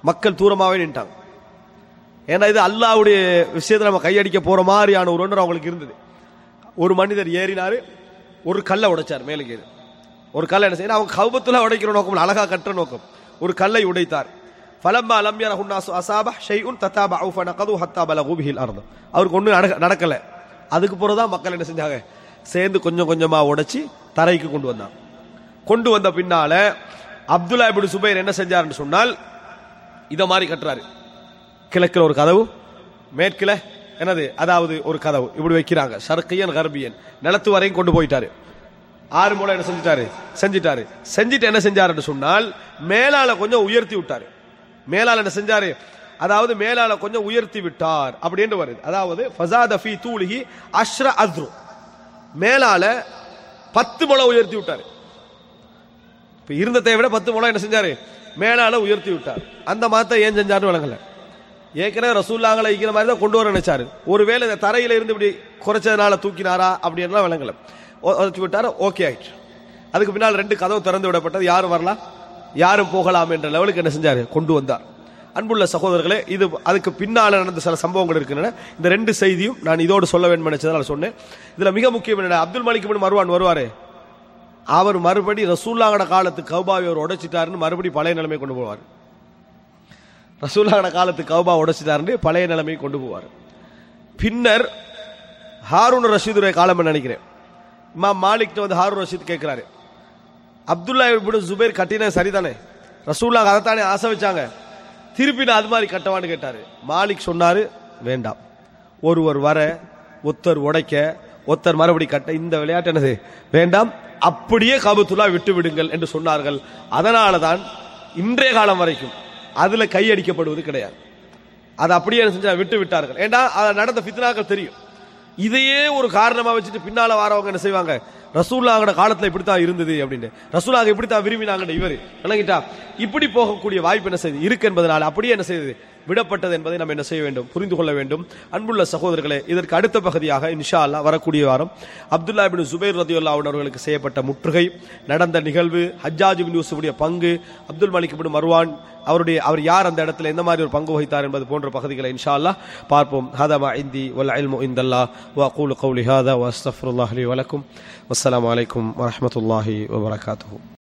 மக்கள் தூரமாவே நின்ட்டாங்க ஏன்னா இது அல்லாவுடைய விஷயத்தை நம்ம கையடிக்க போற மாதிரியான ஒரு ஒன்று அவங்களுக்கு இருந்தது ஒரு மனிதர் ஏறினாரு ஒரு கல்லை உடைச்சார் மேலே ஏறி ஒரு கல்லை என்ன செய்யணும் அவங்க கவுபத்துல உடைக்கிற நோக்கம் இல்ல, அழகா கட்டுற நோக்கம் ஒரு கல்லை உடைத்தார் ஃபலம்மா லம் யரஹு الناس அஸாபஹ ஷைஉன் ததாபஉ ஃபனகது ஹத்தா பலகு பிஹில் அர்த் அவருக்கு ஒண்ணு நடக்க நடக்கல அதுக்கு பிறகு தான் மக்கள் என்ன செஞ்சாங்க சேர்ந்து கொஞ்சம் கொஞ்சமா உடைச்சி தரைக்கு கொண்டு வந்தாங்க கொண்டு வந்த பின்னால அப்துல்லா இப்னு சுபைர் என்ன செஞ்சாருன்னு சொன்னால் இத மாதிரி கட்டுறாரு கிழக்கில் ஒரு கதவு மேற்கில் என்னது அதாவது ஒரு கதவு இப்படி வைக்கிறாங்க ஷர்கியன் கர்பியன் நிலத்து வரையும் கொண்டு போயிட்டாரு ஆறு மூலம் என்ன செஞ்சிட்டாரு செஞ்சிட்டாரு செஞ்சுட்டு என்ன செஞ்சாருன்னு சொன்னால் மேலால கொஞ்சம் உயர்த்தி விட்டாரு மேலால என்ன செஞ்சாரு அதாவது மேலால கொஞ்சம் உயர்த்தி விட்டார் அப்படின்னு வருது அதாவது ஃபசாத ஃபி தூலிஹி அஷ்ர அத்ரு மேலால பத்து முளை உயர்த்தி விட்டாரு இப்ப இருந்ததை விட பத்து முளை என்ன செஞ்சாரு மேலால உயர்த்தி விட்டார் அந்த மதத்தை ஏன் செஞ்சாருன்னு விளங்கல ஏற்கனவே ரசூல்லாங்களை இருக்கிற மாதிரி தான் கொண்டு வர நினைச்சாரு ஒருவேளை இந்த தரையில இருந்து இப்படி குறைச்சதுனால தூக்கினாரா அப்படின்லாம் விளங்கல ஒ- உதைச்சு விட்டாரு ஓகே ஆயிடுச்சு அதுக்கு பின்னால் ரெண்டு கதவு திறந்து விடப்பட்டது யாரும் வரலாம் யாரும் போகலாம் என்ற லெவலுக்கு என்ன செஞ்சாரு கொண்டு வந்தார் அன்புள்ள சகோதரர்களே இது அதுக்கு பின்னால நடந்த சில சம்பவங்கள் இருக்கின்றன இந்த ரெண்டு செய்தியும் நான் இதோடு சொல்ல வேண்டும் நினைச்சதால சொன்னேன் இதுல மிக முக்கியம் என்ன அப்துல் மலிக் இப்னு மர்வான் வருவாரே அவர் மறுபடி ரசூல்லாங்கட காலத்து கௌபாவை அவர் உடைச்சிட்டாருன்னு மறுபடி பழைய நிலைமை கொண்டு போவார் ரசூல்லாங்கட காலத்து கௌபா உடைச்சிட்டாருன்னு பழைய நிலைமை கொண்டு போவார் பின்னர் ஹாரூன் ரஷீதுடைய காலம் நினைக்கிறேன் இமாம் மாலிக் வந்து ஹாரூன் ரஷீத் கேட்கிறாரு அப்துல்லா இப்னு ஜுபைர் கட்டினது சரிதானே ரசூல்லா அதைத்தானே ஆசை வச்சாங்க திருப்பி நான் அது மாதிரி கட்டவான்னு கேட்டாரு மாலிக் சொன்னாரு வேண்டாம் ஒருவர் வர ஒருத்தர் உடைக்க ஒருத்தர் மறுபடி கட்ட இந்த விளையாட்டு என்னது வேண்டாம் அப்படியே காபத்துல்லா விட்டு விடுங்கள் என்று சொன்னார்கள் அதனால தான் இன்றைய காலம் வரைக்கும் அதுல கையடிக்கப்படுவது கிடையாது அதை அப்படியே என்ன செஞ்சா விட்டு விட்டார்கள் ஏண்டா அது நடந்த ஃபித்னாக்கள் தெரியும் இதையே ஒரு காரணமா வச்சுட்டு பின்னால வாரவங்க என்ன செய்வாங்க ரசூல்லாங்கட காலத்துல இப்படித்தான் இருந்தது அப்படின்னு ரசூலாங்க இப்படித்தான் விரும்பினாங்க இவர் விளங்கிட்டா இப்படி போகக்கூடிய வாய்ப்பு என்ன செய்யுது இருக்கு என்பதனால் அப்படியே என்ன செய்யுது விடப்பட்டது என்பதை நம்ம என்ன செய்ய வேண்டும் புரிந்து கொள்ள வேண்டும் அன்புள்ள சகோதரர்களே இதற்கு அடுத்த பகுதியாக இன்ஷா அல்லாஹ் வரக்கூடிய வாரம் அப்துல்லா பின் சுபைர் ரதியுல்லா அவர்களுக்கு செய்யப்பட்ட முற்றுகை நடந்த நிகழ்வு ஹஜ்ஜாஜ் பின் யூசுஃபுடைய பங்கு அப்துல் மலிக் பின் மர்வான் அவருடைய அவர் யார் அந்த இடத்துல எந்த மாதிரி ஒரு பங்கு வகித்தார் என்பது போன்ற பகுதிகளை இன்ஷா அல்லாஹ் பார்ப்போம் ஹதா மா இந்தி வல் இல்மு இந்தல்லா வ அகூலு கௌலி ஹாதா வ அஸ்தஃபிருல்லாஹி லி வலக்கும் வஸ்ஸலாமு அலைக்கும் வரஹ்மத்துல்லாஹி வ பரகாத்துஹு